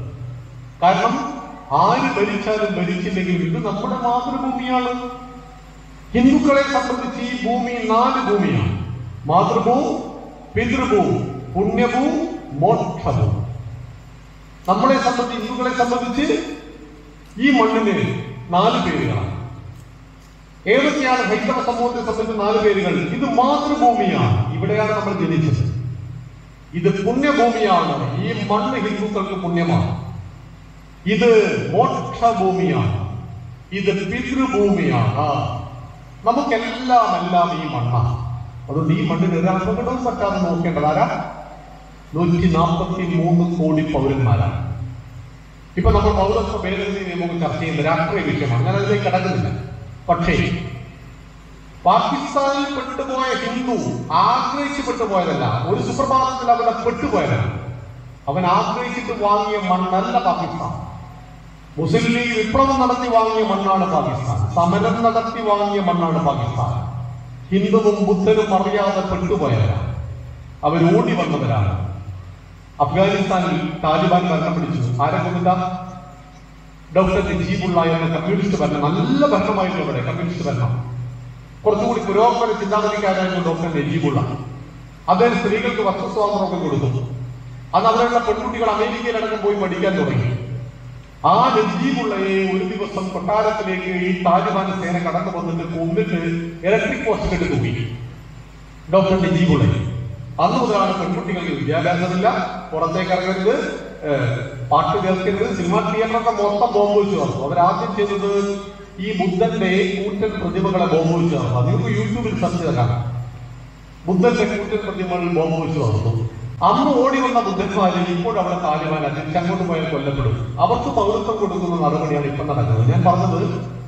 കാരണം ആര് ഭരിച്ചാലും ഭരിച്ചില്ലെങ്കിലും ഇത് നമ്മുടെ മാതൃഭൂമിയാണ് ഹിന്ദുക്കളെ സംബന്ധിച്ച് ഈ ഭൂമി നാല് ഭൂമിയാണ് മാതൃഭൂ പിതൃഭൂ പുണ്യഭൂ മോക്ഷഭൂ നമ്മളെ സംബന്ധിച്ച് ഹിന്ദുക്കളെ സംബന്ധിച്ച് ഈ മണ്ണിന് നാല് പേരുകളാണ് ഏതൊക്കെയാണ് ഹൈന്ദവ സമൂഹത്തെ സംബന്ധിച്ച് നാല് പേരുകൾ ഇത് മാതൃഭൂമിയാണ് ഇവിടെയാണ് നമ്മൾ ജനിച്ചത് ഇത് പുണ്യഭൂമിയാണ് ഈ മണ്ണ് ഹിന്ദുക്കൾക്ക് പുണ്യമാണ് ഇത് മോക്ഷഭൂമിയാണ് ഇത് പിതൃഭൂമിയാണ് നമുക്കെല്ലാം എല്ലാം ഈ മണ്ണാണ് അതുകൊണ്ട് ഈ മണ്ണിന് ഒരു അപകടവും പറ്റാതെ നോക്കേണ്ടത് ആരാ നൂറ്റി നാൽപ്പത്തി മൂന്ന് കോടി പൗരന്മാരാണ് ഇപ്പൊ നമ്മൾ പൗരത്വ ഭേദഗതി നിയമം ചർച്ച ചെയ്യുന്ന രാഷ്ട്രീയ വിഷയമാണ് ഞാൻ അതിലേക്ക് കടക്കുന്നില്ല പക്ഷേ പാകിസ്ഥാനിൽ പെട്ടുപോയ ഹിന്ദു ആഗ്രഹിച്ച് പെട്ടുപോയതല്ല ഒരു സുപ്രഭാതത്തിൽ അവിടെ പെട്ടുപോയതാണ് അവൻ ആഗ്രഹിച്ചിട്ട് വാങ്ങിയ മണ്ണല്ല പാകിസ്ഥാൻ മുസ്ലിം ലീഗ് വിപ്ലവം നടത്തി വാങ്ങിയ മണ്ണാണ് പാകിസ്ഥാൻ സമരം നടത്തി വാങ്ങിയ മണ്ണാണ് പാകിസ്ഥാൻ ഹിന്ദുവും ബുദ്ധനും അറിയാതെ പെട്ടുപോയവരാണ് അവർ ഓടി വന്നവരാണ് അഫ്ഗാനിസ്ഥാനിൽ താലിബാൻ ഭരണം പിടിച്ചു ആരെ കൊന്നിട്ട ഡോക്ടർ നജീബുള്ള എന്ന കമ്മ്യൂണിസ്റ്റ് ഭരണം നല്ല ഭരണമായിരുന്നു ഇവിടെ കമ്മ്യൂണിസ്റ്റ് ഭരണം കുറച്ചുകൂടി പുരോഗമന ചിന്താഗതിക്കാരായിരുന്നു ഡോക്ടർ നജീബുള്ള അദ്ദേഹം സ്ത്രീകൾക്ക് വസ്ത്രസ്വാതന്ത്ര്യമൊക്കെ കൊടുത്തു അന്ന് അവിടെയുള്ള പെൺകുട്ടികൾ അമേരിക്കയിലടക്കം പോയി പഠിക്കാൻ തുടങ്ങി ആ നജീബുള്ളയെ ഒരു ദിവസം കൊട്ടാരത്തിലേക്ക് ഈ താലിബാൻ സേന കടന്നു വന്നിട്ട് കൊന്നിട്ട് ഇലക്ട്രിക് പോസ്റ്റ് കെട്ട് തൂക്കി ഡോക്ടർ നജീബുള്ളയെ അന്ന് മുതലാണ് പെൺകുട്ടികൾക്ക് വിദ്യാഭ്യാസമില്ല പുറത്തേക്ക് ഇറങ്ങരുത് ഏഹ്, പാട്ട് കേൾക്കരുത് സിനിമാ തിയേറ്ററൊക്കെ മൊത്തം ബോംബ് വെച്ച് നടന്നു അവരാദ്യം ചെയ്തത് ഈ ബുദ്ധന്റെ കൂറ്റൻ പ്രതിമകളെ ബോംബ് വെച്ച് നടന്നു നിങ്ങൾക്ക് യൂട്യൂബിൽ സെർച്ച് ചെയ്ത് കാണാം ബുദ്ധന്റെ കൂറ്റൻ പ്രതിമകളിൽ ബോംബ് വെച്ച് നടന്നു അന്ന് ഓടി വന്ന ബുദ്ധന്മാര് ഇപ്പോൾ അവിടെ താലിബാൻ തിരിച്ചങ്ങോട്ട് പോയാൽ കൊല്ലപ്പെടും അവർക്ക് പൗരത്വം കൊടുക്കുന്ന നടപടിയാണ് ഇപ്പൊ നടക്കുന്നത് ഞാൻ പറഞ്ഞത്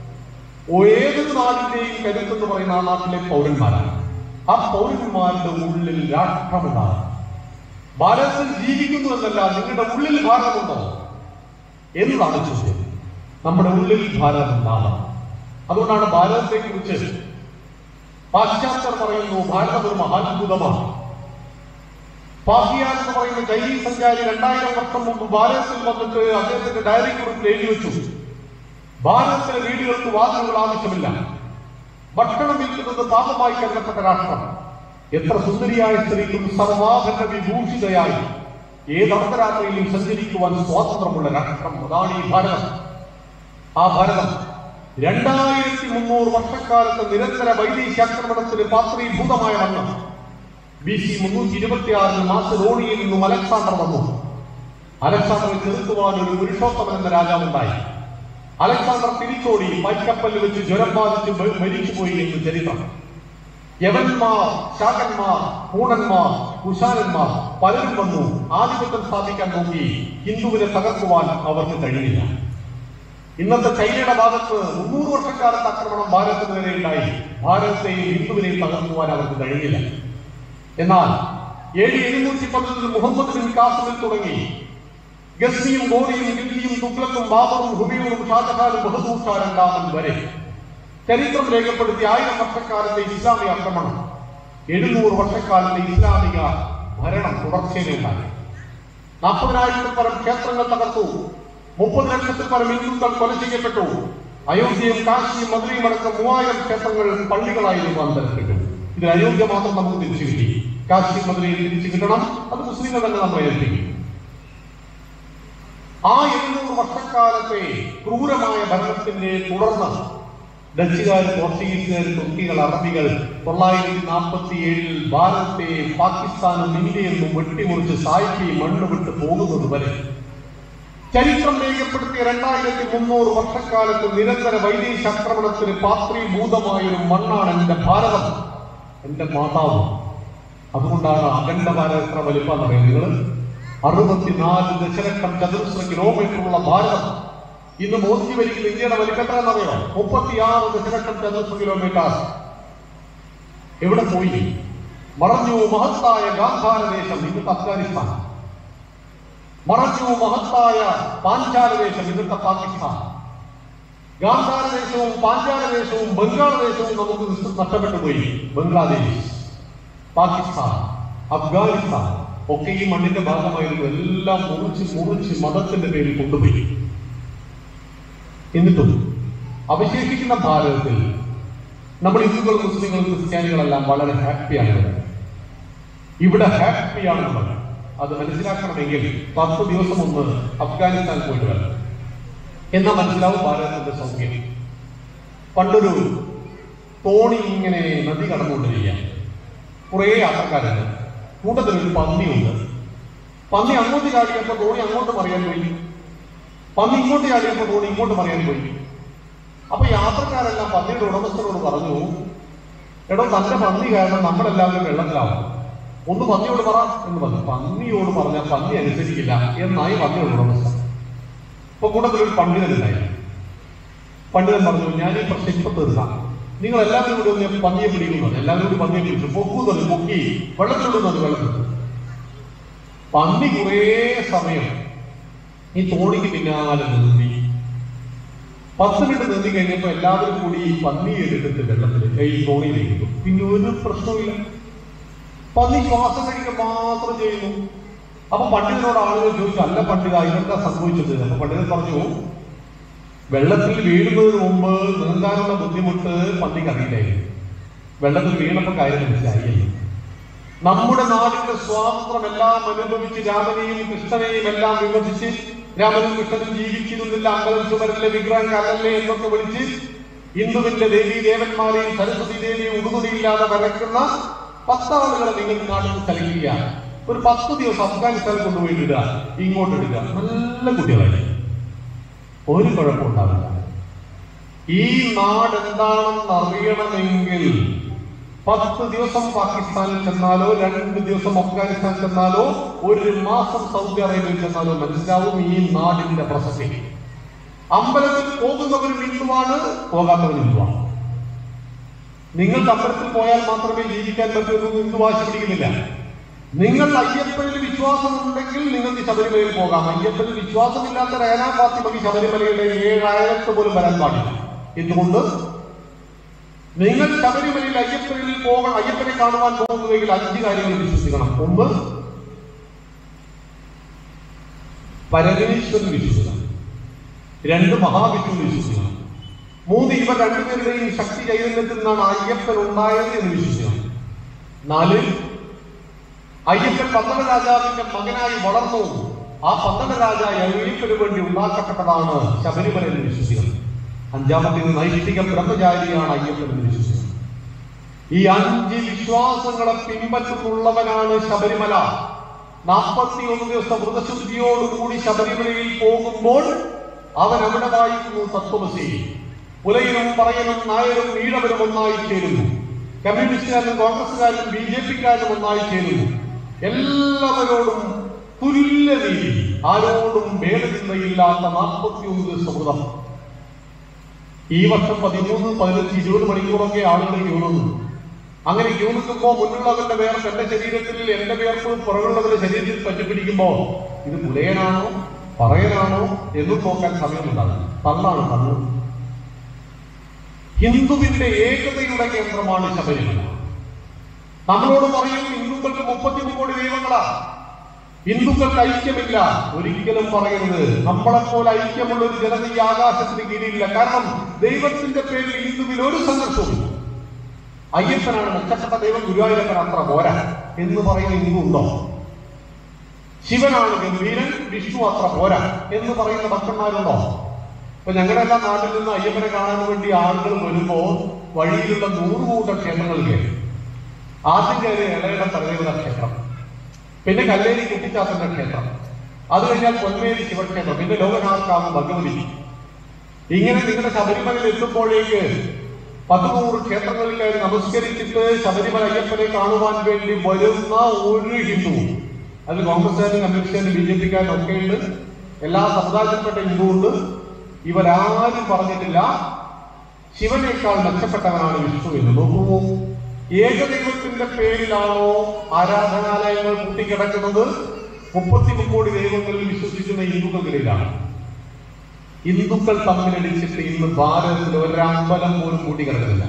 ഏതൊരു നാടിന്റെയും കരുത്ത് എന്ന് പറയുന്ന ആ നാട്ടിലെ പൗരന്മാരാണ് ആ പൗരന്മാരുടെ ഉള്ളിൽ രാഷ്ട്രമുണ്ടാകും ഭാരതത്തിൽ ജീവിക്കുന്നു എന്നല്ല നിങ്ങളുടെ ഉള്ളിൽ ഭാരതമുണ്ടോ എന്നതാണ് ചോദ്യം നമ്മുടെ ഉള്ളിൽ ഭാരതം ഉണ്ടാകണം അതുകൊണ്ടാണ് ഭാരതത്തെ കുറിച്ച് പാശ്ചാത്യർ പറയുന്നു ഭാരതം ഒരു മഹാത്ഭുതമാണ് പാഹിയാൻ എന്ന് പറയുന്ന ചൈനീസ് സഞ്ചാരി രണ്ടായിരം വർഷം മുമ്പ് ഭാരതത്തിൽ വന്നിട്ട് അദ്ദേഹത്തിന്റെ ഡയറി കുറിപ്പിൽ എഴുതി വെച്ചു ഭാരതത്തിലെ വീടുകൾക്ക് വാതിലുകൾ ആവശ്യമില്ല ഭക്ഷണം വിൽക്കുന്നത് പാപമായി കരുതപ്പെട്ട രാഷ്ട്രം എത്ര സുന്ദരിയായ സ്ത്രീക്കും സർവാഭരണ വിഭൂഷിതയായി ഏത് അർദ്ധരാത്രിയിലും സഞ്ചരിക്കുവാൻ സ്വാതന്ത്ര്യമുള്ള രാഷ്ട്രം അതാണ് ഈ ഭാരതം ആ ഭാരതം രണ്ടായിരത്തി മുന്നൂറ് വർഷക്കാലത്ത് നിരന്തര വൈദേശാക്രമണത്തിന് പാത്രീഭൂതമായ മണ്ണ് ബി സി മുന്നൂറ്റി ഇരുപത്തിയാറിൽ മാസഡോണിയയിൽ നിന്നും അലക്സാണ്ടർ വന്നു അലക്സാണ്ടറെ ചെറുക്കുവാൻ ഒരു പുരുഷോത്തമൻ എന്ന രാജാവുണ്ടായി അലക്സാണ്ടർ തിരിച്ചോടി പൈക്കപ്പലിൽ വെച്ച് ജ്വരം ബാധിച്ച് മ- മരിച്ചുപോയി എന്ന് ചരിത്രം യവന്മാർ ശാകന്മാർ പൂണന്മാർ കുശാനന്മാർ പലരും വന്നു ആധിപത്യം സ്ഥാപിക്കാൻ നോക്കി ഹിന്ദുവിനെ തകർക്കുവാൻ അവർക്ക് കഴിഞ്ഞില്ല ഇന്നത്തെ ചൈനയുടെ ഭാഗത്ത് മുന്നൂറ് വർഷക്കാലത്ത് ആക്രമണം ഭാരതത്തിന് നേരെ ഉണ്ടായി ഭാരതത്തെയും ഹിന്ദുവിനെയും തകർക്കുവാൻ അവർക്ക് കഴിഞ്ഞില്ല എന്നാൽ ഏഴ് എഴുന്നൂറ്റി പതിനൊന്നിൽ മുഹമ്മദ് ബിൻ കാസിമിൽ തുടങ്ങി ഗസ്നിയും ഗോറിയും ദില്ലിയും തുഗ്ലക്കും ബാബറും ഹുബിയൂറും ഷാജഹാനും ബഹദൂർ ഷാ രണ്ടാമൻ വരെ ചരിത്രം രേഖപ്പെടുത്തിയ ആയിരം വർഷക്കാലത്തെ ഇസ്ലാമിക ആക്രമണം എഴുന്നൂറ് വർഷക്കാലത്തെ ഇസ്ലാമിക ഭരണം തുടർച്ചയിലുണ്ടായി നാൽപ്പതിനായിരത്തിൽ പരം ക്ഷേത്രങ്ങൾ തകർത്തു മുപ്പത് ലക്ഷത്തിൽ പരം ഹിന്ദുക്കൾ കൊല ചെയ്യപ്പെട്ടു അയോധ്യയും കാശിയും മധുരയും അടക്കം മൂവായിരം ക്ഷേത്രങ്ങൾ പള്ളികളായി രൂപാന്തരപ്പെട്ടു ഇത് അയോധ്യ മാത്രം നമുക്ക് തിരിച്ചു കിട്ടി കാശി മധുരയിൽ തിരിച്ചു കിട്ടണം അത് മുസ്ലിങ്ങൾ തന്നെ നമ്മളെ ഏൽപ്പിക്കും ആ എഴുന്നൂറ് വർഷക്കാലത്തെ ക്രൂരമായ ഭരണത്തിന്റെ തുടർന്ന് ഡച്ചുകാർ പോർച്ചുഗീസുകാർ തുർക്കികൾ അറബികൾ തൊള്ളായിരത്തി നാൽപ്പത്തി ഏഴിൽ ഭാരതത്തെ പാകിസ്ഥാനും ഇന്ത്യയെന്നും വെട്ടിമുറിച്ച് സായിപ്പി മണ്ണ് വിട്ട് പോകുന്നത് വരെ ചരിത്രം രേഖപ്പെടുത്തിയ രണ്ടായിരത്തി മുന്നൂറ് വർഷക്കാലത്ത് നിരന്തര വൈദേശ ആക്രമണത്തിന് പാത്രീഭൂതമായ ഒരു മണ്ണാണ് എന്റെ ഭാരതം എന്റെ മാതാവ് അതുകൊണ്ടാണ് അഖണ്ഡ ഭാരതം എത്ര വലിപ്പം അറിയാം നിങ്ങൾ അറുപത്തിനാല് ദശലക്ഷം ചതുരശ്ര കിലോമീറ്ററുള്ള ഭാരതം ഇന്ന് മോദി ഭരിക്കുന്ന ഇന്ത്യയുടെ വലിപ്പം എത്രയെന്നറിയോ മുപ്പത്തിയാറ് ദശലക്ഷം ചതുരശ്ര കിലോമീറ്റർ എവിടെ പോയി മറഞ്ഞു മഹത്തായ ഗാന്ധാര ദേശം ഇന്നത്തെ അഫ്ഗാനിസ്ഥാൻ മറഞ്ഞു മഹത്തായ പാഞ്ചാല ദേശം ഇന്നത്തെ പാകിസ്ഥാൻ ഗാന്ധാര ദേശവും പാഞ്ചാല ദേശവും ബംഗാൾ ദേശവും നമുക്ക് നിസ് നഷ്ടപ്പെട്ടു പോയി ബംഗ്ലാദേശ് പാകിസ്ഥാൻ അഫ്ഗാനിസ്ഥാൻ ഒക്കെ ഈ മണ്ണിന്റെ ഭാഗമായിരുന്നു എല്ലാം മുറിച്ച് മുറിച്ച് മതത്തിന്റെ പേരിൽ കൊണ്ടുപോയി എന്നിട്ടും അവശേഷിക്കുന്ന ഭാരതത്തിൽ നമ്മൾ ഹിന്ദുക്കളും മുസ്ലിങ്ങളും ക്രിസ്ത്യാനികളെല്ലാം വളരെ ഹാപ്പിയാണ് ഇവിടെ. ഇവിടെ ഹാപ്പിയാണ് നമ്മൾ അത് മനസ്സിലാക്കണമെങ്കിൽ പത്ത് ദിവസം മുമ്പ് അഫ്ഗാനിസ്ഥാൻ പോയിട്ട് വരണം എന്നാ മനസ്സിലാവും ഭാരതത്തിന്റെ സൗഖ്യം പണ്ടൊരു തോണി ഇങ്ങനെ നദി കടന്നുകൊണ്ടിരിക്കുക കുറേ യാത്രക്കാരുണ്ട് കൂട്ടത്തിൽ ഒരു പന്നിയുണ്ട് പന്നി അങ്ങോട്ട് ചാടിയപ്പോൾ തോണി അങ്ങോട്ട് പറയാൻ പോയി പന്നി ഇങ്ങോട്ട് ചാടിയപ്പോൾ തോണി ഇങ്ങോട്ട് പറയാൻ പോയി അപ്പൊ യാത്രക്കാരെല്ലാം പന്നിയുടെ ഉടമസ്ഥനോട് പറഞ്ഞു എടോ തന്റെ പന്നി കാരണം നമ്മളെല്ലാവരും വെള്ളത്തിലാവും ഒന്ന് പന്നിയോട് പറ എന്ന് പറഞ്ഞു പന്നിയോട് പറഞ്ഞാൽ പന്നി അനുസരിക്കില്ല എന്നായി പന്നിയോട് ഉടമസ്ഥൻ ഇപ്പൊ കൂട്ടത്തിൽ ഒരു പണ്ഡിതനുണ്ടായി പണ്ഡിതൻ പറഞ്ഞു ഞാൻ ഈ പ്രശ്നം ഇപ്പൊ തീർക്കാം നിങ്ങൾ എല്ലാവരും കൂടി ഒന്ന് പന്നിയെ പിടിക്കുന്നത് എല്ലാവരും കൂടി പന്നിയെ പിടിച്ചു പൊക്കുന്നത് പൊക്കി വെള്ളത്തിലിടുന്നത് വെള്ളത്തിൽ പന്നി കുറേ സമയം ഈ തോണിക്ക് പിന്നാലെ നീന്തി പത്ത് മിനിറ്റ് നീന്തി കഴിഞ്ഞപ്പോ എല്ലാവരും കൂടി ഈ പന്നിയെ എടുത്തിട്ട് വെള്ളത്തിൽ ഈ തോണിയിലേക്ക് ഇട്ടു. പിന്നെ ഒരു പ്രശ്നവുമില്ല പന്നി ശ്വാസം കഴിക്കുക മാത്രം ചെയ്യുന്നു അപ്പൊ പണ്ഡിതനോട് ആളുകൾ ചോദിച്ചു അല്ല പണ്ഡിത ഇതെന്താ സംഭവിച്ചത് അപ്പൊ പണ്ഡിതൻ പറഞ്ഞു വെള്ളത്തിൽ വീഴുന്നതിന് മുമ്പ് നീന്താനുള്ള ബുദ്ധിമുട്ട് പന്നിക്ക് അറിയില്ലായിരുന്നു വെള്ളത്തിൽ വീണപ്പോ കാര്യം മനസ്സിലായില്ല നമ്മുടെ നാടിന്റെ സ്വാതന്ത്ര്യം എല്ലാം അനുഭവിച്ച് രാമനെയും കൃഷ്ണനെയും എല്ലാം വിമർശിച്ച് രാമനും കൃഷ്ണനും ജീവിച്ചിരുന്നില്ല അമ്പലം ചുമരിലെ വിഗ്രഹം കലല്ലേ എന്നൊക്കെ വിളിച്ച് ഹിന്ദുവിന്റെ ദേവി ദേവന്മാരെയും സരസ്വതി ദേവിയെ ഉടുതുണിയില്ലാതെ വരയ്ക്കുന്ന പത്താളുകളെ നിങ്ങൾക്ക് നാട്ടിൽ സ്ഥലിക്കുക ഒരു പത്ത് ദിവസം അഫ്ഗാനിസ്ഥാനിൽ കൊണ്ടുപോയി ഇടുക ഇങ്ങോട്ട് ഇടുക നല്ല കുട്ടികളായി ഒരു കുഴപ്പമുണ്ടാവില്ല ഈ നാട് എന്താണെന്ന് അറിയണമെങ്കിൽ പത്ത് ദിവസം പാകിസ്ഥാനിൽ ചെന്നാലോ രണ്ട് ദിവസം അഫ്ഗാനിസ്ഥാനിൽ ചെന്നാലോ ഒരു മാസം സൗദി അറേബ്യയിൽ ചെന്നാലോ മനസ്സിലാവും ഈ നാടിന്റെ പ്രസക്തി അമ്പലത്തിൽ പോകുന്നവരും ഹിന്ദുവാണ് പോകാത്തവരും ഹിന്ദുവാണ് നിങ്ങൾക്ക് അമ്പലത്തിൽ പോയാൽ മാത്രമേ ജീവിക്കാൻ പറ്റൂ എന്ന് ഹിന്ദു വാശി പിടിക്കുന്നില്ല നിങ്ങൾ അയ്യപ്പനിൽ വിശ്വാസമുണ്ടെങ്കിൽ നിങ്ങൾക്ക് ശബരിമലയിൽ പോകാം അയ്യപ്പനിൽ വിശ്വാസമില്ലാത്ത റേനാ ഫാത്തിമയ്ക്ക് ശബരിമലയുടെ ഏഴായിരത്ത് പോലും വരാൻ പാടില്ല എന്തുകൊണ്ട് നിങ്ങൾ ശബരിമലയിൽ അയ്യപ്പനിൽ പോകണം അയ്യപ്പനെ കാണുവാൻ പോകുന്നുവെങ്കിൽ അഞ്ച് കാര്യങ്ങൾ വിശ്വസിക്കണം ഒന്ന് പരമേശ്വരൻ വിശ്വസിക്കണം രണ്ട് മഹാവിഷ്ണു വിശ്വസിക്കണം മൂന്ന് ഇവർ രണ്ടുപേരുടെയും ശക്തി ചൈതന്യത്തിൽ നിന്നാണ് അയ്യപ്പൻ ഉണ്ടായത് എന്ന് വിശ്വസിക്കണം നാല് അയ്യപ്പൻ പന്തള രാജാവിന്റെ മകനായി വളർന്നു ആ പന്തള രാജാവ് അയ്യപ്പന് വേണ്ടി ഉണ്ടാക്കപ്പെട്ടതാണ് ശബരിമല എന്ന് വിശ്വസിക്കുന്നത് അഞ്ചാമത്തെ നൈഷ്ഠിക ബ്രഹ്മചാരിയാണ് അയ്യപ്പൻ എന്ന് വിശ്വസിക്കുന്നത് ഈ അഞ്ച് വിശ്വാസങ്ങളെ പിൻപറ്റുന്നുള്ളവനാണ് ശബരിമല നാൽപ്പത്തി ഒന്ന് ദിവസം വ്രതശുദ്ധിയോടുകൂടി ശബരിമലയിൽ പോകുമ്പോൾ അവൻ അവിടെ വായിക്കുന്നു തത്വമസി പുലയനും പറയനും നായരും ഈഴവരും ഒന്നായി ചേരുന്നു കമ്മ്യൂണിസ്റ്റുകാരും കോൺഗ്രസുകാരും ബി ജെ പിക്കാരും ഒന്നായി ചേരുന്നു എല്ലാവരോടും തുല്യനീതി ആരോടും ഭേദചിന്തയില്ലാത്ത നാൽപ്പത്തി ഒന്ന് ദിവസം വ്രതം ഈ വർഷം പതിമൂന്ന് പതിനഞ്ച് ഇരുപത് മണിക്കൂറൊക്കെ ആളുകൾ ക്യൂ നിന്നു അങ്ങനെ ക്യൂ നിൽക്കുമ്പോൾ മുന്നിലുള്ളവന്റെ വേർപ്പ് എന്റെ ശരീരത്തിൽ എന്റെ വേർപ്പ് പുറകുള്ളവരുടെ ശരീരത്തിൽ പറ്റിപ്പിടിക്കുമ്പോ ഇത് പുലയനാണോ പറയനാണോ എന്നും നോക്കാൻ സമയമുണ്ടാകും തള്ളാണ് തള്ളു ഹിന്ദുവിന്റെ ഏകതയുടെ കേന്ദ്രമാണ് ശബരിമല നമ്മളോട് പറയും ഹിന്ദുക്കൾക്ക് മുപ്പത്തി കോടി ദൈവങ്ങളാ ഹിന്ദുക്കൾക്ക് ഐക്യമില്ല ഒരിക്കലും പറയരുത് നമ്മളെപ്പോലെ ഐക്യമുള്ള ഒരു ജനത ഈ ആകാശത്തിന് കീഴിലില്ല കാരണം ദൈവത്തിന്റെ പേരിൽ ഹിന്ദുവിൽ ഒരു സംഘർഷവും അയ്യപ്പനാണ് മെച്ചപ്പെട്ട ദൈവം ഗുരുവായൂരപ്പൻ അത്ര പോരാ എന്ന് പറയുന്ന ഹിന്ദു ഉണ്ടോ ശിവനാണ് ഗംഭീരൻ വിഷ്ണു അത്ര പോരാ എന്ന് പറയുന്ന ഭക്തന്മാരുണ്ടോ ഇപ്പൊ ഞങ്ങളുടെ എല്ലാം നാട്ടിൽ നിന്ന് അയ്യപ്പനെ കാണാൻ വേണ്ടി ആളുകൾ വരുമ്പോ വഴിയിലുള്ള നൂറ് കൂട്ടം ക്ഷേത്രങ്ങൾ കയറി ആദ്യം കയറി ഇളയുടെ തലദേവത ക്ഷേത്രം പിന്നെ കല്ലേരി കുട്ടിച്ചാത്തന്റെ ക്ഷേത്രം അത് കഴിഞ്ഞാൽ പൊന്മേരി ശിവക്ഷേത്രം പിന്നെ ലോകനാഥ്കാവ് ഭഗവതി ഇങ്ങനെ നിങ്ങളുടെ ശബരിമലയിൽ എത്തുമ്പോഴേക്ക് പത്ത് നൂറ് ക്ഷേത്രങ്ങളിൽ കയറി നമസ്കരിച്ചിട്ട് ശബരിമല അയ്യപ്പനെ കാണുവാൻ വേണ്ടി വരുന്ന ഒരു ഹിന്ദു അത് കോൺഗ്രസ്സുകാരും കമ്മ്യൂണിസ്റ്റുകാരും ബി ജെ പിക്കാരും ഒക്കെ ഉണ്ട് എല്ലാ സമുദായത്തിൽപ്പെട്ട ഹിന്ദു ഉണ്ട് ഇവരാരും പറഞ്ഞിട്ടില്ല ശിവനേക്കാൾ മെച്ചപ്പെട്ടവനാണ് വിഷ്ണു എന്ന് നോക്കുമോ ഏകദൈവത്തിന്റെ പേരിലാണോ ആരാധനാലയങ്ങൾ കൂട്ടിക്കിടക്കുന്നത് മുപ്പത്തി കോടി ദൈവങ്ങളിൽ വിശ്വസിക്കുന്ന ഹിന്ദുക്കൾക്കിടയിലാണ് ഹിന്ദുക്കൾ തമ്മിലടിച്ചിട്ട് ഇന്ന് ഭാരതത്തിൽ ഒരമ്പലം പോലും കൂട്ടിക്കിടക്കുന്നില്ല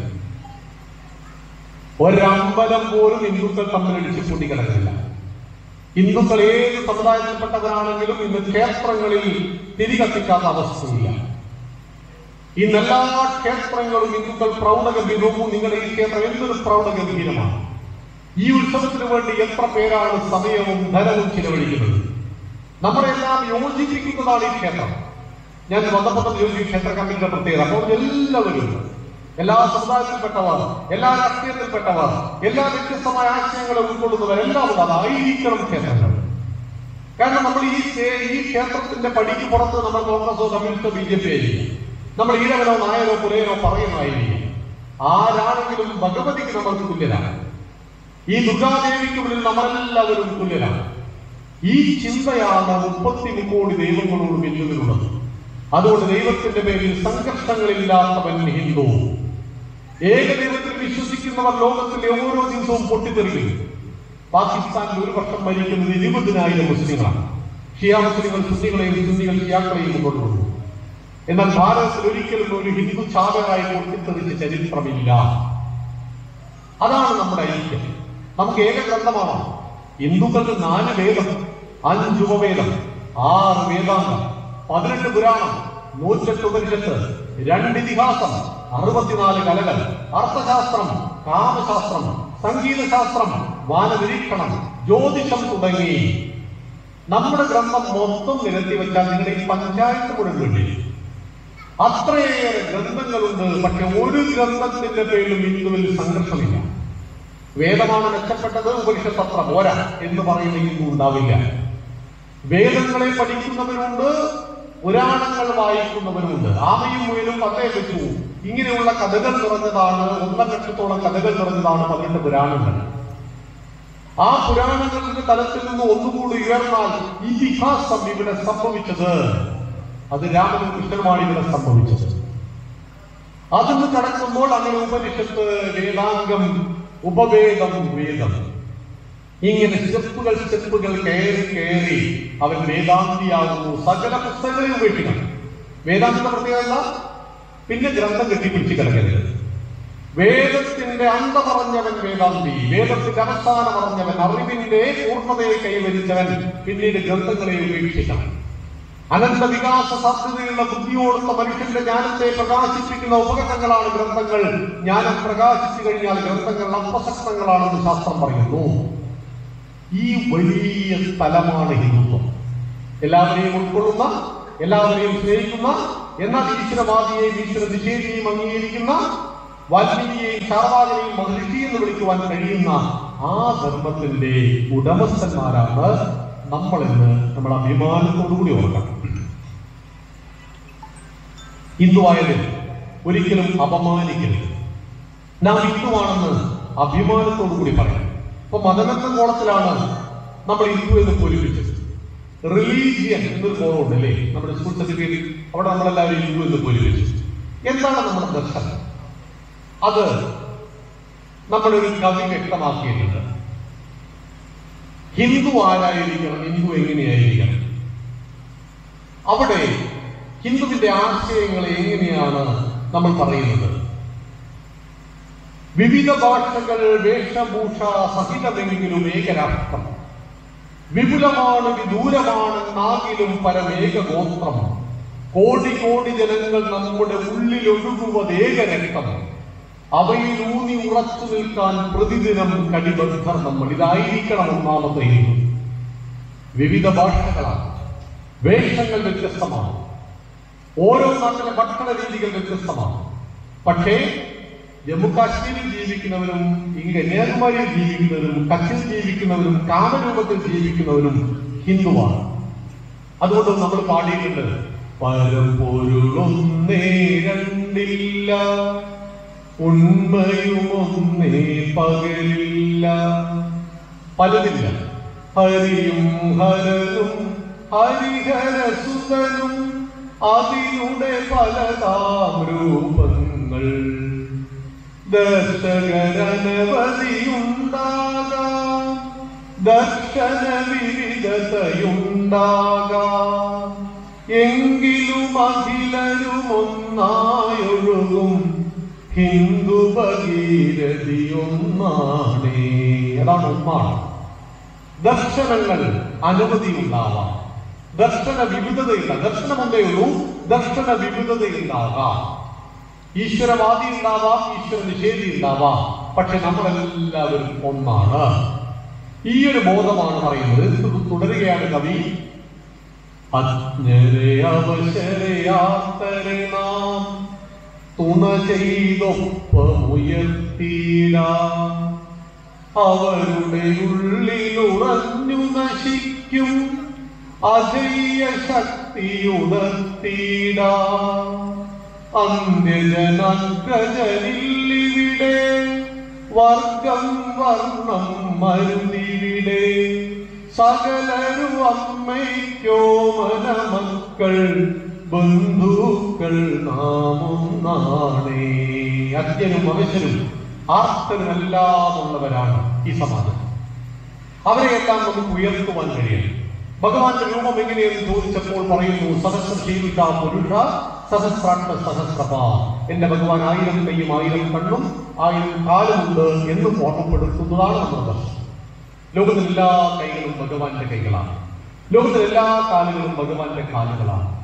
ഒരമ്പലം പോലും ഹിന്ദുക്കൾ തമ്മിലടിച്ച് കൂട്ടിക്കിടക്കുന്നില്ല ഹിന്ദുക്കൾ ഏത് സമുദായത്തിൽപ്പെട്ടവരാണെങ്കിലും ഇന്ന് ക്ഷേത്രങ്ങളിൽ തിരികത്തിക്കാത്ത അവസ്ഥയില്ല ഇന്ന് എല്ലാ ക്ഷേത്രങ്ങളും ഹിന്ദുക്കൾ പ്രൗഢഗംഭീരവും നിങ്ങളുടെ ഈ ക്ഷേത്രം എന്തൊരു പ്രൗഢഗംഭീരമാണ് ഈ ഉത്സവത്തിന് വേണ്ടി എത്ര പേരാണ് സമയവും ധനവും ചിലവഴിക്കുന്നത് നമ്മളെല്ലാം യോജിപ്പിക്കുന്നതാണ് ഈ ക്ഷേത്രം ഞാൻ ബന്ധപ്പെട്ട യോജി ക്ഷേത്ര കമ്മിറ്റിയുടെ പ്രത്യേകത അപ്പോൾ എല്ലാവരും എല്ലാ സമുദായത്തിൽപ്പെട്ടവർ എല്ലാ രാഷ്ട്രീയത്തിൽപ്പെട്ടവർ എല്ലാ വ്യത്യസ്തമായ ആശയങ്ങളെ ഉൾക്കൊള്ളുന്നവർ എല്ലാം ഉണ്ട് അതായിരിക്കണം ക്ഷേത്രങ്ങൾ കാരണം നമ്മൾ ഈ സേ- ഈ ക്ഷേത്രത്തിന്റെ പടിക്ക് പുറത്ത് നമ്മൾ കോൺഗ്രസോ കമ്മ്യൂണിസ്റ്റോ ബി ജെ പി ആയിരിക്കും നമ്മൾ ഈഴവനോ നായരോ പുലയനോ പറയുന്നതായിരിക്കും ആരാണെങ്കിലും ഭഗവതിക്ക് നമ്മൾക്ക് തുല്യരാണ് ഈ ദുർഗാദേവിക്ക് മുന്നിൽ നമ്മളെല്ലാവരും തുല്യരാണ് ഈ ചിന്തയാണ് മുപ്പത്തി കോടി ദൈവങ്ങളോട് വെല്ലുവിലുള്ളത് അതുകൊണ്ട് ദൈവത്തിന്റെ പേരിൽ സംഘർഷങ്ങളില്ലാത്തവൻ ഹിന്ദു ഏകദൈവത്തിൽ വിശ്വസിക്കുന്നവർ ലോകത്തിലെ ഓരോ ദിവസവും പൊട്ടിത്തെറിക്കും പാകിസ്ഥാനിൽ ഒരു വർഷം മരിക്കുന്നത് ഇരുപതിനായിരം മുസ്ലിങ്ങളാണ് ഷിയ മുസ്ലിങ്ങൾ സുന്നികളെയും സുന്നികൾ ഷിയാക്കളെയും മുന്നോട്ട് കൊണ്ടു എന്നാൽ ഭാരതത്തിൽ ഒരിക്കലും ഒരു ഹിന്ദു ചാതകായി പൊട്ടിത്തെറിച്ച ചരിത്രമില്ല അതാണ് നമ്മുടെ ഐക്യം നമുക്ക് ഏക ഗ്രന്ഥമാണ് ഹിന്ദുക്കൾക്ക് നാല് വേദം അഞ്ച് ഉപവേദം ആറ് വേദാന്തം പതിനെട്ട് പുരാണം നൂറ്റെട്ട് ഉപനിഷത്ത് രണ്ട് ഇതിഹാസം അറുപത്തിനാല് കലകൾ അർത്ഥശാസ്ത്രം കാമശാസ്ത്രം സംഗീതശാസ്ത്രം വാനനിരീക്ഷണം ജ്യോതിഷം തുടങ്ങി നമ്മുടെ ഗ്രന്ഥം മൊത്തം നിരത്തി വെച്ചാൽ നിങ്ങളുടെ ഈ പഞ്ചായത്ത് മുഴുവൻ വേണ്ടി അത്രയേറെ ഗ്രന്ഥങ്ങളുണ്ട് പക്ഷെ ഒരു ഗ്രന്ഥത്തിന്റെ പേരിലും ഹിന്ദുവിൽ സംഘർഷമില്ല വേദമാണ് മെച്ചപ്പെട്ടത് ഉപനിഷത്ത് അത്ര പോരാ എന്ന് പറയുന്ന ഹിന്ദു ഉണ്ടാവില്ല വേദങ്ങളെ പഠിക്കുന്നവരുണ്ട് പുരാണങ്ങൾ വായിക്കുന്നവരുമുണ്ട് ആമയും മുയലും പത്തേ വെച്ചു ഇങ്ങനെയുള്ള കഥകൾ നിറഞ്ഞതാണ് ഒന്നര ലക്ഷത്തോളം കഥകൾ നിറഞ്ഞതാണ് പതിനെട്ട് പുരാണങ്ങൾ ആ പുരാണങ്ങളുടെ തലത്തിൽ നിന്ന് ഒന്നുകൂടി ഉയർന്നാൽ ഇതിഹാസം ഇവിടെ സംഭവിച്ചത് അത് രാമനും കൃഷ്ണനുമാണ് ഇവിടെ സംഭവിച്ചത് അതിന് കടക്കുമ്പോൾ അങ്ങനെ ഉപനിഷത്ത് വേദാംഗം ഉപവേദം വേദം ഇങ്ങനെ സ്റ്റെപ്പുകൾ സ്റ്റെപ്പുകൾ കയറി കയറി അവൻ വേദാന്തിയാകുന്നു സകല പുസ്തകങ്ങളെ ഉപേക്ഷിക്കണം വേദാന്ത പ്രത്യേകത പിന്നെ ഗ്രന്ഥം കെട്ടിപ്പിടിച്ച് കിടക്കരുത് വേദത്തിന്റെ അന്ത പറഞ്ഞവൻ വേദാന്തി വേദത്തിന്റെ അവസാനം പറഞ്ഞവൻ അറിവിന്റെ പൂർണ്ണതയെ കൈവരിച്ചവൻ പിന്നീട് ഗ്രന്ഥങ്ങളെ ഉപേക്ഷിക്കണം അനന്ത വികാസ സാധ്യതയുള്ള ബുദ്ധിയോടുള്ള മനുഷ്യന്റെ ജ്ഞാനത്തെ പ്രകാശിപ്പിക്കുന്ന ഉപകരണങ്ങളാണ് ഗ്രന്ഥങ്ങൾ ജ്ഞാനം പ്രകാശിച്ചു കഴിഞ്ഞാൽ ഗ്രന്ഥങ്ങൾ അപ്രസക്തങ്ങളാണെന്ന് ശാസ്ത്രം പറയുന്നു ഈ വലിയ സ്ഥലമാണ് ഹിന്ദുത്വം എല്ലാവരെയും ഉൾക്കൊള്ളുന്ന എല്ലാവരെയും സ്നേഹിക്കുന്ന എന്നാൽ ഈശ്വരവാദിയെയും ഈശ്വര നിഷേധിയെയും അംഗീകരിക്കുന്ന വാൽമീകിയെയും ശാർവാകനെയും മഹർഷി എന്ന് വിളിക്കുവാൻ കഴിയുന്ന ആ ധർമ്മത്തിന്റെ ഉടമസ്ഥന്മാരാണ് നമ്മളെന്ന് നമ്മൾ അഭിമാനത്തോടുകൂടി ഓർക്കണം ഹിന്ദുവായതിൽ ഒരിക്കലും അപമാനിക്കരുത് നാം ഹിന്ദുവാണെന്ന് അഭിമാനത്തോടു കൂടി പറയാം ഇപ്പൊ മതമെന്ന കോളത്തിലാണ് നമ്മൾ ഹിന്ദു എന്ന് പൂരിപ്പിച്ചത് റിലീജിയൻ എന്നൊരു കോളമുണ്ട് അല്ലേ നമ്മുടെ സ്കൂൾ സർട്ടിഫിക്കറ്റ് അവിടെ നമ്മളെല്ലാവരും ഹിന്ദു എന്ന് പൂരിപ്പിച്ചു എന്താണ് നമ്മുടെ ദർശനം അത് നമ്മുടെ ഒരു കവി വ്യക്തമാക്കിയിട്ടുണ്ട് ഹിന്ദു ആരായിരിക്കണം ഹിന്ദു എങ്ങനെയായിരിക്കണം അവിടെ ഹിന്ദുവിന്റെ ആശയങ്ങൾ എങ്ങനെയാണ് നമ്മൾ പറയുന്നത് വിവിധ ഭാഷകൾ വേഷഭൂഷ സഹിതമെങ്കിലും ഏകരാഷ്ട്രം വിപുലമാണ് വിദൂരമാണെന്നാകിലും പരമേക ഗോത്രം കോടി കോടി ജനങ്ങൾ നമ്മുടെ ഉള്ളിൽ ഒഴുകുവത് ഏകരക്തം അവയിൽ ഊന്നി ഉറച്ചു നിൽക്കാൻ പ്രതിദിനം കടിബദ്ധർ നമ്മൾ ഇതായിരിക്കണം ഒന്നാമത്തെ ഹിന്ദു വിവിധ ഭാഷകളാണ് വേഷങ്ങൾ വ്യത്യസ്തമാണ് ഓരോ നാട്ടിലെ ഭക്ഷണ രീതികൾ വ്യത്യസ്തമാണ് പക്ഷേ ജമ്മു കാശ്മീരിൽ ജീവിക്കുന്നവരും ഈ കന്യാകുമാരിയിൽ ജീവിക്കുന്നവരും കച്ചിൽ ജീവിക്കുന്നവരും കാമരൂപത്തിൽ ജീവിക്കുന്നവരും ഹിന്ദുവാണ് അതുകൊണ്ട് നമ്മൾ പാടിയിട്ടുണ്ട് പരമ്പൊരുളൊന്നേ രണ്ടില്ല ഉണ്മയുമൊന്നേ പകലില്ല പലതില്ല ഹരിയും ഹരനും ഹരിഹരസുതനും അതിലൂടെ പലതാം രൂപങ്ങൾ ദർശകരനവധിയുണ്ടാകാം ദർശന വിവിധതയുണ്ടാകാം എങ്കിലും അഖിലരും ഒന്നായൊഴുകും ഹിന്ദു ഭഗീരഥി ഒന്നാണേ അതാണ് ഒന്നാണ് ദർശനങ്ങൾ അനവധി ഉണ്ടാവാം ദർശന വിവിധതയില്ല ദർശനം ഒന്നേ ഉള്ളൂ ദർശന വിവിധതയുണ്ടാകാം ഈശ്വരവാദി ഉണ്ടാവാം ഈശ്വര നിഷേധി ഉണ്ടാവാം പക്ഷെ നമ്മളെല്ലാവരും ഒന്നാണ് ഈ ഒരു ബോധമാണ് പറയുന്നത് ഇത് തുടരുകയാണ് കവി അജ്ഞരെ അവശരയാത്തരെ നാം തുണ ചെയ്തൊപ്പമുയർത്തിയിടാം അവരുടെ ഉള്ളിൽ ഉറഞ്ഞു നശിക്കും അജയ്യ ശക്തിയുണർത്തിയിടാം അന്ത്യജനഗ്രജനില്ലിവിടെ വർഗം വർണ്ണം മരുന്നിവിടെ സകലരു അമ്മയ്ക്കോ മനമക്കൾ ബന്ധുക്കൾ നാമും നാണേ അത്യനും അവശനും ആർത്തനുമെല്ലാം ഉള്ളവരാണ് ഈ സമാജം അവരെയെല്ലാം നമുക്ക് ഉയർത്തുവാൻ കഴിയും ഭഗവാന്റെ രൂപം എങ്ങനെയെന്ന് ചോദിച്ചപ്പോൾ പറയുന്നു സഹസ്രശീലിക പുരുഷ സഹസ്രാക്ഷ സഹസ്രപ എന്റെ ഭഗവാൻ ആയിരം കൈയും ആയിരം കണ്ണും ആയിരം കാലുമുണ്ട് എന്ന് ഓർമ്മപ്പെടുത്തുന്നതാണ് നമ്മുടെ ദർശനം ലോകത്തിലെ എല്ലാ കൈകളും ഭഗവാന്റെ കൈകളാണ് ലോകത്തിലെ എല്ലാ കാലുകളും ഭഗവാന്റെ കാലുകളാണ്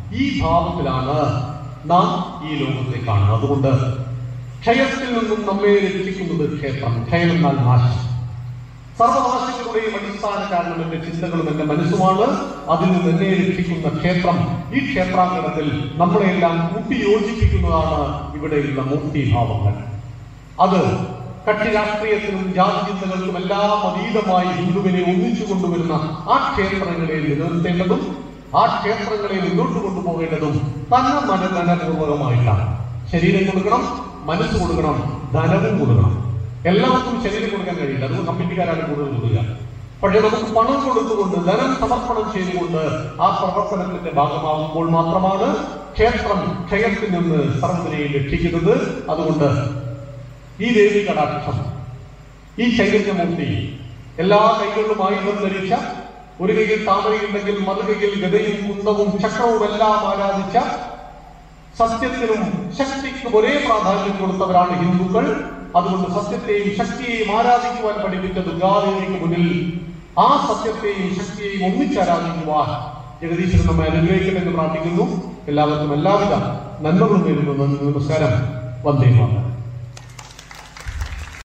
ഈ ഭാവത്തിലാണ് നാം ഈ ലോകത്തെ കാണുന്നത് അതുകൊണ്ട് ക്ഷയത്തിൽ നിന്നും നമ്മെ രക്ഷിക്കുന്നത് ക്ഷേത്രം ക്ഷയം എന്നാൽ നാശം സർവനാശങ്ങളുടെയും അടിസ്ഥാന കാരണം എന്റെ ചിന്തകളും എന്റെ മനസ്സുമാണ് അതിൽ നിന്ന് എന്നെ രക്ഷിക്കുന്ന ക്ഷേത്രം ഈ ക്ഷേത്രാങ്കണത്തിൽ നമ്മളെല്ലാം കൂട്ടി യോജിപ്പിക്കുന്നതാണ് ഇവിടെയുള്ള മൂർത്തിഭാവങ്ങൾ അത് കക്ഷി രാഷ്ട്രീയത്തിനും ജാതി ചിന്തകൾക്കും എല്ലാം അതീതമായി ഹിന്ദുവിനെ ഒന്നിച്ചു കൊണ്ടുവരുന്ന ആ ക്ഷേത്രങ്ങളെ നിലനിർത്തേണ്ടതും ആ ക്ഷേത്രങ്ങളെ മുന്നോട്ട് കൊണ്ടുപോകേണ്ടതും തന്നെ മനനപൂർവകമായിട്ടാണ് ശരീരം കൊടുക്കണം മനസ്സ് കൊടുക്കണം ധനവും കൊടുക്കണം എല്ലാവർക്കും ശരീരം കൊടുക്കാൻ കഴിയില്ല അത് കമ്മിറ്റിക്കാരാണ് കൂടുതൽ കൊടുക്കുക പക്ഷെ നമുക്ക് പണം കൊടുത്തുകൊണ്ട് ധനം സമർപ്പണം ചെയ്തുകൊണ്ട് ആ പ്രവർത്തനത്തിന്റെ ഭാഗമാകുമ്പോൾ മാത്രമാണ് ക്ഷേത്രം ക്ഷയത്തിൽ നിന്ന് സർവ്വതിനെയും രക്ഷിക്കുന്നത് അതുകൊണ്ട് ഈ ദേവി കടാക്ഷം ഈ ചൈതന്യമൂർത്തി എല്ലാ കൈകളിലും ആയുധം ധരിച്ച ഒരു കൈയിൽ താമരയുണ്ടെങ്കിൽ മറുകൈയിൽ ഗതയും കുന്തവും ചക്രവും എല്ലാം ആരാധിച്ച സത്യത്തിനും ശക്തിക്കും ഒരേ പ്രാധാന്യം കൊടുത്തവരാണ് ഹിന്ദുക്കൾ അതുകൊണ്ട് സത്യത്തെയും ശക്തിയെയും ആരാധിക്കുവാൻ പഠിപ്പിച്ച ദുർഗാദേവിക്ക് മുന്നിൽ ആ സത്യത്തെയും ശക്തിയെയും ഒന്നിച്ചാരാധിക്കുവാൻ ജഗദീശ്വരൻ നമ്മെ അനുഗ്രഹിക്കണമെന്ന് പ്രാർത്ഥിക്കുന്നു എല്ലാവർക്കും എല്ലാവിധ നന്മകളും നേരുന്നു നന്ദി നമസ്കാരം വന്ദേ മാതരം